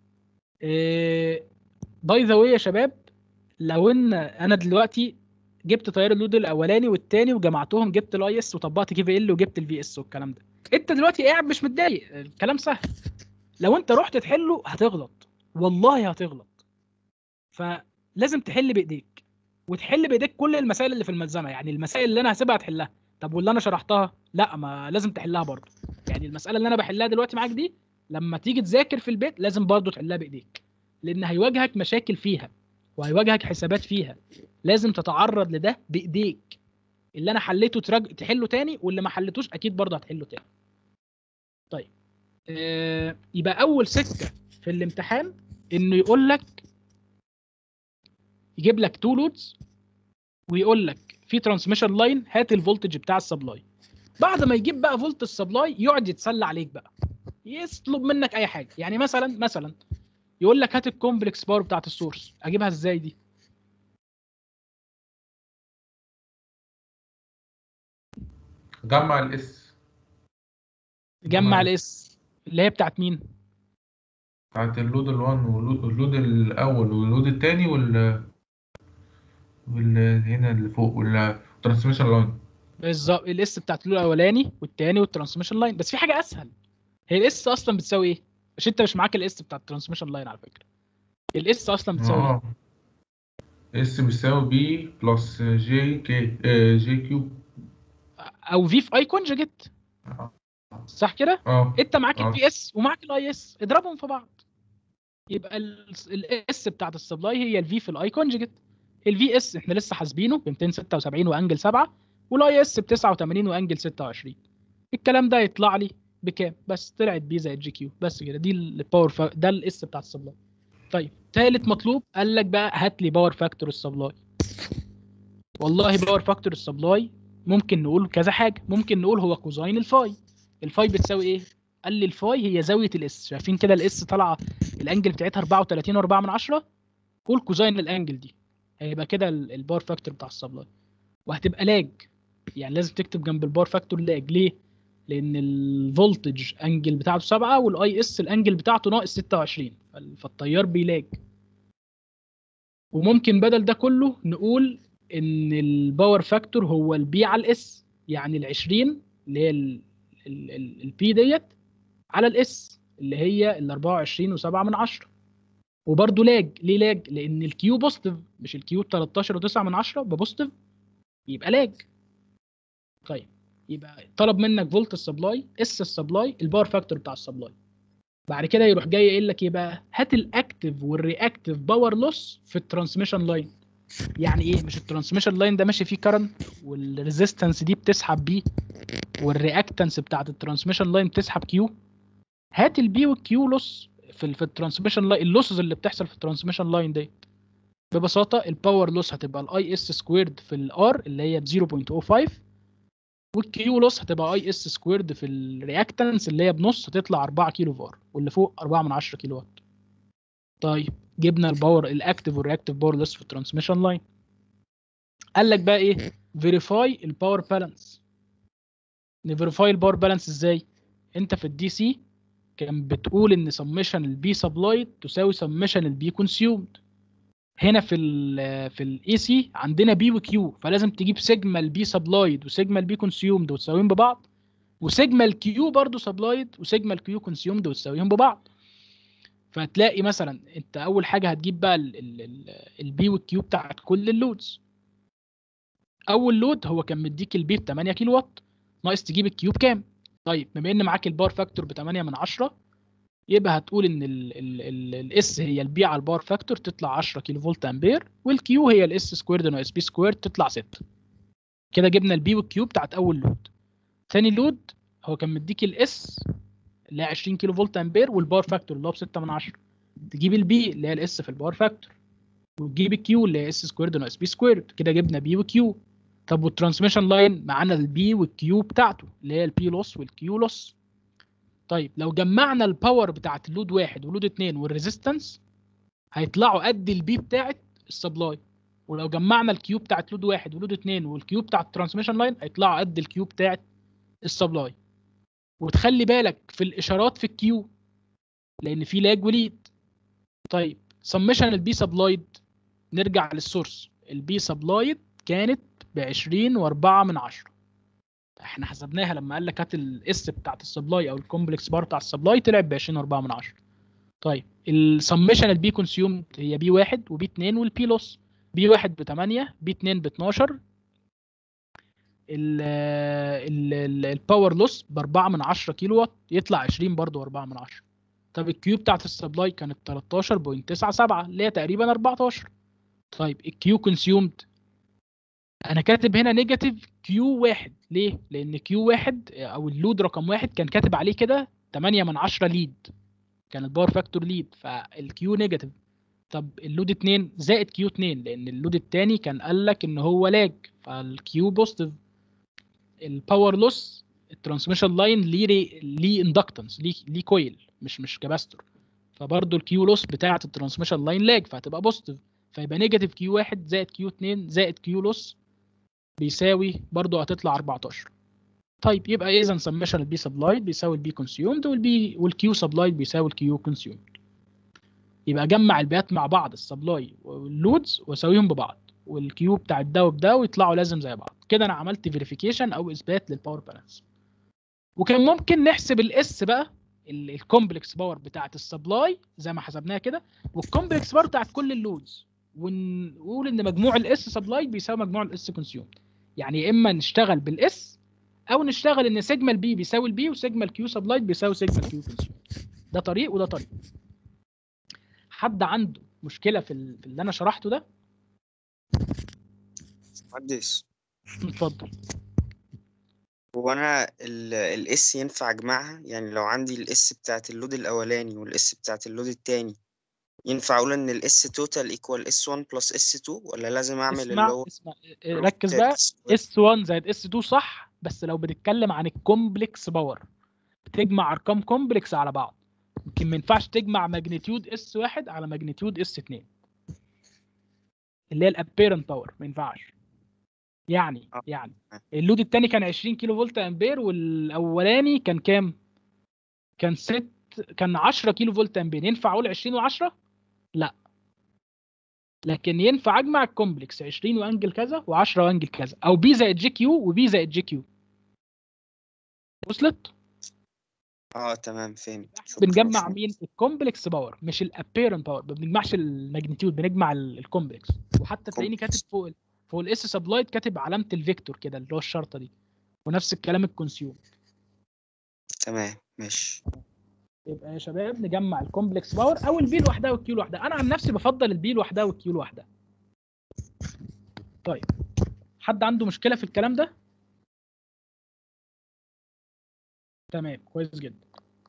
باي ذا واي يا شباب لو ان انا دلوقتي جبت تيار اللود الاولاني والتاني وجمعتهم جبت الاي اس وطبقت كي في ال وجبت الفي اس والكلام ده انت دلوقتي قاعد مش متضايق الكلام سهل لو انت رحت تحله هتغلط والله هتغلط فلازم تحل بايديك وتحل بايديك كل المسائل اللي في الملزمه يعني المسائل اللي انا هسيبها تحلها طب واللي انا شرحتها لا ما لازم تحلها برضه يعني المساله اللي انا بحلها دلوقتي معاك دي لما تيجي تذاكر في البيت لازم برضه تحلها بايديك لان هيواجهك مشاكل فيها وهيواجهك حسابات فيها لازم تتعرض لده بايديك اللي انا حليته ترج... تحله تاني واللي ما حلتوش اكيد برضه هتحله تاني طيب آه يبقى اول سكه في الامتحان انه يقول لك يجيب لك تو لودز ويقول لك في ترانسميشن لاين هات الفولتج بتاع السبلاي بعد ما يجيب بقى فولت السبلاي يقعد يتسلى عليك بقى يطلب منك اي حاجه يعني مثلا مثلا يقول لك هات الكومبلكس باور بتاعت السورس اجيبها ازاي دي جمع الاس جمع الاس اللي هي بتاعت مين بتاعت اللود الوان واللود الاول واللود التاني وال وال هنا اللي فوق والترانسميشن لاين بالظبط الاس بتاعت اللود الاولاني والتاني والترانسميشن لاين بس في حاجه اسهل هي الاس اصلا بتساوي ايه مش انت مش معاك الاس بتاع الترانسميشن لاين على فكره الاس اصلا بتساوي ايه اه اس بيساوي بي بلس جي كي آه جي كيو او في في اي كونجكت صح كده اه انت معاك آه. البي اس ومعاك الاي اس اضربهم في بعض يبقى الاس بتاعت السبلاي هي الفي في الاي كونجكت الفي اس احنا لسه حاسبينه ب 276 وانجل 7 والاي اس ب 89 وانجل 26 الكلام ده يطلع لي بكام بس طلعت بي زائد جي كيو بس كده دي الباور فا... ده الاس بتاع السبلاي طيب ثالث مطلوب قال لك بقى هات لي باور فاكتور السبلاي والله باور فاكتور السبلاي ممكن نقول كذا حاجه ممكن نقول هو كوزاين الفاي الفاي بتساوي ايه قال لي الفاي هي زاويه الاس شايفين كده الاس طالعه الانجل بتاعتها 34 و4 من 10 قول كوزاين الانجل دي هيبقى كده ال- الباور فاكتور بتاع السبلاي وهتبقى لاج يعني لازم تكتب جنب الباور فاكتور لاج ليه لان الفولتج انجل بتاعته 7 والاي اس الانجل بتاعته ناقص 26 فال- فالتيار بيلاج وممكن بدل ده كله نقول ان الباور فاكتور هو البي على الاس يعني ال 20 اللي هي البي ديت على الاس اللي هي ال 24 و7 من 10 وبرده لاج ليه لاج لان الكيو بوزيتيف مش الكيو 13 و9 من 10 ببوزيتيف يبقى لاج طيب يبقى طلب منك فولت السبلاي اس السبلاي الباور فاكتور بتاع السبلاي بعد كده يروح جاي قايل لك ايه بقى هات الاكتف والرياكتيف باور لوس في الترانسميشن لاين يعني ايه مش الترانسميشن لاين ده ماشي فيه كرنت والريزيستنس دي بتسحب بي والرياكتنس بتاعت الترانسميشن لاين بتسحب كيو هات البي والكيو لوس في ال في الترانسميشن لاين اللوسز اللي بتحصل في الترانسميشن لاين ديت ببساطه الباور لوس هتبقى الاي اس سكويرد في الار اللي هي ب 0.05 والكيو لوس هتبقى اي اس سكويرد في الرياكتنس اللي هي بنص هتطلع 4 كيلو فار واللي فوق 4 من 10 كيلو وات طيب جبنا الباور الاكتف والرياكتيف باور لوس في الترانسميشن لاين قال لك بقى ايه فيريفاي الباور بالانس نفيريفاي الباور بالانس ازاي انت في الدي سي كان بتقول ان سمشن البي سبلايد تساوي سمشن البي كونسيومد هنا في ال في الاي سي عندنا بي وكيو فلازم تجيب سيجما البي سبلايد وسيجما البي كونسيومد وتساويهم ببعض وسيجما الكيو برضو سبلايد وسيجما الكيو كونسيومد وتساويهم ببعض فهتلاقي مثلا انت اول حاجه هتجيب بقى البي والكيو بتاعت كل اللودز اول لود هو كان مديك البي ب 8 كيلو وات ناقص تجيب الكيو بكام طيب بما ان معاك الباور فاكتور ب 8 من 10 يبقى هتقول ان الاس هي البي على الباور فاكتور تطلع 10 كيلو فولت امبير والكيو هي الاس سكويرد ناقص بي سكويرد تطلع 6 كده جبنا البي والكيو بتاعت اول لود ثاني لود هو كان مديك الاس اللي هي 20 كيلو فولت امبير والباور فاكتور اللي هو ب 6 من 10 تجيب البي اللي هي الاس في الباور فاكتور وتجيب الكيو اللي هي اس سكويرد ناقص بي سكويرد كده جبنا بي وكيو طب والترانسميشن لاين معانا البي والكيو بتاعته اللي هي البي لوس والكيو لوس طيب لو جمعنا الباور بتاعت اللود واحد ولود اتنين والريزيستنس هيطلعوا قد البي بتاعت السبلاي ولو جمعنا الكيو بتاعت لود واحد ولود اتنين والكيو بتاعت الترانسميشن لاين هيطلعوا قد الكيو بتاعت السبلاي وتخلي بالك في الاشارات في الكيو لان في لاج وليد طيب سمشن البي سبلايد نرجع للسورس البي سبلايد كانت ب 20 و4 من 10 احنا حسبناها لما قال لك هات الاس بتاعت السبلاي او الكومبلكس بار بتاع السبلاي طلع ب 20 و4 من 10 طيب السمشن البي كونسيومد هي بي 1 وبي 2 والبي لوس بي 1 ب 8 بي 2 ب 12 الباور لوس ب 4 من 10 كيلو وات يطلع 20 برضه 4 من 10 طب الكيو بتاعت السبلاي كانت 13.97 اللي هي تقريبا 14 طيب الكيو كونسيومد انا كاتب هنا نيجاتيف كيو واحد ليه؟ لان كيو واحد او اللود رقم واحد كان كاتب عليه كده 8 من 10 ليد كان الباور فاكتور ليد فالكيو نيجاتيف طب اللود 2 زائد كيو 2 لان اللود الثاني كان قال لك ان هو لاج فالكيو بوزيتيف الباور لوس الترانسميشن لاين ليه ري... ليه اندكتنس ليه ليه كويل مش مش كاباستور فبرضه الكيو لوس بتاعه الترانسميشن لاين لاج فهتبقى بوزيتيف فيبقى نيجاتيف كيو 1 زائد كيو 2 زائد كيو لوس بيساوي برضه هتطلع 14 طيب يبقى اذا سمشن البي سبلايد بيساوي البي كونسيومد والبي والكيو سبلايد بيساوي الكيو كونسيومد يبقى جمع البيات مع بعض السبلاي واللودز واساويهم ببعض والكيو بتاع ده وده ويطلعوا لازم زي بعض كده انا عملت فيريفيكيشن او اثبات للباور بالانس وكان ممكن نحسب الاس بقى الكومبلكس باور بتاعت السبلاي زي ما حسبناها كده والكومبلكس باور بتاعت كل اللودز ونقول ان مجموع الاس سبلاي بيساوي مجموع الاس كونسيوم يعني يا اما نشتغل بالاس او نشتغل ان سيجما البي بيساوي البي وسيجما الكيو سبلاي بيساوي سيجما الكيو كونسيوم ده طريق وده طريق حد عنده مشكله في, ال- في اللي انا شرحته ده مهندس اتفضل هو انا الاس ينفع اجمعها يعني لو عندي الاس بتاعت اللود الاولاني والاس بتاعت اللود التاني ينفع اقول ان الاس توتال ايكوال اس 1 بلس اس 2 ولا لازم اعمل اللي اسمع هو اسمع اه، ركز بقى اس 1 زائد اس 2 صح بس لو بنتكلم عن الكومبلكس باور بتجمع ارقام كومبلكس على بعض يمكن ما ينفعش تجمع ماجنتيود اس 1 على ماجنتيود اس 2 اللي هي الابيرنت باور ما ينفعش يعني اه. يعني اللود الثاني كان 20 كيلو فولت امبير والاولاني كان كام كان 6 كان 10 كيلو فولت امبير ينفع اقول 20 و10 لا لكن ينفع اجمع الكومبلكس 20 وانجل كذا و10 وانجل كذا او بي زائد جي كيو وبي زائد جي كيو وصلت اه تمام فهمت احنا شكرا بنجمع شكرا. مين الكومبلكس باور مش الابيرنت باور ما بنجمعش الماجنتيود بنجمع ال- الكومبلكس وحتى تلاقيني كاتب كومبلكس. فوق ال- فوق الاس سبلايت كاتب علامه الفيكتور كده اللي هو الشرطه دي ونفس الكلام الكونسيوم تمام ماشي يبقى يا شباب نجمع الكومبلكس باور او البي لوحدها والكيو لوحدها انا عن نفسي بفضل البي لوحدها والكيو لوحدها طيب حد عنده مشكله في الكلام ده تمام كويس جدا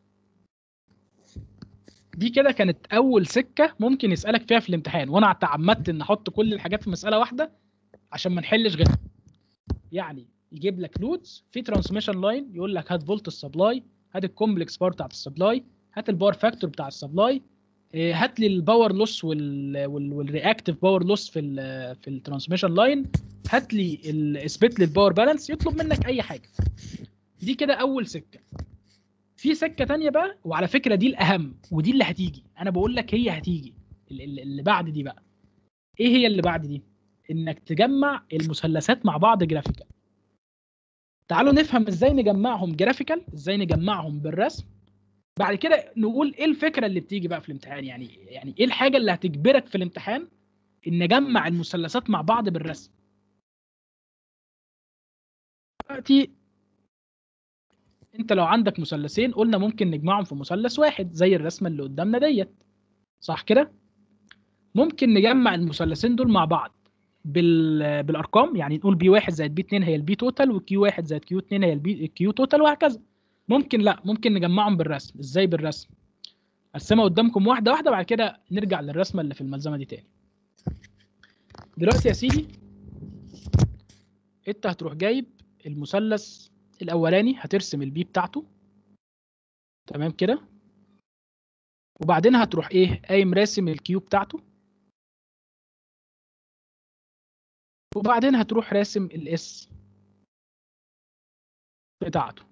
دي كده كانت اول سكه ممكن يسالك فيها في الامتحان وانا تعمدت ان احط كل الحاجات في مساله واحده عشان ما نحلش غيرها يعني يجيب لك لودز في ترانسميشن لاين يقول لك هات فولت السبلاي هات الكومبلكس باور بتاعت السبلاي هات الباور فاكتور بتاع السبلاي إيه، هات لي الباور لوس وال وال والرياكتيف باور لوس في ال في الترانسميشن لاين هات لي ال- اثبت لي الباور بالانس يطلب منك اي حاجه دي كده اول سكه في سكه تانية بقى وعلى فكره دي الاهم ودي اللي هتيجي انا بقول لك هي هتيجي ال- ال- اللي بعد دي بقى ايه هي اللي بعد دي انك تجمع المثلثات مع بعض جرافيكال تعالوا نفهم ازاي نجمعهم جرافيكال ازاي نجمعهم بالرسم بعد كده نقول ايه الفكره اللي بتيجي بقى في الامتحان يعني يعني ايه الحاجه اللي هتجبرك في الامتحان ان نجمع المثلثات مع بعض بالرسم دلوقتي انت لو عندك مثلثين قلنا ممكن نجمعهم في مثلث واحد زي الرسمه اللي قدامنا ديت صح كده ممكن نجمع المثلثين دول مع بعض بال... بالارقام يعني نقول بي 1 زائد بي 2 هي البي توتال وكيو 1 زائد كيو 2 هي البي كيو توتال وهكذا ممكن لا ممكن نجمعهم بالرسم ازاي بالرسم ارسمها قدامكم واحده واحده بعد كده نرجع للرسمه اللي في الملزمه دي تاني دلوقتي يا سيدي انت هتروح جايب المثلث الاولاني هترسم البي بتاعته تمام كده وبعدين هتروح ايه قايم راسم الكيو بتاعته وبعدين هتروح راسم الاس بتاعته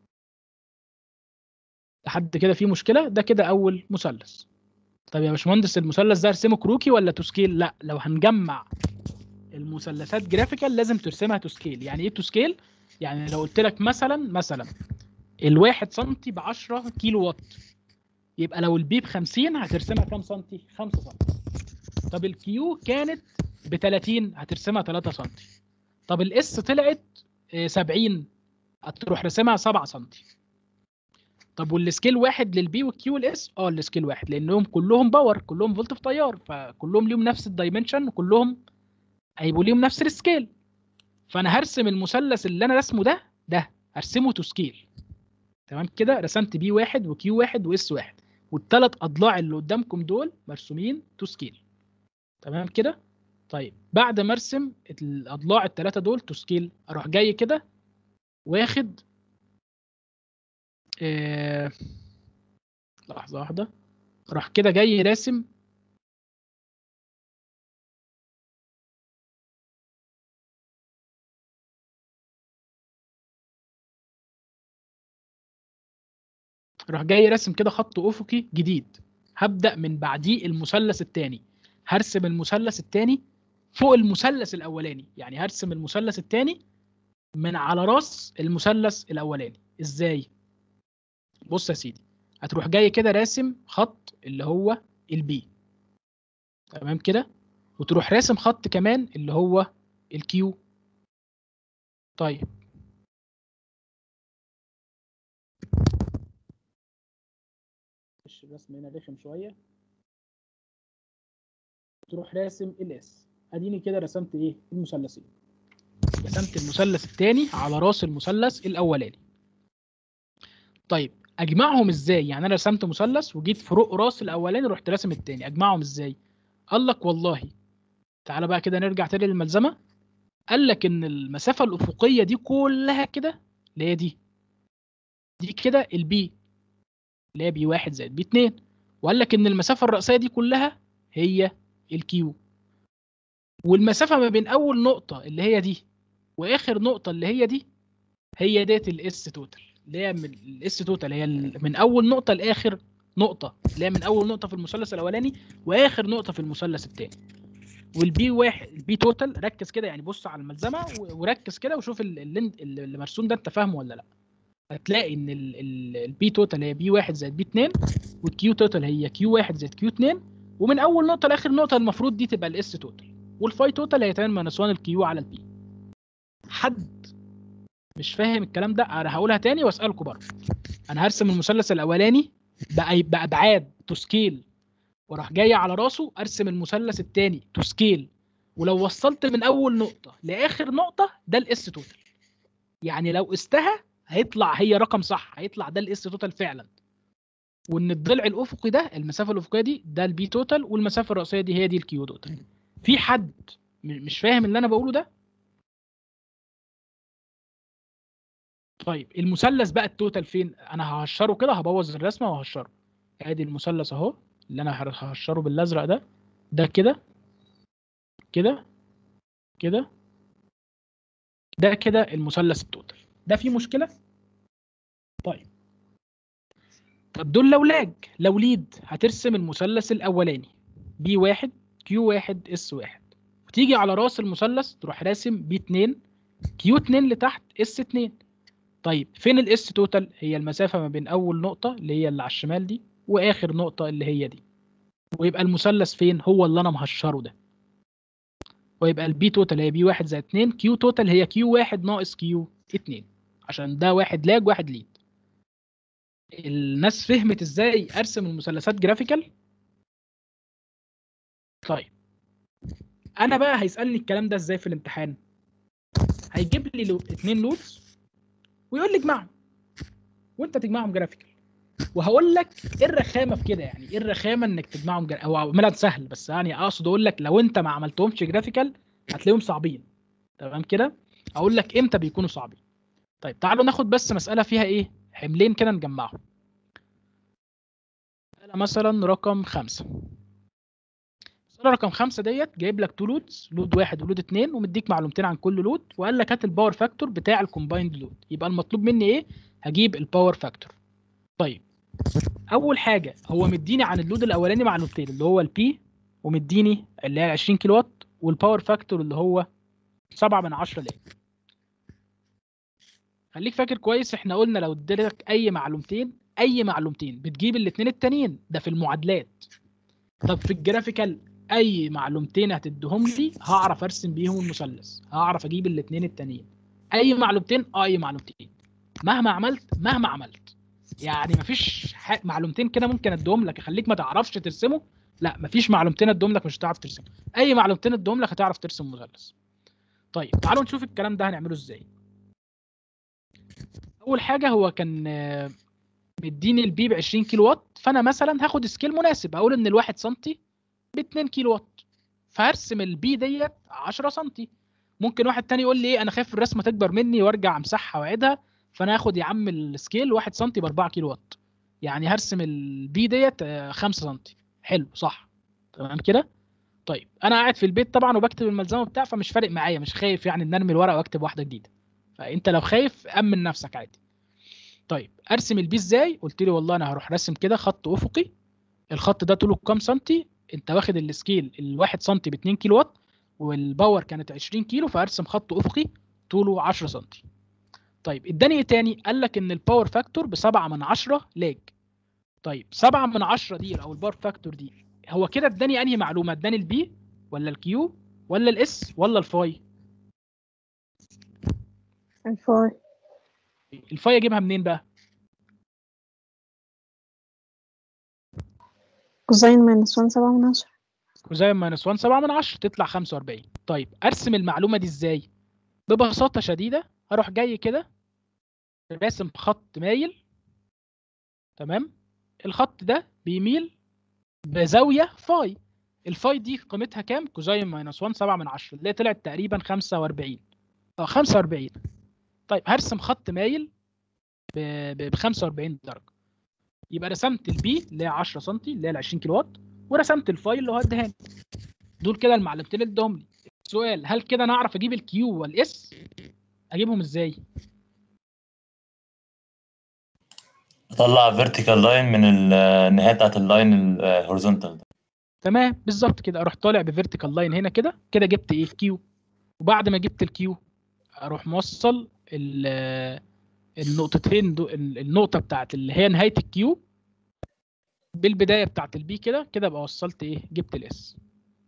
لحد كده في مشكله ده كده اول مثلث طب يا باشمهندس المثلث ده ارسمه كروكي ولا تو سكيل لا لو هنجمع المثلثات جرافيكال لازم ترسمها تو سكيل يعني ايه تو سكيل يعني لو قلت لك مثلا مثلا الواحد سنتي ب 10 كيلو وات يبقى لو البي ب 50 هترسمها كام سنتي 5 سنتي طب الكيو كانت ب 30 هترسمها 3 سنتي طب الاس طلعت آه، 70 هتروح راسمها 7 سنتي طب والسكيل واحد للبي والكيو والاس اه السكيل واحد لانهم كلهم باور كلهم فولت في تيار فكلهم ليهم نفس الدايمنشن وكلهم هيبقوا ليهم نفس السكيل فانا هرسم المثلث اللي انا رسمه ده ده هرسمه تو سكيل تمام كده رسمت بي واحد وكيو واحد واس واحد والثلاث اضلاع اللي قدامكم دول مرسومين تو سكيل تمام كده طيب بعد ما ارسم الاضلاع الثلاثه دول تو سكيل اروح جاي كده واخد آه... لحظه واحده راح كده جاي راسم راح جاي راسم كده خط افقي جديد هبدا من بعديه المثلث الثاني هرسم المثلث الثاني فوق المثلث الاولاني يعني هرسم المثلث الثاني من على راس المثلث الاولاني ازاي بص يا سيدي هتروح جاي كده راسم خط اللي هو البي تمام كده وتروح راسم خط كمان اللي هو الكيو طيب معلش الرسم هنا رخم شويه تروح راسم الاس اديني كده رسمت ايه المثلثين رسمت المثلث الثاني على راس المثلث الاولاني طيب اجمعهم ازاي يعني انا رسمت مثلث وجيت فوق راس الاولاني رحت راسم الثاني اجمعهم ازاي قال لك والله تعالى بقى كده نرجع تاني للملزمه قال لك ان المسافه الافقيه دي كلها كده اللي هي دي دي كده البي اللي هي بي واحد زائد بي اتنين وقال لك ان المسافه الرئيسيه دي كلها هي الكيو والمسافه ما بين اول نقطه اللي هي دي واخر نقطه اللي هي دي هي ديت الاس توتال اللي هي من الاس توتال هي ال- من اول نقطه لاخر نقطه اللي هي من اول نقطه في المثلث الاولاني واخر نقطه في المثلث الثاني والبي واحد البي توتال ركز كده يعني بص على الملزمه و- وركز كده وشوف ال- اللي انت- اللي مرسوم ده انت فاهمه ولا لا هتلاقي ان البي توتال هي بي واحد زائد بي 2 والكيو توتال هي كيو واحد زائد كيو 2 ومن اول نقطه لاخر نقطه المفروض دي تبقى الاس توتال والفاي توتال هي 8 ماينس 1 الكيو على البي حد مش فاهم الكلام ده انا هقولها تاني واسالكم برضه انا هرسم المثلث الاولاني بأي- بابعاد تو سكيل واروح جاي على راسه ارسم المثلث الثاني تو سكيل ولو وصلت من اول نقطه لاخر نقطه ده الاس توتال يعني لو قستها هيطلع هي رقم صح هيطلع ده الاس توتال فعلا وان الضلع الافقي ده المسافه الافقيه دي ده البي توتال والمسافه الرئيسيه دي هي دي الكيو توتال في حد م- مش فاهم اللي انا بقوله ده طيب المثلث بقى التوتال فين انا ههشره كده هبوظ الرسمه وههشره ادي المثلث اهو اللي انا هر- ههشره بالازرق ده ده كده كده كده ده كده المثلث التوتال ده فيه مشكله طيب طب دول لو لاج لو ليد هترسم المثلث الاولاني بي واحد كيو واحد اس واحد وتيجي على راس المثلث تروح راسم بي 2 كيو 2 لتحت اس 2 طيب فين الاس توتال هي المسافه ما بين اول نقطه اللي هي اللي على الشمال دي واخر نقطه اللي هي دي ويبقى المثلث فين هو اللي انا مهشره ده ويبقى البي توتال هي بي 1 زائد 2 كيو توتال هي كيو 1 ناقص كيو 2 عشان ده واحد لاج واحد ليد الناس فهمت ازاي ارسم المثلثات جرافيكال طيب انا بقى هيسالني الكلام ده ازاي في الامتحان هيجيب لي لو... اتنين لودز ويقول لي اجمعهم وانت تجمعهم جرافيكال وهقول لك ايه الرخامه في كده يعني ايه الرخامه انك تجمعهم جرا... هو عملها سهل بس يعني اقصد اقول لك لو انت ما عملتهمش جرافيكال هتلاقيهم صعبين تمام كده اقول لك امتى بيكونوا صعبين طيب تعالوا ناخد بس مساله فيها ايه حملين كده نجمعهم مسألة مثلا رقم خمسة مسألة رقم خمسة ديت جايب لك تو لودز لود واحد ولود اتنين ومديك معلومتين عن كل لود وقال لك هات الباور فاكتور بتاع الكومبايند لود يبقى المطلوب مني ايه؟ هجيب الباور فاكتور طيب اول حاجة هو مديني عن اللود الاولاني معلومتين اللي هو البي ومديني اللي هي 20 كيلو وات والباور فاكتور اللي هو 7 من 10 ليه خليك فاكر كويس احنا قلنا لو اديتك اي معلومتين اي معلومتين بتجيب الاثنين التانيين ده في المعادلات طب في الجرافيكال اي معلومتين هتديهم لي هعرف ارسم بيهم المثلث هعرف اجيب الاثنين التانيين اي معلومتين آه، اي معلومتين مهما عملت مهما عملت يعني مفيش ح- معلومتين كده ممكن اديهم لك اخليك ما تعرفش ترسمه لا مفيش معلومتين اديهم لك مش هتعرف ترسمه اي معلومتين اديهم لك هتعرف ترسم مثلث طيب تعالوا نشوف الكلام ده هنعمله ازاي اول حاجه هو كان آه، مديني البي ب 20 كيلو وات فانا مثلا هاخد سكيل مناسب اقول ان الواحد سنتي ب 2 كيلو وات فهرسم البي ديت 10 سنتي ممكن واحد تاني يقول لي ايه انا خايف الرسمه تكبر مني وارجع امسحها واعيدها فانا هاخد يا عم السكيل 1 سنتي ب 4 كيلو وات يعني هرسم البي ديت 5 سنتي حلو صح تمام كده طيب انا قاعد في البيت طبعا وبكتب الملزمه بتاع فمش فارق معايا مش خايف يعني ان ارمي الورقه واكتب واحده جديده فانت لو خايف امن نفسك عادي طيب ارسم البي ازاي قلت لي والله انا هروح راسم كده خط افقي الخط ده طوله كام سنتي انت واخد السكيل الواحد سنتي ب 2 كيلو وات والباور كانت 20 كيلو فارسم خط افقي طوله 10 سنتي طيب اداني ايه تاني قال لك ان الباور فاكتور ب 7 من 10 لاج طيب 7 من 10 دي او الباور فاكتور دي هو كده اداني انهي معلومه اداني البي ولا الكيو ولا الاس ولا الفاي الفاي الفاي اجيبها منين بقى كوزين ماينس 1 سبعة من عشرة كوزين ماينس 1 7 من 10 تطلع 45 طيب ارسم المعلومه دي ازاي ببساطه شديده هروح جاي كده راسم خط مايل تمام الخط ده بيميل بزاويه فاي الفاي دي قيمتها كام كوزين ماينس 1 7 من 10 اللي هي طلعت تقريبا 45 اه 45 طيب هرسم خط مايل ب 45 درجه يبقى رسمت البي اللي هي 10 سم اللي هي ال 20 كيلو وات ورسمت الفاي اللي هو الدهان دول كده المعلومتين اللي ادهم لي السؤال هل كده انا اعرف اجيب الكيو والاس اجيبهم ازاي اطلع فيرتيكال لاين من النهايه بتاعت اللاين الهوريزونتال تمام بالظبط كده اروح طالع بفيرتيكال لاين هنا كده كده جبت ايه كيو وبعد ما جبت الكيو اروح موصل ال- النقطتين دو النقطه بتاعت اللي هي نهايه الكيو بالبدايه بتاعت البي كده كده ابقى وصلت ايه جبت الاس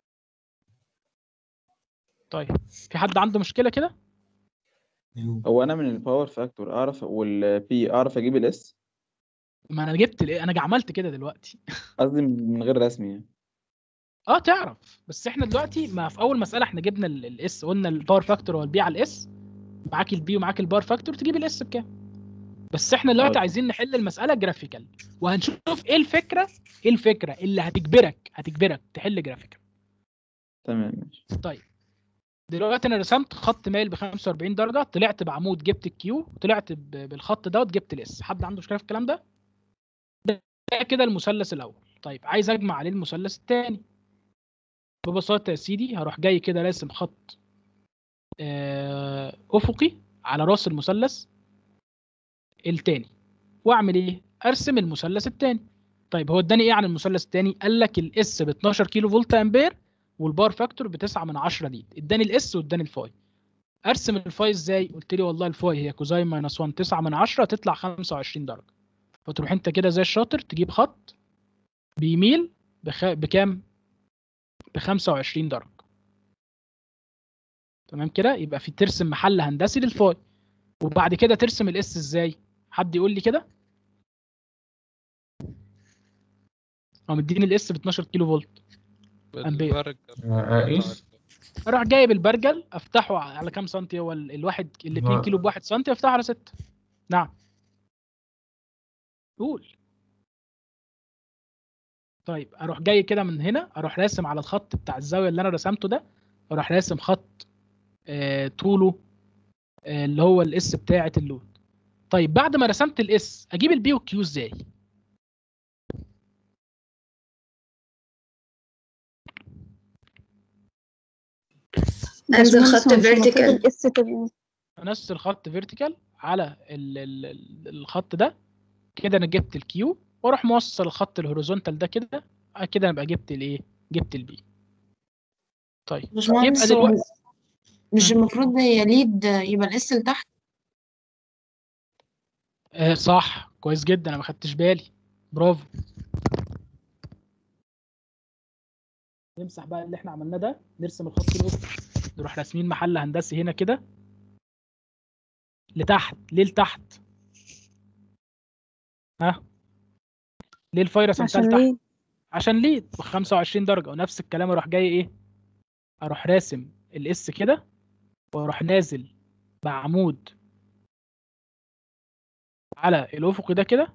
طيب في حد عنده مشكله كده هو انا من الباور فاكتور اعرف والبي اعرف اجيب الاس ما انا جبت الايه انا عملت كده دلوقتي قصدي من غير رسمي يعني اه تعرف بس احنا دلوقتي ما في اول مساله احنا جبنا الاس قلنا الباور فاكتور هو البي على الاس معاك البي ومعاك الباور فاكتور تجيب الاس بكام بس احنا دلوقتي آه. عايزين نحل المساله جرافيكال وهنشوف ايه الفكره ايه الفكره اللي هتجبرك هتجبرك تحل جرافيكال تمام ماشي طيب دلوقتي انا رسمت خط مايل ب 45 درجه طلعت بعمود جبت الكيو طلعت ب- بالخط دوت جبت الاس حد عنده مشكله في الكلام ده ده ده كده المثلث الاول طيب عايز اجمع عليه المثلث الثاني ببساطه يا سيدي هروح جاي كده راسم خط آه، افقي على راس المثلث الثاني واعمل ايه ارسم المثلث الثاني طيب هو اداني ايه عن المثلث الثاني قال لك الاس ب 12 كيلو فولت امبير والبار فاكتور ب 9 من 10 دي اداني الاس واداني الفاي ارسم الفاي ازاي قلت لي والله الفاي هي كوزاين ماينس 1 9 من 10 تطلع 25 درجه فتروح انت كده زي الشاطر تجيب خط بيميل بخ... بكام ب 25 درجه تمام كده يبقى في ترسم محل هندسي للفاي وبعد كده ترسم الاس ازاي حد يقول لي كده هو مديني الاس ب 12 كيلو فولت أمبير. بالبرجر. اقيس اروح جايب البرجل افتحه على كام سنتي هو ال- الواحد ال 2 لا. كيلو بواحد سنتي افتحه على 6 نعم قول طيب اروح جاي كده من هنا اروح راسم على الخط بتاع الزاويه اللي انا رسمته ده اروح راسم خط آه طوله آه اللي هو الاس بتاعه اللود طيب بعد ما رسمت الاس اجيب البي والكيو ازاي انزل باشمهندس خط هو مش المفروض فيرتيكال الاس تبقى انزل خط فيرتيكال على ال ال ال الخط ده كده انا جبت الكيو واروح موصل الخط الهوريزونتال ده كده آه كده انا ابقى جبت الايه جبت البي طيب يبقى باشمهندس هو دلوقتي مش مم. المفروض هي ليد يبقى الاس لتحت آه صح كويس جدا انا ما خدتش بالي برافو نمسح بقى اللي احنا عملناه ده نرسم الخط الافقي نروح راسمين محل هندسي هنا كده لتحت ليه لتحت ها ليه الفاي رسمتها عشان لتحت ليه عشان ليد ب 25 درجه ونفس الكلام اروح جاي ايه اروح راسم الاس كده واروح نازل بعمود على الافق ده كده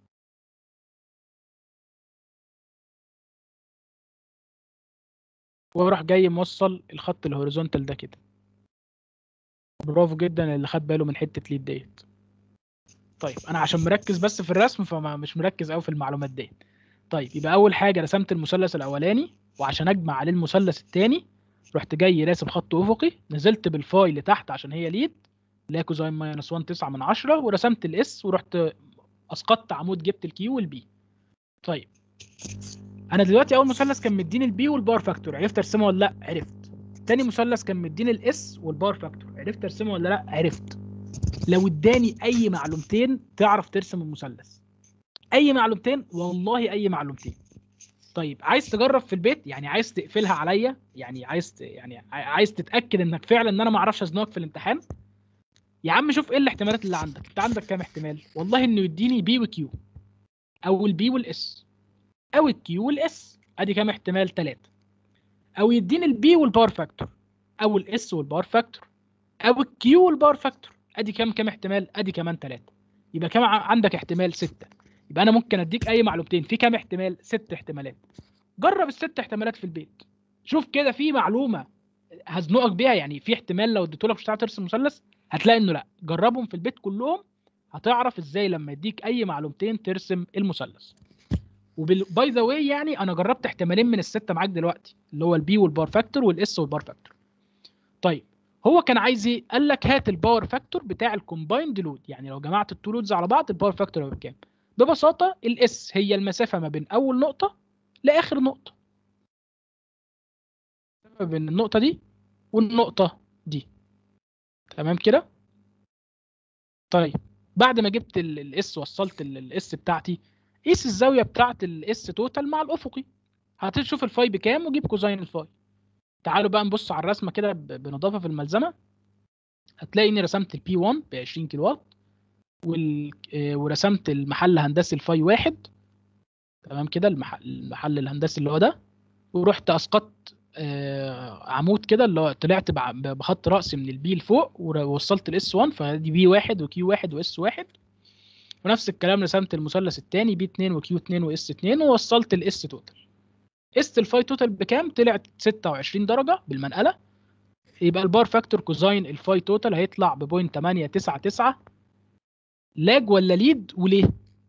واروح جاي موصل الخط الهوريزونتال ده كده برافو جدا اللي خد باله من حته ليد ديت طيب انا عشان مركز بس في الرسم فما مش مركز قوي في المعلومات ديت طيب يبقى اول حاجه رسمت المثلث الاولاني وعشان اجمع عليه المثلث الثاني رحت جاي راسم خط افقي نزلت بالفاي لتحت عشان هي ليد اللي هي كوزاين ماينس 1 9 من 10 ورسمت الاس ورحت اسقطت عمود جبت الكيو والبي طيب انا دلوقتي اول مثلث كان مديني البي والباور فاكتور عرفت ارسمه ولا لا عرفت تاني مثلث كان مديني الاس والباور فاكتور عرفت ارسمه ولا لا عرفت لو اداني اي معلومتين تعرف ترسم المثلث اي معلومتين والله اي معلومتين طيب عايز تجرب في البيت يعني عايز تقفلها عليا يعني عايز ت- يعني ع- عايز تتاكد انك فعلا ان انا ما اعرفش ازنقك في الامتحان يا عم شوف ايه الاحتمالات اللي عندك انت عندك كام احتمال والله انه يديني بي وكيو او البي والاس او الكيو والاس ادي كام احتمال ثلاثة او يديني البي والباور فاكتور او الاس والباور فاكتور او الكيو والباور فاكتور ادي كام كام احتمال ادي كمان ثلاثة يبقى كام ع- عندك احتمال ستة يبقى انا ممكن اديك اي معلومتين في كام احتمال ست احتمالات جرب الست احتمالات في البيت شوف كده في معلومه هزنقك بيها يعني في احتمال لو اديته لك مش هتعرف ترسم مثلث هتلاقي انه لا جربهم في البيت كلهم هتعرف ازاي لما يديك اي معلومتين ترسم المثلث وباي ذا واي يعني انا جربت احتمالين من السته معاك دلوقتي اللي هو البي والباور فاكتور والاس والباور فاكتور طيب هو كان عايز ايه قال لك هات الباور فاكتور بتاع الكومبايند لود يعني لو جمعت التو لودز على بعض الباور فاكتور هيبقى بكام ببساطه الاس هي المسافه ما بين اول نقطه لاخر نقطه ما بين النقطه دي والنقطه دي تمام كده طيب بعد ما جبت الاس وصلت الاس بتاعتي قيس الزاويه بتاعت الاس توتال مع الافقي هتشوف الفاي بكام وجيب كوزين الفاي تعالوا بقى نبص على الرسمه كده ب- بنظافه في الملزمه هتلاقي اني رسمت البي 1 ب 20 كيلو وات وال... آه، ورسمت المحل الهندسي الفاي واحد تمام كده المحل, المحل الهندسي اللي هو ده ورحت اسقطت آه، عمود كده اللي هو طلعت بع- بخط رأسي من البي لفوق ووصلت الاس 1 فدي بي 1 وكيو 1 واس 1 ونفس الكلام رسمت المثلث الثاني بي 2 وكيو 2 واس 2 ووصلت الاس توتال قست الفاي توتال بكام طلعت 26 درجه بالمنقله يبقى البار فاكتور كوزاين الفاي توتال هيطلع ب 0.899 لاج ولا ليد وليه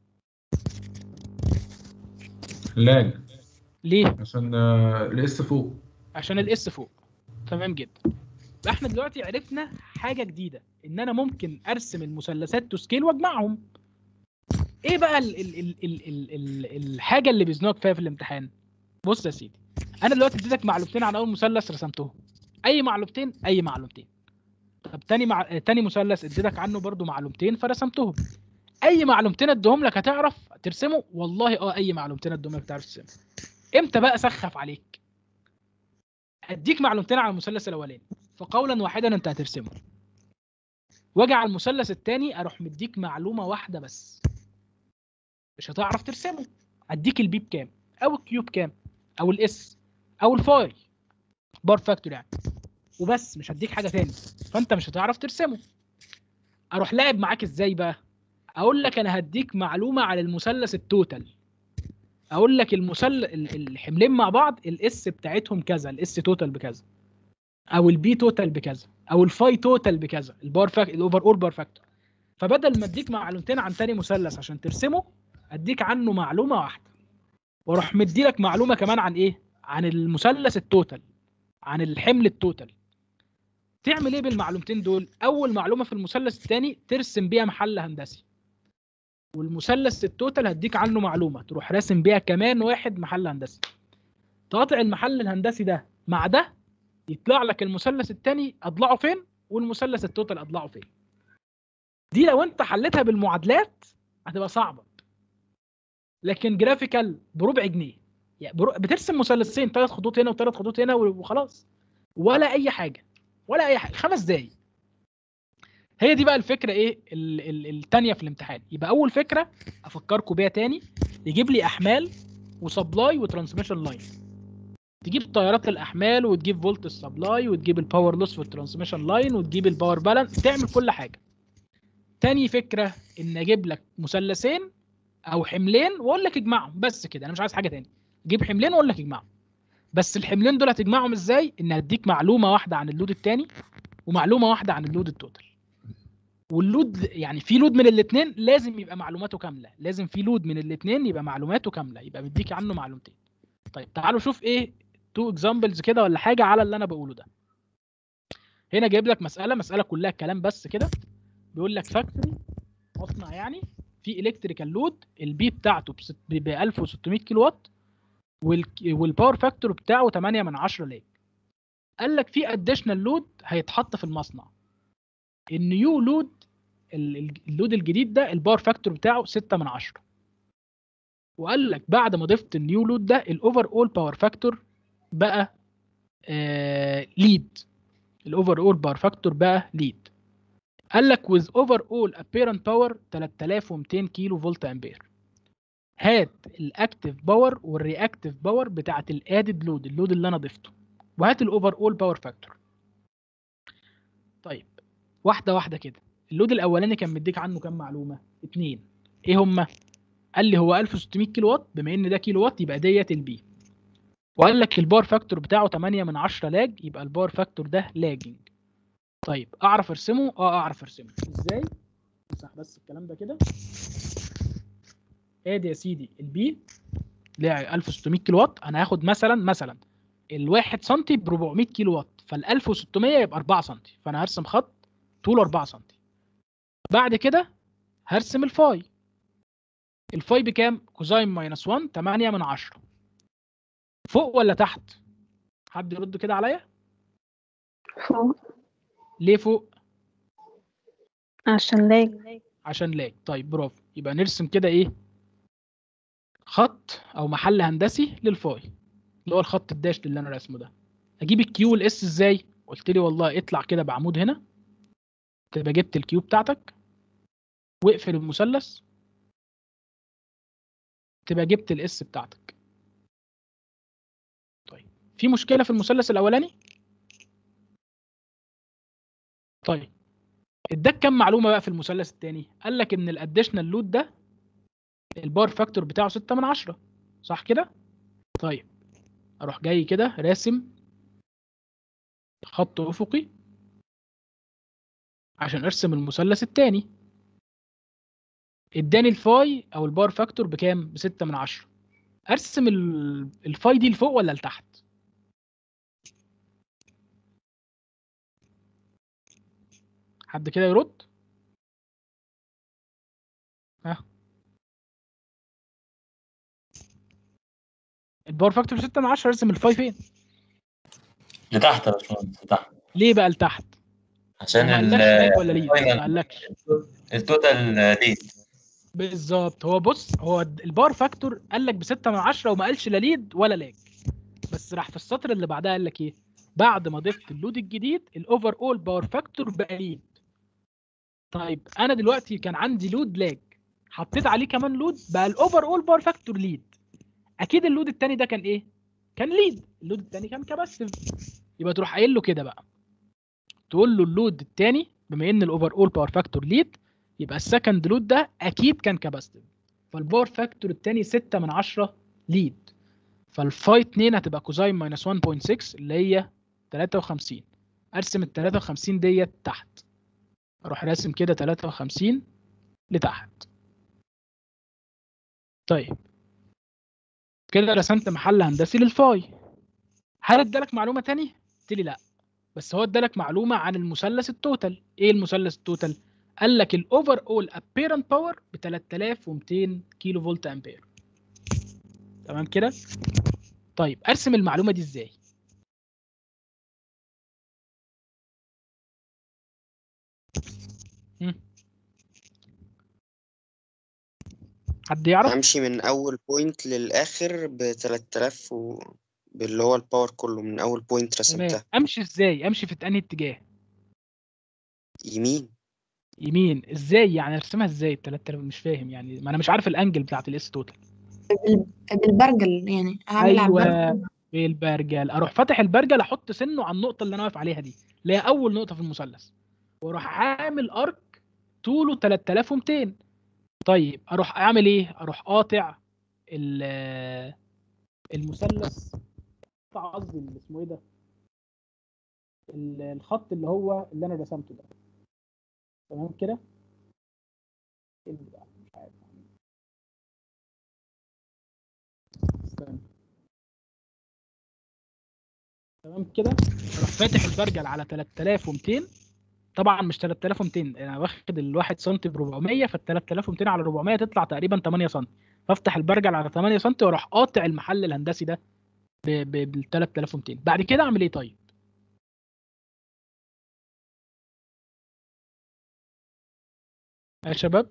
لاج ليه عشان آه، الاس فوق عشان الاس فوق تمام جدا يبقى احنا دلوقتي عرفنا حاجه جديده ان انا ممكن ارسم المثلثات تو سكيل واجمعهم ايه بقى ال ال ال ال ال ال الحاجه اللي بيزنقك فيها في الامتحان بص يا سيدي انا دلوقتي اديتك معلومتين عن اول مثلث رسمتهم اي معلومتين اي معلومتين طب تاني مع... تاني مثلث اديتك عنه برضو معلومتين فرسمتهم اي معلومتين اديهم لك هتعرف ترسمه والله اه اي معلومتين اديهم لك تعرف ترسمه امتى بقى اسخف عليك اديك معلومتين على المثلث الاولاني فقولا واحدا انت هترسمه واجي على المثلث الثاني اروح مديك معلومه واحده بس مش هتعرف ترسمه اديك البي بكام او الكيو بكام او الاس او الفاي بار فاكتور يعني وبس مش هديك حاجه تاني فانت مش هتعرف ترسمه اروح لاعب معاك ازاي بقى اقول لك انا هديك معلومه على المثلث التوتال اقول لك المثلث الحملين مع بعض الاس بتاعتهم كذا الاس توتال بكذا او البي توتال بكذا او الفاي توتال بكذا البار فاك الاوفر اول بار فاكتور فبدل ما اديك معلومتين عن تاني مثلث عشان ترسمه اديك عنه معلومه واحده واروح مديلك معلومه كمان عن ايه عن المثلث التوتال عن الحمل التوتال تعمل ايه بالمعلومتين دول اول معلومه في المثلث الثاني ترسم بيها محل هندسي والمثلث التوتال هديك عنه معلومه تروح راسم بيها كمان واحد محل هندسي تقاطع المحل الهندسي ده مع ده يطلع لك المثلث الثاني اضلاعه فين والمثلث التوتال اضلاعه فين دي لو انت حلتها بالمعادلات هتبقى صعبه لكن جرافيكال بربع جنيه يعني برو... بترسم مثلثين ثلاث خطوط هنا وثلاث خطوط هنا وخلاص ولا اي حاجه ولا اي حاجه خمس دقايق هي دي بقى الفكره ايه ال- ال- التانية في الامتحان يبقى اول فكره افكركم بيها تاني يجيب لي احمال وسبلاي وترانسميشن لاين تجيب تيارات الاحمال وتجيب فولت السبلاي وتجيب الباور لوس في الترانسميشن لاين وتجيب الباور بالانس تعمل كل حاجه تاني فكره ان اجيب لك مثلثين او حملين واقول لك اجمعهم بس كده انا مش عايز حاجه تاني جيب حملين واقول لك اجمعهم بس الحملين دول هتجمعهم ازاي ان هديك معلومه واحده عن اللود التاني ومعلومه واحده عن اللود التوتال واللود يعني في لود من الاثنين لازم يبقى معلوماته كامله لازم في لود من الاثنين يبقى معلوماته كامله يبقى مديك عنه معلومتين طيب تعالوا شوف ايه تو اكزامبلز كده ولا حاجه على اللي انا بقوله ده هنا جايب لك مساله مساله كلها كلام بس كده بيقول لك فاكتوري مصنع يعني في الكتريكال لود البي بتاعته ب 1600 كيلو وات والك- والباور فاكتور بتاعه 8 من 10 لاج قال لك في اديشنال لود هيتحط في المصنع النيو لود ال- ال- اللود الجديد ده الباور فاكتور بتاعه 6 من 10 وقال لك بعد ما ضفت النيو لود ده الاوفر اول باور فاكتور بقى آه ليد الاوفر اول باور فاكتور بقى ليد قال لك with overall apparent power 3200 كيلو فولت امبير هات الاكتف باور والرياكتيف باور بتاعت الادد لود اللود اللي انا ضفته وهات الاوفر اول باور فاكتور طيب واحده واحده كده اللود الاولاني كان مديك عنه كام معلومه اتنين ايه هما قال لي هو 1600 كيلو وات بما ان ده كيلو وات يبقى ديت البي وقال لك الباور فاكتور بتاعه 8 من 10 لاج يبقى الباور فاكتور ده لاجنج طيب اعرف ارسمه اه اعرف ارسمه ازاي امسح بس الكلام ده كده ادي يا سيدي البي اللي هي 1600 كيلو وات انا هاخد مثلا مثلا الواحد سنتي ب 400 كيلو وات فال 1600 يبقى 4 سنتي فانا هرسم خط طوله 4 سنتي بعد كده هرسم الفاي الفاي بكام كوزاين ماينس 1 8 من 10 فوق ولا تحت حد يرد كده عليا فوق ليه فوق عشان لاج عشان لاج طيب برافو يبقى نرسم كده ايه خط او محل هندسي للفاي اللي هو الخط الداش اللي انا راسمه ده اجيب الكيو والاس ازاي قلت لي والله اطلع كده بعمود هنا تبقى جبت الكيو بتاعتك واقفل المثلث تبقى جبت الاس بتاعتك طيب في مشكله في المثلث الاولاني طيب اداك كام معلومه بقى في المثلث الثاني قال لك ان الاديشنال لود ده البار فاكتور بتاعه 6 من 10 صح كده طيب اروح جاي كده راسم خط افقي عشان ارسم المثلث الثاني اداني الفاي او البار فاكتور بكام ب 6 من 10 ارسم ال- الفاي دي لفوق ولا لتحت حد كده يرد ها الباور فاكتور 6 من 10 ارسم الفاي فين لتحت يا باشمهندس لتحت ليه بقى لتحت عشان ما ال قالكش لاج ولا ليد ما الفاينل قالكش التوتال ليد بالظبط هو بص هو الباور فاكتور قال لك ب 6 من 10 وما قالش لا ليد ولا لاج بس راح في السطر اللي بعدها قال لك ايه بعد ما ضفت اللود الجديد الاوفر اول باور فاكتور بقى ليد طيب انا دلوقتي كان عندي لود لاج حطيت عليه كمان لود بقى الاوفر اول باور فاكتور ليد اكيد اللود التاني ده كان ايه كان ليد اللود التاني كان كاباسيتيف يبقى تروح قايل له كده بقى تقول له اللود التاني بما ان الاوفر اول باور فاكتور ليد يبقى السكند لود ده اكيد كان كاباسيتيف فالباور فاكتور التاني 6 من 10 ليد فالفاي 2 هتبقى كوزاين ماينس 1.6 اللي هي 53 ارسم ال 53 ديت تحت اروح راسم كده 53 لتحت طيب كده رسمت محل هندسي للفاي هل ادالك معلومه تاني قلت لي لا بس هو ادالك معلومه عن المثلث التوتال ايه المثلث التوتال قال لك الاوفر اول ابيرنت باور ب 3200 كيلو فولت امبير تمام كده طيب ارسم المعلومه دي ازاي هم؟ حد يعرف امشي من اول بوينت للاخر ب 3000 و باللي هو الباور كله من اول بوينت تمام رسمتها امشي ازاي امشي في انهي اتجاه يمين يمين ازاي يعني ارسمها ازاي ب 3000 مش فاهم يعني ما انا مش عارف الانجل بتاعت الاس توتال بال- بالبرجل يعني هعمل على البرجل ايوه بالبرجل اروح فاتح البرجل احط سنه على النقطه اللي انا واقف عليها دي اللي هي اول نقطه في المثلث واروح عامل ارك طوله 3200 طيب اروح اعمل ايه اروح قاطع ال- المثلث قطع قصدي اللي اسمه ايه ده ال- الخط اللي هو اللي انا رسمته ده تمام كده إيه اللي بقى؟ مش عارف استنى تمام كده اروح فاتح البرجل على 3200 طبعا مش 3200 انا واخد الواحد سم ب 400 فال 3200 على 400 تطلع تقريبا 8 سم فافتح البرجل على 8 سم واروح قاطع المحل الهندسي ده بال 3200 بعد كده اعمل ايه طيب يا شباب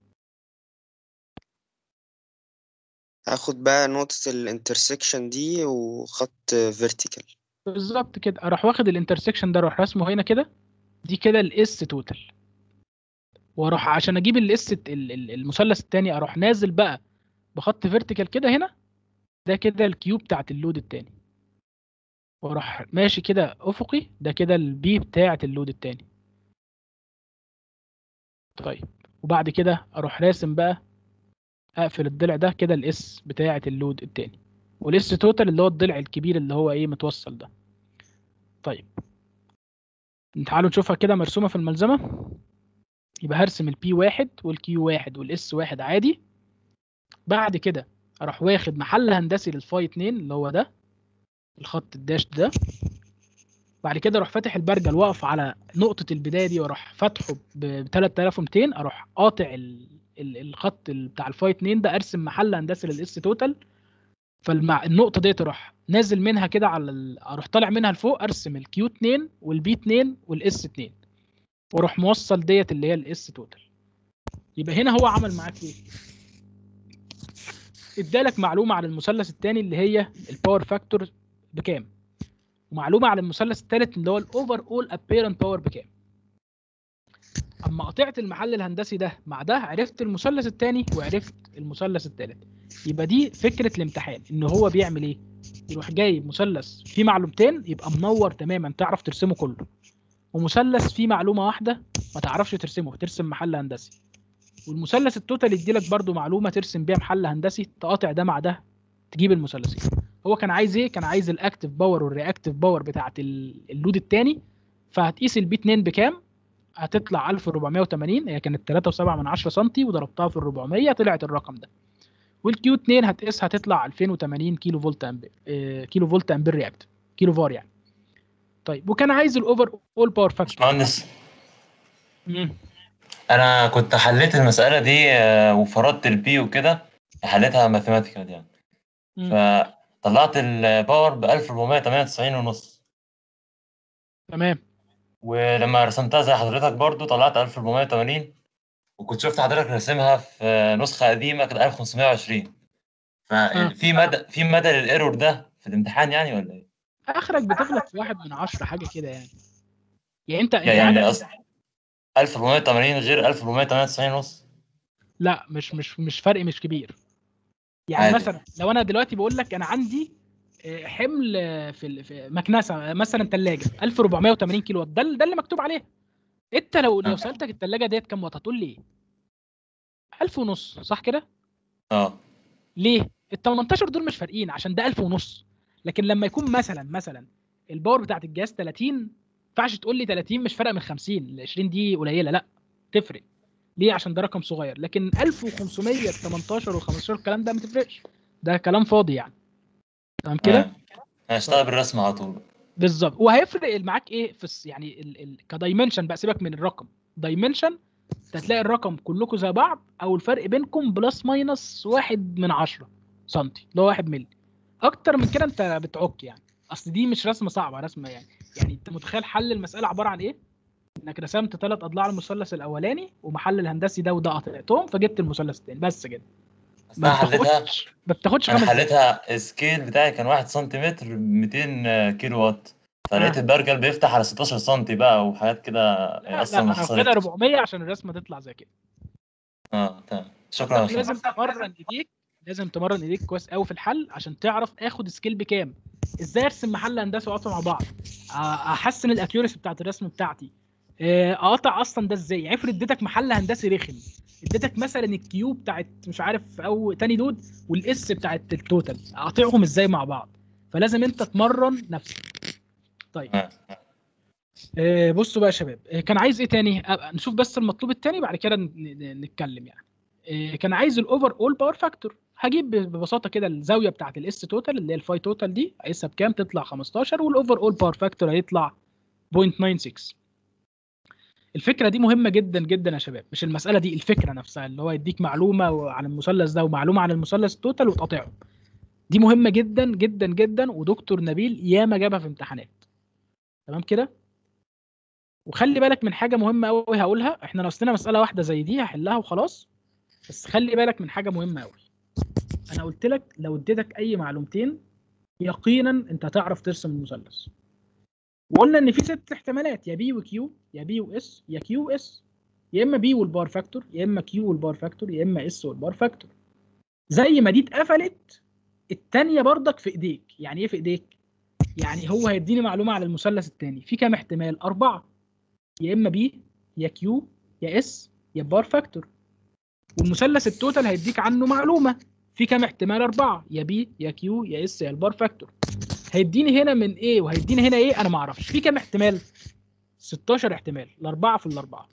هاخد بقى نقطة الانترسكشن دي وخط فيرتيكال بالظبط كده اروح واخد الانترسكشن ده اروح رسمه هنا كده دي كده الاس توتال واروح عشان اجيب الاس المثلث التاني اروح نازل بقى بخط فيرتيكال كده هنا ده كده الكيو بتاعت اللود التاني واروح ماشي كده افقي ده كده البي بتاعت اللود التاني طيب وبعد كده اروح راسم بقى اقفل الضلع ده كده الاس بتاعت اللود التاني والاس توتال اللي هو الضلع الكبير اللي هو ايه متوصل ده طيب تعالوا نشوفها كده مرسومه في الملزمه يبقى هرسم البي واحد والكيو واحد والاس واحد عادي بعد كده اروح واخد محل هندسي للفاي 2 اللي هو ده الخط الداش ده بعد كده اروح فاتح البرجل واقف على نقطه البدايه دي واروح فاتحه ب 3200 اروح قاطع ال... ال... الخط ال- بتاع الفاي 2 ده ارسم محل هندسي للاس توتال فالمع النقطه ديت اروح نازل منها كده على ال... اروح طالع منها لفوق ارسم الكيو 2 والبي 2 والاس 2 واروح موصل ديت اللي هي الاس توتال يبقى هنا هو عمل معاك ايه ادالك معلومه عن المثلث الثاني اللي هي الباور فاكتور بكام ومعلومه عن المثلث الثالث اللي هو الاوفر اول ابيرنت باور بكام اما قطعت المحل الهندسي ده مع ده عرفت المثلث الثاني وعرفت المثلث الثالث يبقى دي فكره الامتحان ان هو بيعمل ايه يروح جايب مثلث فيه معلومتين يبقى منور تماما تعرف ترسمه كله ومثلث فيه معلومه واحده ما تعرفش ترسمه ترسم محل هندسي والمثلث التوتال يديلك برضو معلومه ترسم بيها محل هندسي تقاطع ده مع ده تجيب المثلثين هو كان عايز ايه كان عايز الاكتف باور والرياكتيف باور بتاعت ال- اللود الثاني فهتقيس البي 2 بكام هتطلع 1480 هي كانت 3.7 من 10 سم وضربتها في ال 400 طلعت الرقم ده والكيو 2 هتقيسها هتطلع 2080 كيلو فولت امبير آه، كيلو فولت امبير رياكتيف كيلو فار يعني طيب وكان عايز الاوفر اول باور فاكتور مهندس انا كنت حليت المساله دي آه، وفرضت البي وكده حليتها ماثيماتيكال يعني فطلعت الباور ب 1498 ونص تمام ولما رسمتها زي حضرتك برضو طلعت 1480 وكنت شفت حضرتك راسمها في نسخه قديمه كانت 1520 ففي مدى في مدى للايرور ده في الامتحان يعني ولا ايه؟ اخرك بتغلط في واحد من عشرة حاجه كده يعني يعني انت انت يعني عندك اصلا 1480 غير 1498 ونص لا مش مش مش فرق مش كبير يعني عادي. مثلا لو انا دلوقتي بقول لك انا عندي آه، حمل آه، في ال- في مكنسه آه، مثلا ثلاجه 1480 كيلو وات ده ال- ده اللي مكتوب عليه انت لو لو سالتك الثلاجه ديت كام وات هتقول لي ايه 1000 ونص صح كده اه ليه ال 18 دول مش فارقين عشان ده 1000 ونص لكن لما يكون مثلا مثلا الباور بتاعت الجهاز 30 ما ينفعش تقول لي 30 مش فارقه من 50 ال 20 دي قليله لا تفرق ليه عشان ده رقم صغير لكن 1500 ال 18 وال 15 الكلام ده ما تفرقش ده كلام فاضي يعني تمام كده هشتغل بالرسم على طول بالظبط وهيفرق معاك ايه في الس- يعني ال... ال... كدايمنشن بقى سيبك من الرقم دايمنشن هتلاقي الرقم كلكم زي بعض او الفرق بينكم بلس ماينس واحد من عشرة سنتي اللي هو واحد ملي اكتر من كده انت بتعك يعني اصل دي مش رسمه صعبه رسمه يعني يعني انت متخيل حل المساله عباره عن ايه انك رسمت ثلاث اضلاع المثلث الاولاني ومحل الهندسي ده وده قطعتهم فجبت المثلث الثاني بس كده بس ما انا حليتها بتاخدش ما بتاخدش انا خمس دقايق حليتها السكيل بتاعي كان 1 سنتيمتر 200 كيلو وات فلقيت آه. البرجل بيفتح على 16 سنتي بقى وحاجات كده لا لا اصلا ما انا واخدها حصلتش 400 عشان الرسمه تطلع زي كده اه تمام شكرا يا فانت لازم باشمهندس تمرن ايديك لازم تمرن ايديك كويس قوي في الحل عشان تعرف اخد سكيل بكام ازاي ارسم محل هندسي واقطع مع بعض أ- احسن الاكيوريسي بتاعت الرسم بتاعتي آه، اقطع اصلا ده ازاي افرض اديتك محل هندسي رخم اديتك مثلا الكيو بتاعت مش عارف او تاني لود والاس بتاعت التوتال اقطعهم ازاي مع بعض فلازم انت تمرن نفسك طيب آه. آه، بصوا بقى يا شباب آه، كان عايز ايه تاني أبقى نشوف بس المطلوب التاني بعد كده ن- ن- نتكلم يعني آه، كان عايز الاوفر اول باور فاكتور هجيب ببساطه كده الزاويه بتاعت الاس توتال اللي هي الفاي توتال دي هقيسها بكام تطلع 15 والاوفر اول باور فاكتور هيطلع 0.96 الفكره دي مهمه جدا جدا يا شباب مش المساله دي الفكره نفسها اللي هو يديك معلومه عن المثلث ده ومعلومه عن المثلث التوتال وتقاطعهم دي مهمه جدا جدا جدا ودكتور نبيل ياما جابها في امتحانات تمام كده وخلي بالك من حاجه مهمه قوي هقولها احنا ناقصنا مساله واحده زي دي هحلها وخلاص بس خلي بالك من حاجه مهمه قوي انا قلت لك لو اديتك اي معلومتين يقينا انت هتعرف ترسم المثلث وقلنا ان في ست احتمالات يا بي وكيو يا بي واس يا كيو واس يا اما بي والبار فاكتور يا اما كيو والبار فاكتور يا اما اس والبار فاكتور زي ما دي اتقفلت التانية برضك في ايديك يعني ايه في ايديك يعني هو هيديني معلومه على المثلث التاني في كام احتمال اربعه يا اما بي يا كيو يا اس يا بار فاكتور والمثلث التوتال هيديك عنه معلومه في كام احتمال اربعه يا بي يا كيو يا اس يا البار فاكتور هيديني هنا من ايه وهيديني هنا ايه انا ما اعرفش في كام احتمال 16 احتمال الاربعه في الاربعه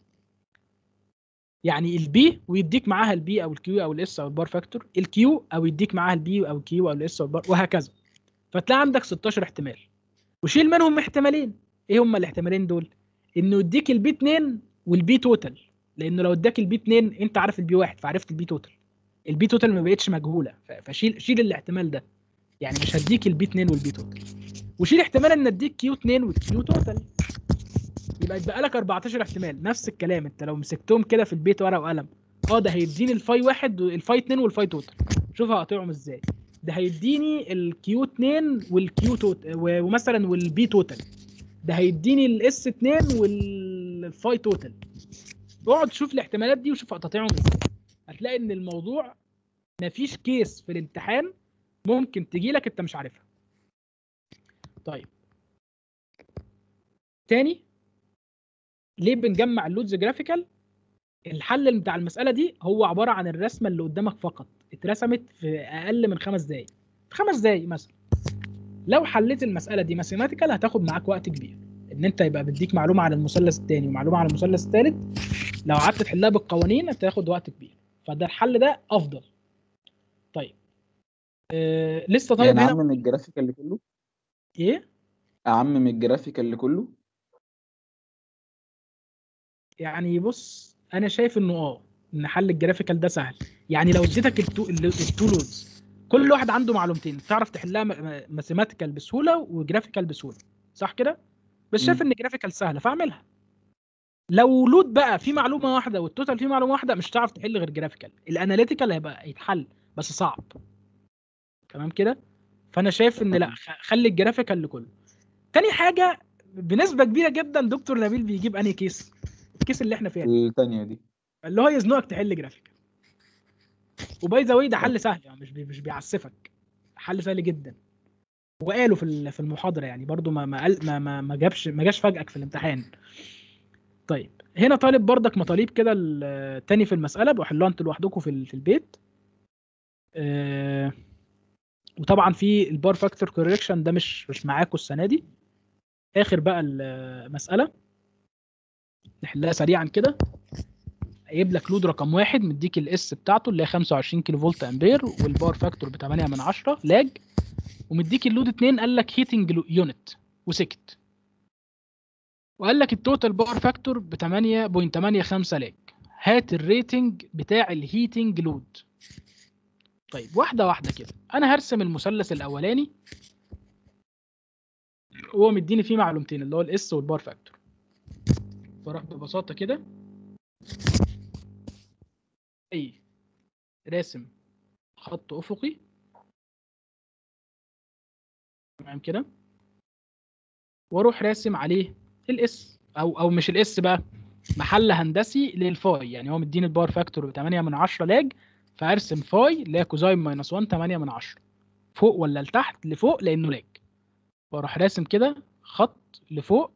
يعني البي ويديك معاها البي او الكيو او الاس او البار فاكتور الكيو او يديك معاها البي او الكيو او الاس او البار وهكذا فتلاقي عندك 16 احتمال وشيل منهم احتمالين ايه هما الاحتمالين دول انه يديك البي 2 والبي توتال لانه لو اداك البي 2 انت عارف البي 1 فعرفت البي توتال البي توتال ما بقتش مجهوله ف- فشيل شيل الاحتمال ده يعني مش هديك البي 2 والبي توتال وشيل احتمال ان اديك كيو 2 والكيو توتال يبقى يتبقى لك 14 احتمال نفس الكلام انت لو مسكتهم كده في البيت ورقه وقلم اه ده هيديني الفاي واحد والفاي 2 والفاي توتال شوف هقطعهم ازاي ده هيديني الكيو 2 والكيو توتال ومثلا والبي توتال ده هيديني الاس 2 والفاي توتال اقعد شوف الاحتمالات دي وشوف هتقطعهم ازاي هتلاقي ان الموضوع مفيش كيس في الامتحان ممكن تجي لك انت مش عارفها طيب تاني ليه بنجمع اللودز جرافيكال الحل بتاع المساله دي هو عباره عن الرسمه اللي قدامك فقط اترسمت في اقل من خمس دقايق في خمس دقايق مثلا لو حليت المساله دي ماثيماتيكال هتاخد معاك وقت كبير ان انت يبقى بديك معلومه عن المثلث الثاني ومعلومه عن المثلث الثالث لو قعدت تحلها بالقوانين هتاخد وقت كبير فده الحل ده افضل طيب آه لسه طيب يعني هنا اعمم الجرافيك اللي كله ايه اعمم الجرافيك اللي كله يعني بص انا شايف انه اه ان حل الجرافيكال ده سهل يعني لو اديتك التو, ال- التو لودز كل واحد عنده معلومتين تعرف تحلها ماثيماتيكال بسهوله وجرافيكال بسهوله صح كده بس شايف ان جرافيكال سهله فاعملها لو لود بقى في معلومه واحده والتوتال فيه معلومه واحده مش هتعرف تحل غير جرافيكال الاناليتيكال هيبقى يتحل بس صعب تمام كده فانا شايف ان لا خ- خلي الجرافيكال لكله تاني حاجه بنسبه كبيره جدا دكتور نبيل بيجيب انهي كيس الكيس اللي احنا فيها دي. الثانيه دي اللي هو يزنقك تحل جرافيك وباي ذا واي ده حل سهل يعني مش بي مش بيعسفك حل سهل جدا وقالوا في ال- في المحاضره يعني برضو ما ما قال ما ما, ما جابش ما جاش فاجئك في الامتحان طيب هنا طالب بردك مطالب كده ال- تاني في المساله بحلوها انتوا لوحدكم في ال- في البيت آه، وطبعا في البار فاكتور كوريكشن ده مش مش معاكم السنه دي اخر بقى المساله نحلها سريعا كده جايب لك لود رقم واحد مديك الاس بتاعته اللي هي 25 كيلو فولت امبير والباور فاكتور ب 8 من 10 لاج ومديك اللود 2 قال لك هيتنج يونت وسكت وقال لك التوتال باور فاكتور ب 8.85 لاج هات الريتنج بتاع الهيتنج لود طيب واحده واحده كده انا هرسم المثلث الاولاني هو مديني فيه معلومتين اللي هو الاس والبار فاكتور فراح ببساطه كده اي راسم خط افقي تمام كده واروح راسم عليه الاس او او مش الاس بقى محل هندسي للفاي يعني هو مديني الباور فاكتور 8 من 10 لاج فارسم فاي اللي هي كوزاين ماينس 1 8 من 10 فوق ولا لتحت لفوق لانه لاج واروح راسم كده خط لفوق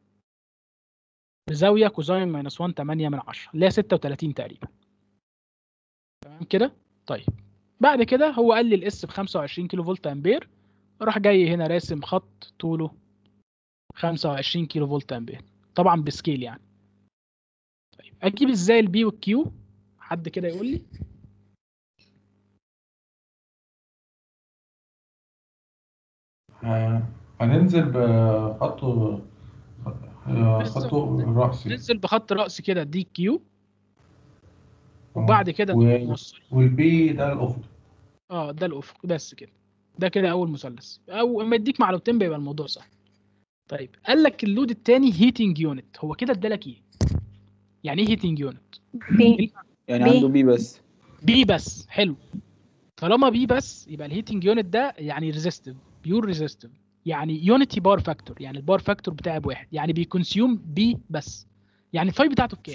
بزاويه كوزاين ماينس 1 8 من 10 اللي هي 36 تقريبا تمام كده طيب بعد كده هو قال لي الاس ب 25 كيلو فولت امبير راح جاي هنا راسم خط طوله 25 كيلو فولت امبير طبعا بسكيل يعني طيب اجيب ازاي البي والكيو حد كده يقول لي ه- هننزل بخط آه، خط رأسي ننزل بخط رأس كده دي كيو وبعد كده و- نوصل والبي ده الأفق اه ده الافق بس كده ده كده اول مثلث او اما يديك معلومتين بيبقى الموضوع سهل طيب قال لك اللود الثاني هيتنج يونت هو كده ادالك ايه يعني ايه هيتنج يونت بي يعني بي. عنده بي بس بي بس حلو طالما بي بس يبقى الهيتنج يونت ده يعني ريزيستيف بيور ريزيستيف يعني يونيتي بار فاكتور يعني البار فاكتور بتاعي بواحد يعني بيكونسيوم بي بس يعني الفاي بتاعته بكام؟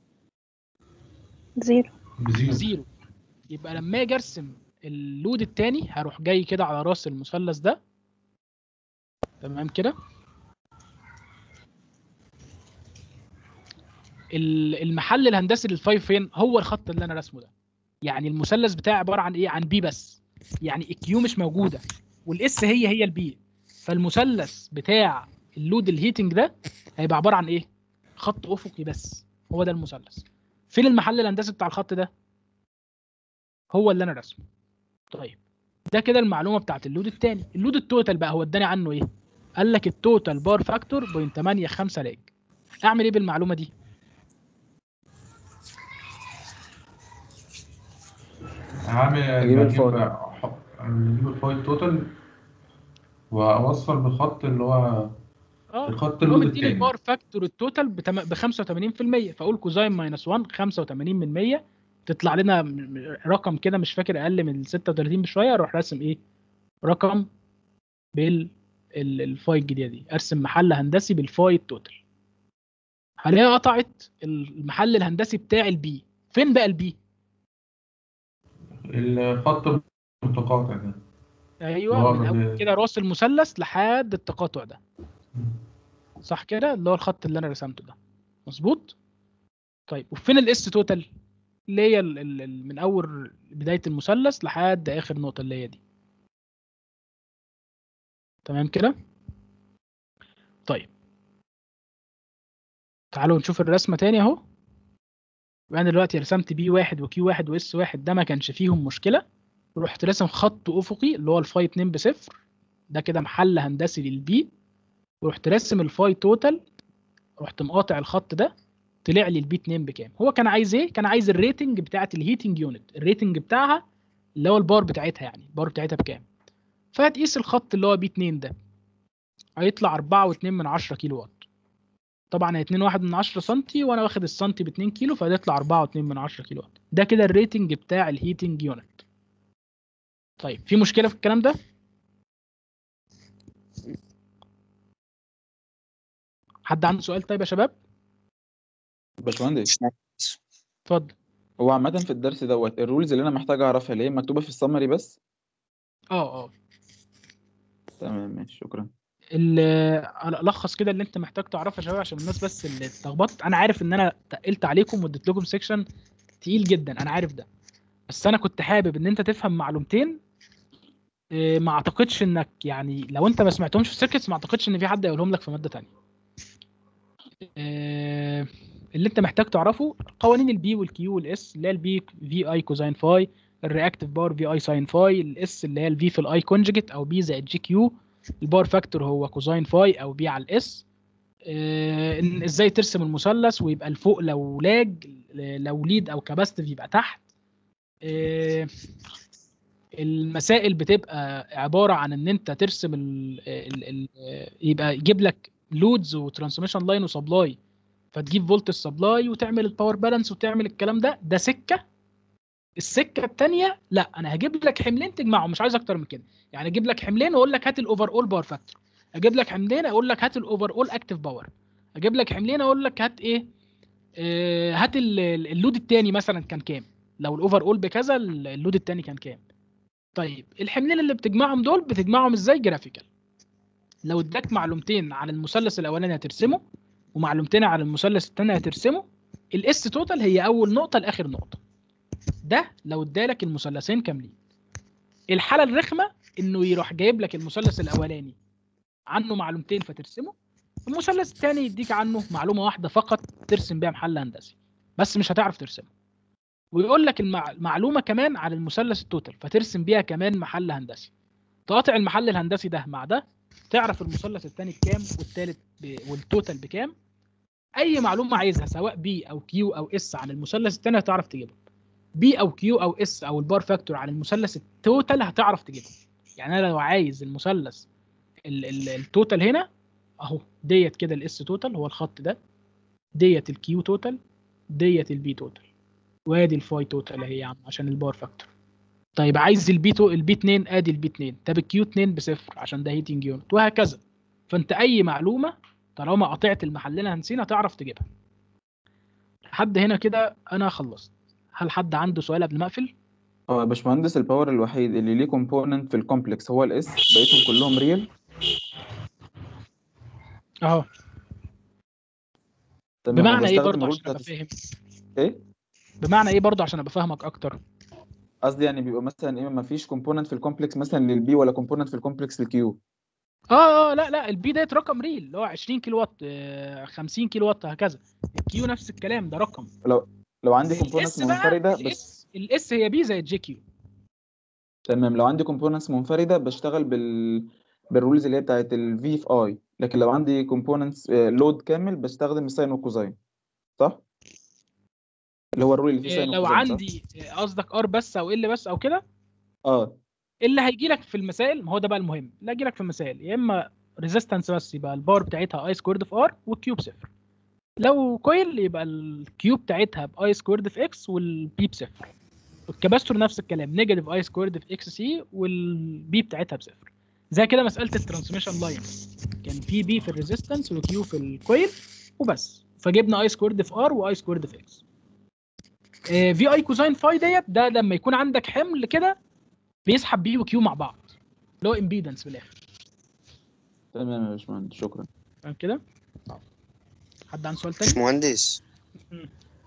زيرو بزيرو زيرو يبقى لما اجي ارسم اللود التاني هروح جاي كده على راس المثلث ده تمام كده ال- المحل الهندسي للفايف فين هو الخط اللي انا راسمه ده يعني المثلث بتاعي عباره عن ايه عن بي بس يعني الكيو مش موجوده والاس هي هي البي فالمثلث بتاع اللود الهيتنج ده هيبقى عباره عن ايه خط افقي بس هو ده المثلث فين المحل الهندسي بتاع الخط ده هو اللي انا راسمه طيب ده كده المعلومه بتاعت اللود الثاني اللود التوتال بقى هو اداني عنه ايه قال لك التوتال بار فاكتور 0.85 لاج اعمل ايه بالمعلومه دي هعمل أجيب بجيب الفاي. أحط- أجيب الفاي توتال وأوصل بالخط اللي هو اه الخط هو اللود مديني التاني البار فاكتور التوتال ب 85% فاقول كوزاين ماينس 1 85 من 100 تطلع لنا م- م- رقم كده مش فاكر اقل من 36 بشويه اروح راسم ايه رقم بال ال- الفاي الجديده دي ارسم محل هندسي بالفاي التوتال هلاقيها قطعت المحل الهندسي بتاع البي فين بقى البي الخط المتقاطع ده ايوه هو من اول ب- كده راس المثلث لحد التقاطع ده صح كده اللي هو الخط اللي انا رسمته ده مظبوط طيب وفين الاس توتال اللي هي ال ال ال من اول بدايه المثلث لحد اخر نقطه اللي هي دي تمام كده طيب تعالوا نشوف الرسمه تاني اهو يبقى انا دلوقتي رسمت بي واحد وكيو واحد واس واحد ده ما كانش فيهم مشكله رحت راسم خط افقي اللي هو الفاي 2 بصفر ده كده محل هندسي للبي ورحت راسم الفاي توتال رحت مقاطع الخط ده طلع لي البي 2 بكام هو كان عايز ايه كان عايز الريتنج بتاعت الهيتنج يونت الريتنج بتاعها اللي هو البار بتاعتها يعني البار بتاعتها بكام فهتقيس الخط اللي هو بي 2 ده هيطلع 4.2 من 10 كيلو وات طبعا هي 2 واحد من 10 سنتي وانا واخد السنتي ب 2 كيلو فهيطلع 4.2 من 10 كيلو وات ده كده الريتنج بتاع الهيتنج يونت طيب في مشكله في الكلام ده حد عنده سؤال طيب يا شباب باشمهندس اتفضل هو عامة في الدرس دوت الرولز اللي أنا محتاج أعرفها اللي هي مكتوبة في السمري بس اه اه تمام ماشي شكرا ال- انا الخص كده اللي انت محتاج تعرفه يا شباب عشان الناس بس اللي اتلخبطت انا عارف ان انا تقلت عليكم واديت لكم سيكشن تقيل جدا انا عارف ده بس انا كنت حابب ان انت تفهم معلومتين إيه، ما اعتقدش انك يعني لو انت ما سمعتهمش في سيركتس ما اعتقدش ان في حد هيقولهم لك في ماده تانية إيه، اللي انت محتاج تعرفه قوانين البي والكيو والاس اللي هي البي في اي كوزاين فاي الرياكتيف باور في اي ساين فاي الاس اللي هي الفي في الاي كونجكت او بي زائد جي كيو الباور فاكتور هو كوزاين فاي او بي على الاس آه، إن ازاي ترسم المثلث ويبقى الفوق لو لاج لو ليد او كاباستيف يبقى تحت آه، المسائل بتبقى عباره عن ان انت ترسم ال ال ال يبقى يجيب لك لودز وترانسميشن لاين وسبلاي فتجيب فولت السبلاي وتعمل الباور بالانس وتعمل الكلام ده ده سكه السكه الثانيه لا انا هجيب لك حملين تجمعهم مش عايز اكتر من كده يعني اجيب لك حملين واقول لك هات الاوفر اول باور فاكتور اجيب لك حملين اقول لك هات الاوفر اول اكتف باور اجيب لك حملين اقول لك هات ايه آه، هات ال- ال- اللود الثاني مثلا كان كام لو الاوفر اول بكذا اللود الثاني كان كام طيب الحملين اللي بتجمعهم دول بتجمعهم ازاي جرافيكال لو اداك معلومتين عن المثلث الاولاني هترسمه ومعلومتين عن المثلث الثاني هترسمه الاس توتال هي اول نقطه لاخر نقطه ده لو ادالك المثلثين كاملين الحاله الرخمه انه يروح جايب لك المثلث الاولاني عنه معلومتين فترسمه المثلث الثاني يديك عنه معلومه واحده فقط ترسم بيها محل هندسي بس مش هتعرف ترسمه ويقول لك المع... المعلومه كمان عن المثلث التوتال فترسم بيها كمان محل هندسي تقاطع المحل الهندسي ده مع ده تعرف المثلث الثاني بكام والثالث ب... والتوتال بكام اي معلومه عايزها سواء بي او كيو او اس عن المثلث الثاني هتعرف تجيبها بي او كيو او اس او البار فاكتور عن المثلث التوتال هتعرف تجيبها يعني انا لو عايز المثلث ال- ال- التوتال هنا اهو ديت كده الاس توتال هو الخط ده ديت الكيو توتال ديت البي توتال وادي الفاي توتال اهي يا عم عشان الباور فاكتور طيب عايز البي تو البي 2 ادي البي 2 طب الكيو 2 بصفر عشان ده هيتنج يونت وهكذا فانت اي معلومه طالما قطعت المحلين هنسين هتعرف تجيبها لحد هنا كده انا خلصت هل حد عنده سؤال قبل ما اقفل هو يا باشمهندس الباور الوحيد اللي ليه كومبوننت في الكومبلكس هو الاس بقيتهم كلهم ريال اهو تمام بمعنى ايه وبستخدم برضه الرول عشان ابقى بتاعت فاهم ايه بمعنى ايه برضه عشان ابقى فاهمك اكتر قصدي يعني بيبقى مثلا ايه ما فيش كومبوننت في الكومبلكس مثلا للبي ولا كومبوننت في الكومبلكس للكيو اه اه لا لا البي ديت رقم ريل اللي هو 20 كيلو وات آه، 50 كيلو وات هكذا الكيو نفس الكلام ده رقم لو لو عندي كومبوننتس الاس بقى منفرده بس الاس الاس هي بي زي الجي كيو تمام لو عندي كومبوننتس منفرده بشتغل بال بالرولز اللي هي بتاعت الفي في اي لكن لو عندي كومبوننتس لود كامل بستخدم الساين والكوزاين صح اللي هو الرول اللي فيه آه، ساين لو وكوزاين صح عندي آه، قصدك ار بس او ال بس او كده اه اللي هيجي لك في المسائل ما هو ده بقى المهم اللي هيجي لك في المسائل يا اما ريزيستنس بس يبقى الباور بتاعتها اي سكويرد في ار والكيوب صفر لو كويل يبقى الكيوب بتاعتها باي سكويرد في اكس والبي بصفر الكاباستور نفس الكلام نيجاتيف اي سكويرد في اكس سي والبي بتاعتها بصفر زي كده مساله الترانسميشن لاين كان في بي في الريزيستنس وكيو في الكويل وبس فجبنا اي سكويرد في ار واي سكويرد في اكس في اي كوزاين فاي ديت ده لما يكون عندك حمل كده بيسحب بي وكيو مع بعض اللي هو امبيدنس في الاخر تمام يا باشمهندس شكرا فاهم كده؟ حد عنده سؤال مش تاني؟ مهندس مم.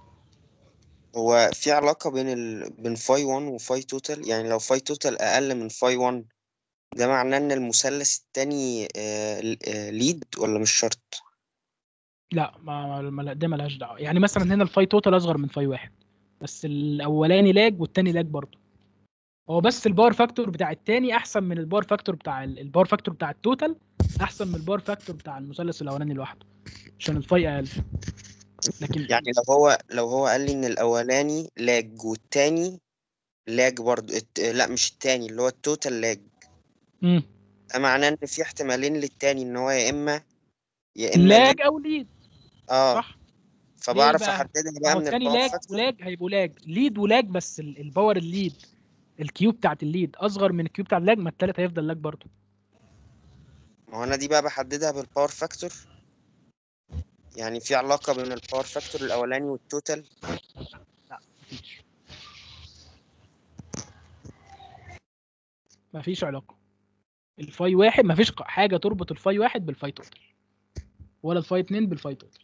هو في علاقة بين ال... بين فاي 1 وفاي توتال يعني لو فاي توتال أقل من فاي 1 ده معناه إن المثلث التاني آه... ل- آه... ليد ولا مش شرط؟ لا ما ما- ما ده ملهاش دعوه يعني مثلا هنا الفاي توتال اصغر من فاي واحد بس الاولاني لاج والتاني لاج برضه هو بس الباور فاكتور بتاع التاني احسن من الباور فاكتور بتاع ال- الباور فاكتور بتاع التوتال احسن من الباور فاكتور بتاع المثلث الاولاني لوحده عشان الفاي اقل لكن يعني لو هو لو هو قال لي إن الأولاني لاج والتاني لاج برضه الت... لا مش التاني اللي هو التوتال لاج مم. ده معناه إن في احتمالين للتاني إن هو يا إما يا إما لاج او ليد اه صح فبعرف بقى؟ احددها ما بقى هو من التاني الباور لاج فاكتور ولاج هيبقوا لاج ليد ولاج بس ال- الباور الليد الكيو بتاعت الليد اصغر من الكيو بتاع اللاج ما التالت هيفضل لاج برضه ما هو انا دي بقى بحددها بالباور فاكتور يعني في علاقة بين الباور فاكتور الاولاني والتوتال لا مفيش مفيش علاقة الفاي واحد مفيش ق- حاجة تربط الفاي واحد بالفاي توتال ولا الفاي اتنين بالفاي توتال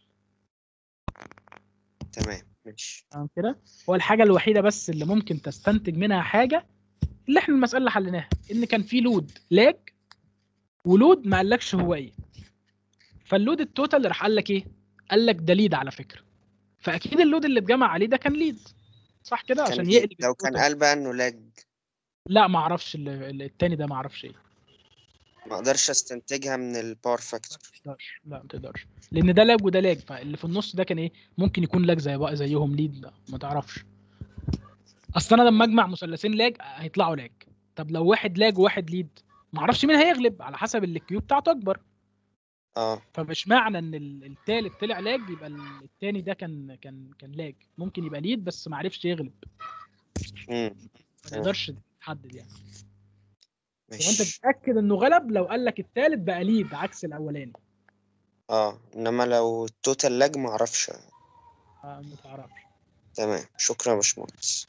تمام ماشي تمام كده هو الحاجة الوحيدة بس اللي ممكن تستنتج منها حاجة اللي احنا المسألة اللي حليناها ان كان في لود لاج ولود ما قالكش هو ايه فاللود التوتال راح قال لك ايه قال لك ده ليد على فكرة فاكيد اللود اللي اتجمع عليه ده كان ليد صح كده كان عشان إيه؟ يقلب لو كان التوتال. قال بقى انه لاج لا ما اعرفش ال- ال- التاني ده ما اعرفش ايه ما اقدرش استنتجها من الباور فاكتور تقدرش لا ما تقدرش لان ده لاج وده لاج فاللي في النص ده كان ايه ممكن يكون لاج زي بقى زيهم ليد لا ما تعرفش اصل انا لما اجمع مثلثين لاج هيطلعوا لاج طب لو واحد لاج وواحد ليد ما اعرفش مين هيغلب على حسب اللي الكيو بتاعته اكبر اه فمش معنى ان ال- التالت طلع لاج يبقى ال- التاني ده كان كان كان لاج ممكن يبقى ليد بس ما عرفش يغلب امم ما تقدرش تحدد يعني وانت ماشي تتاكد انه غلب لو قال لك التالت بقى ليد عكس الاولاني اه انما لو التوتال لاج ما اعرفش آه، ما تعرفش تمام شكرا يا باشمهندس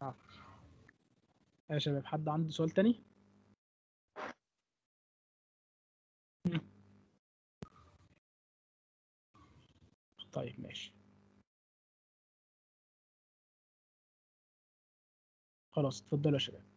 يا شباب حد عنده سؤال تاني مم. طيب ماشي خلاص اتفضلوا يا شباب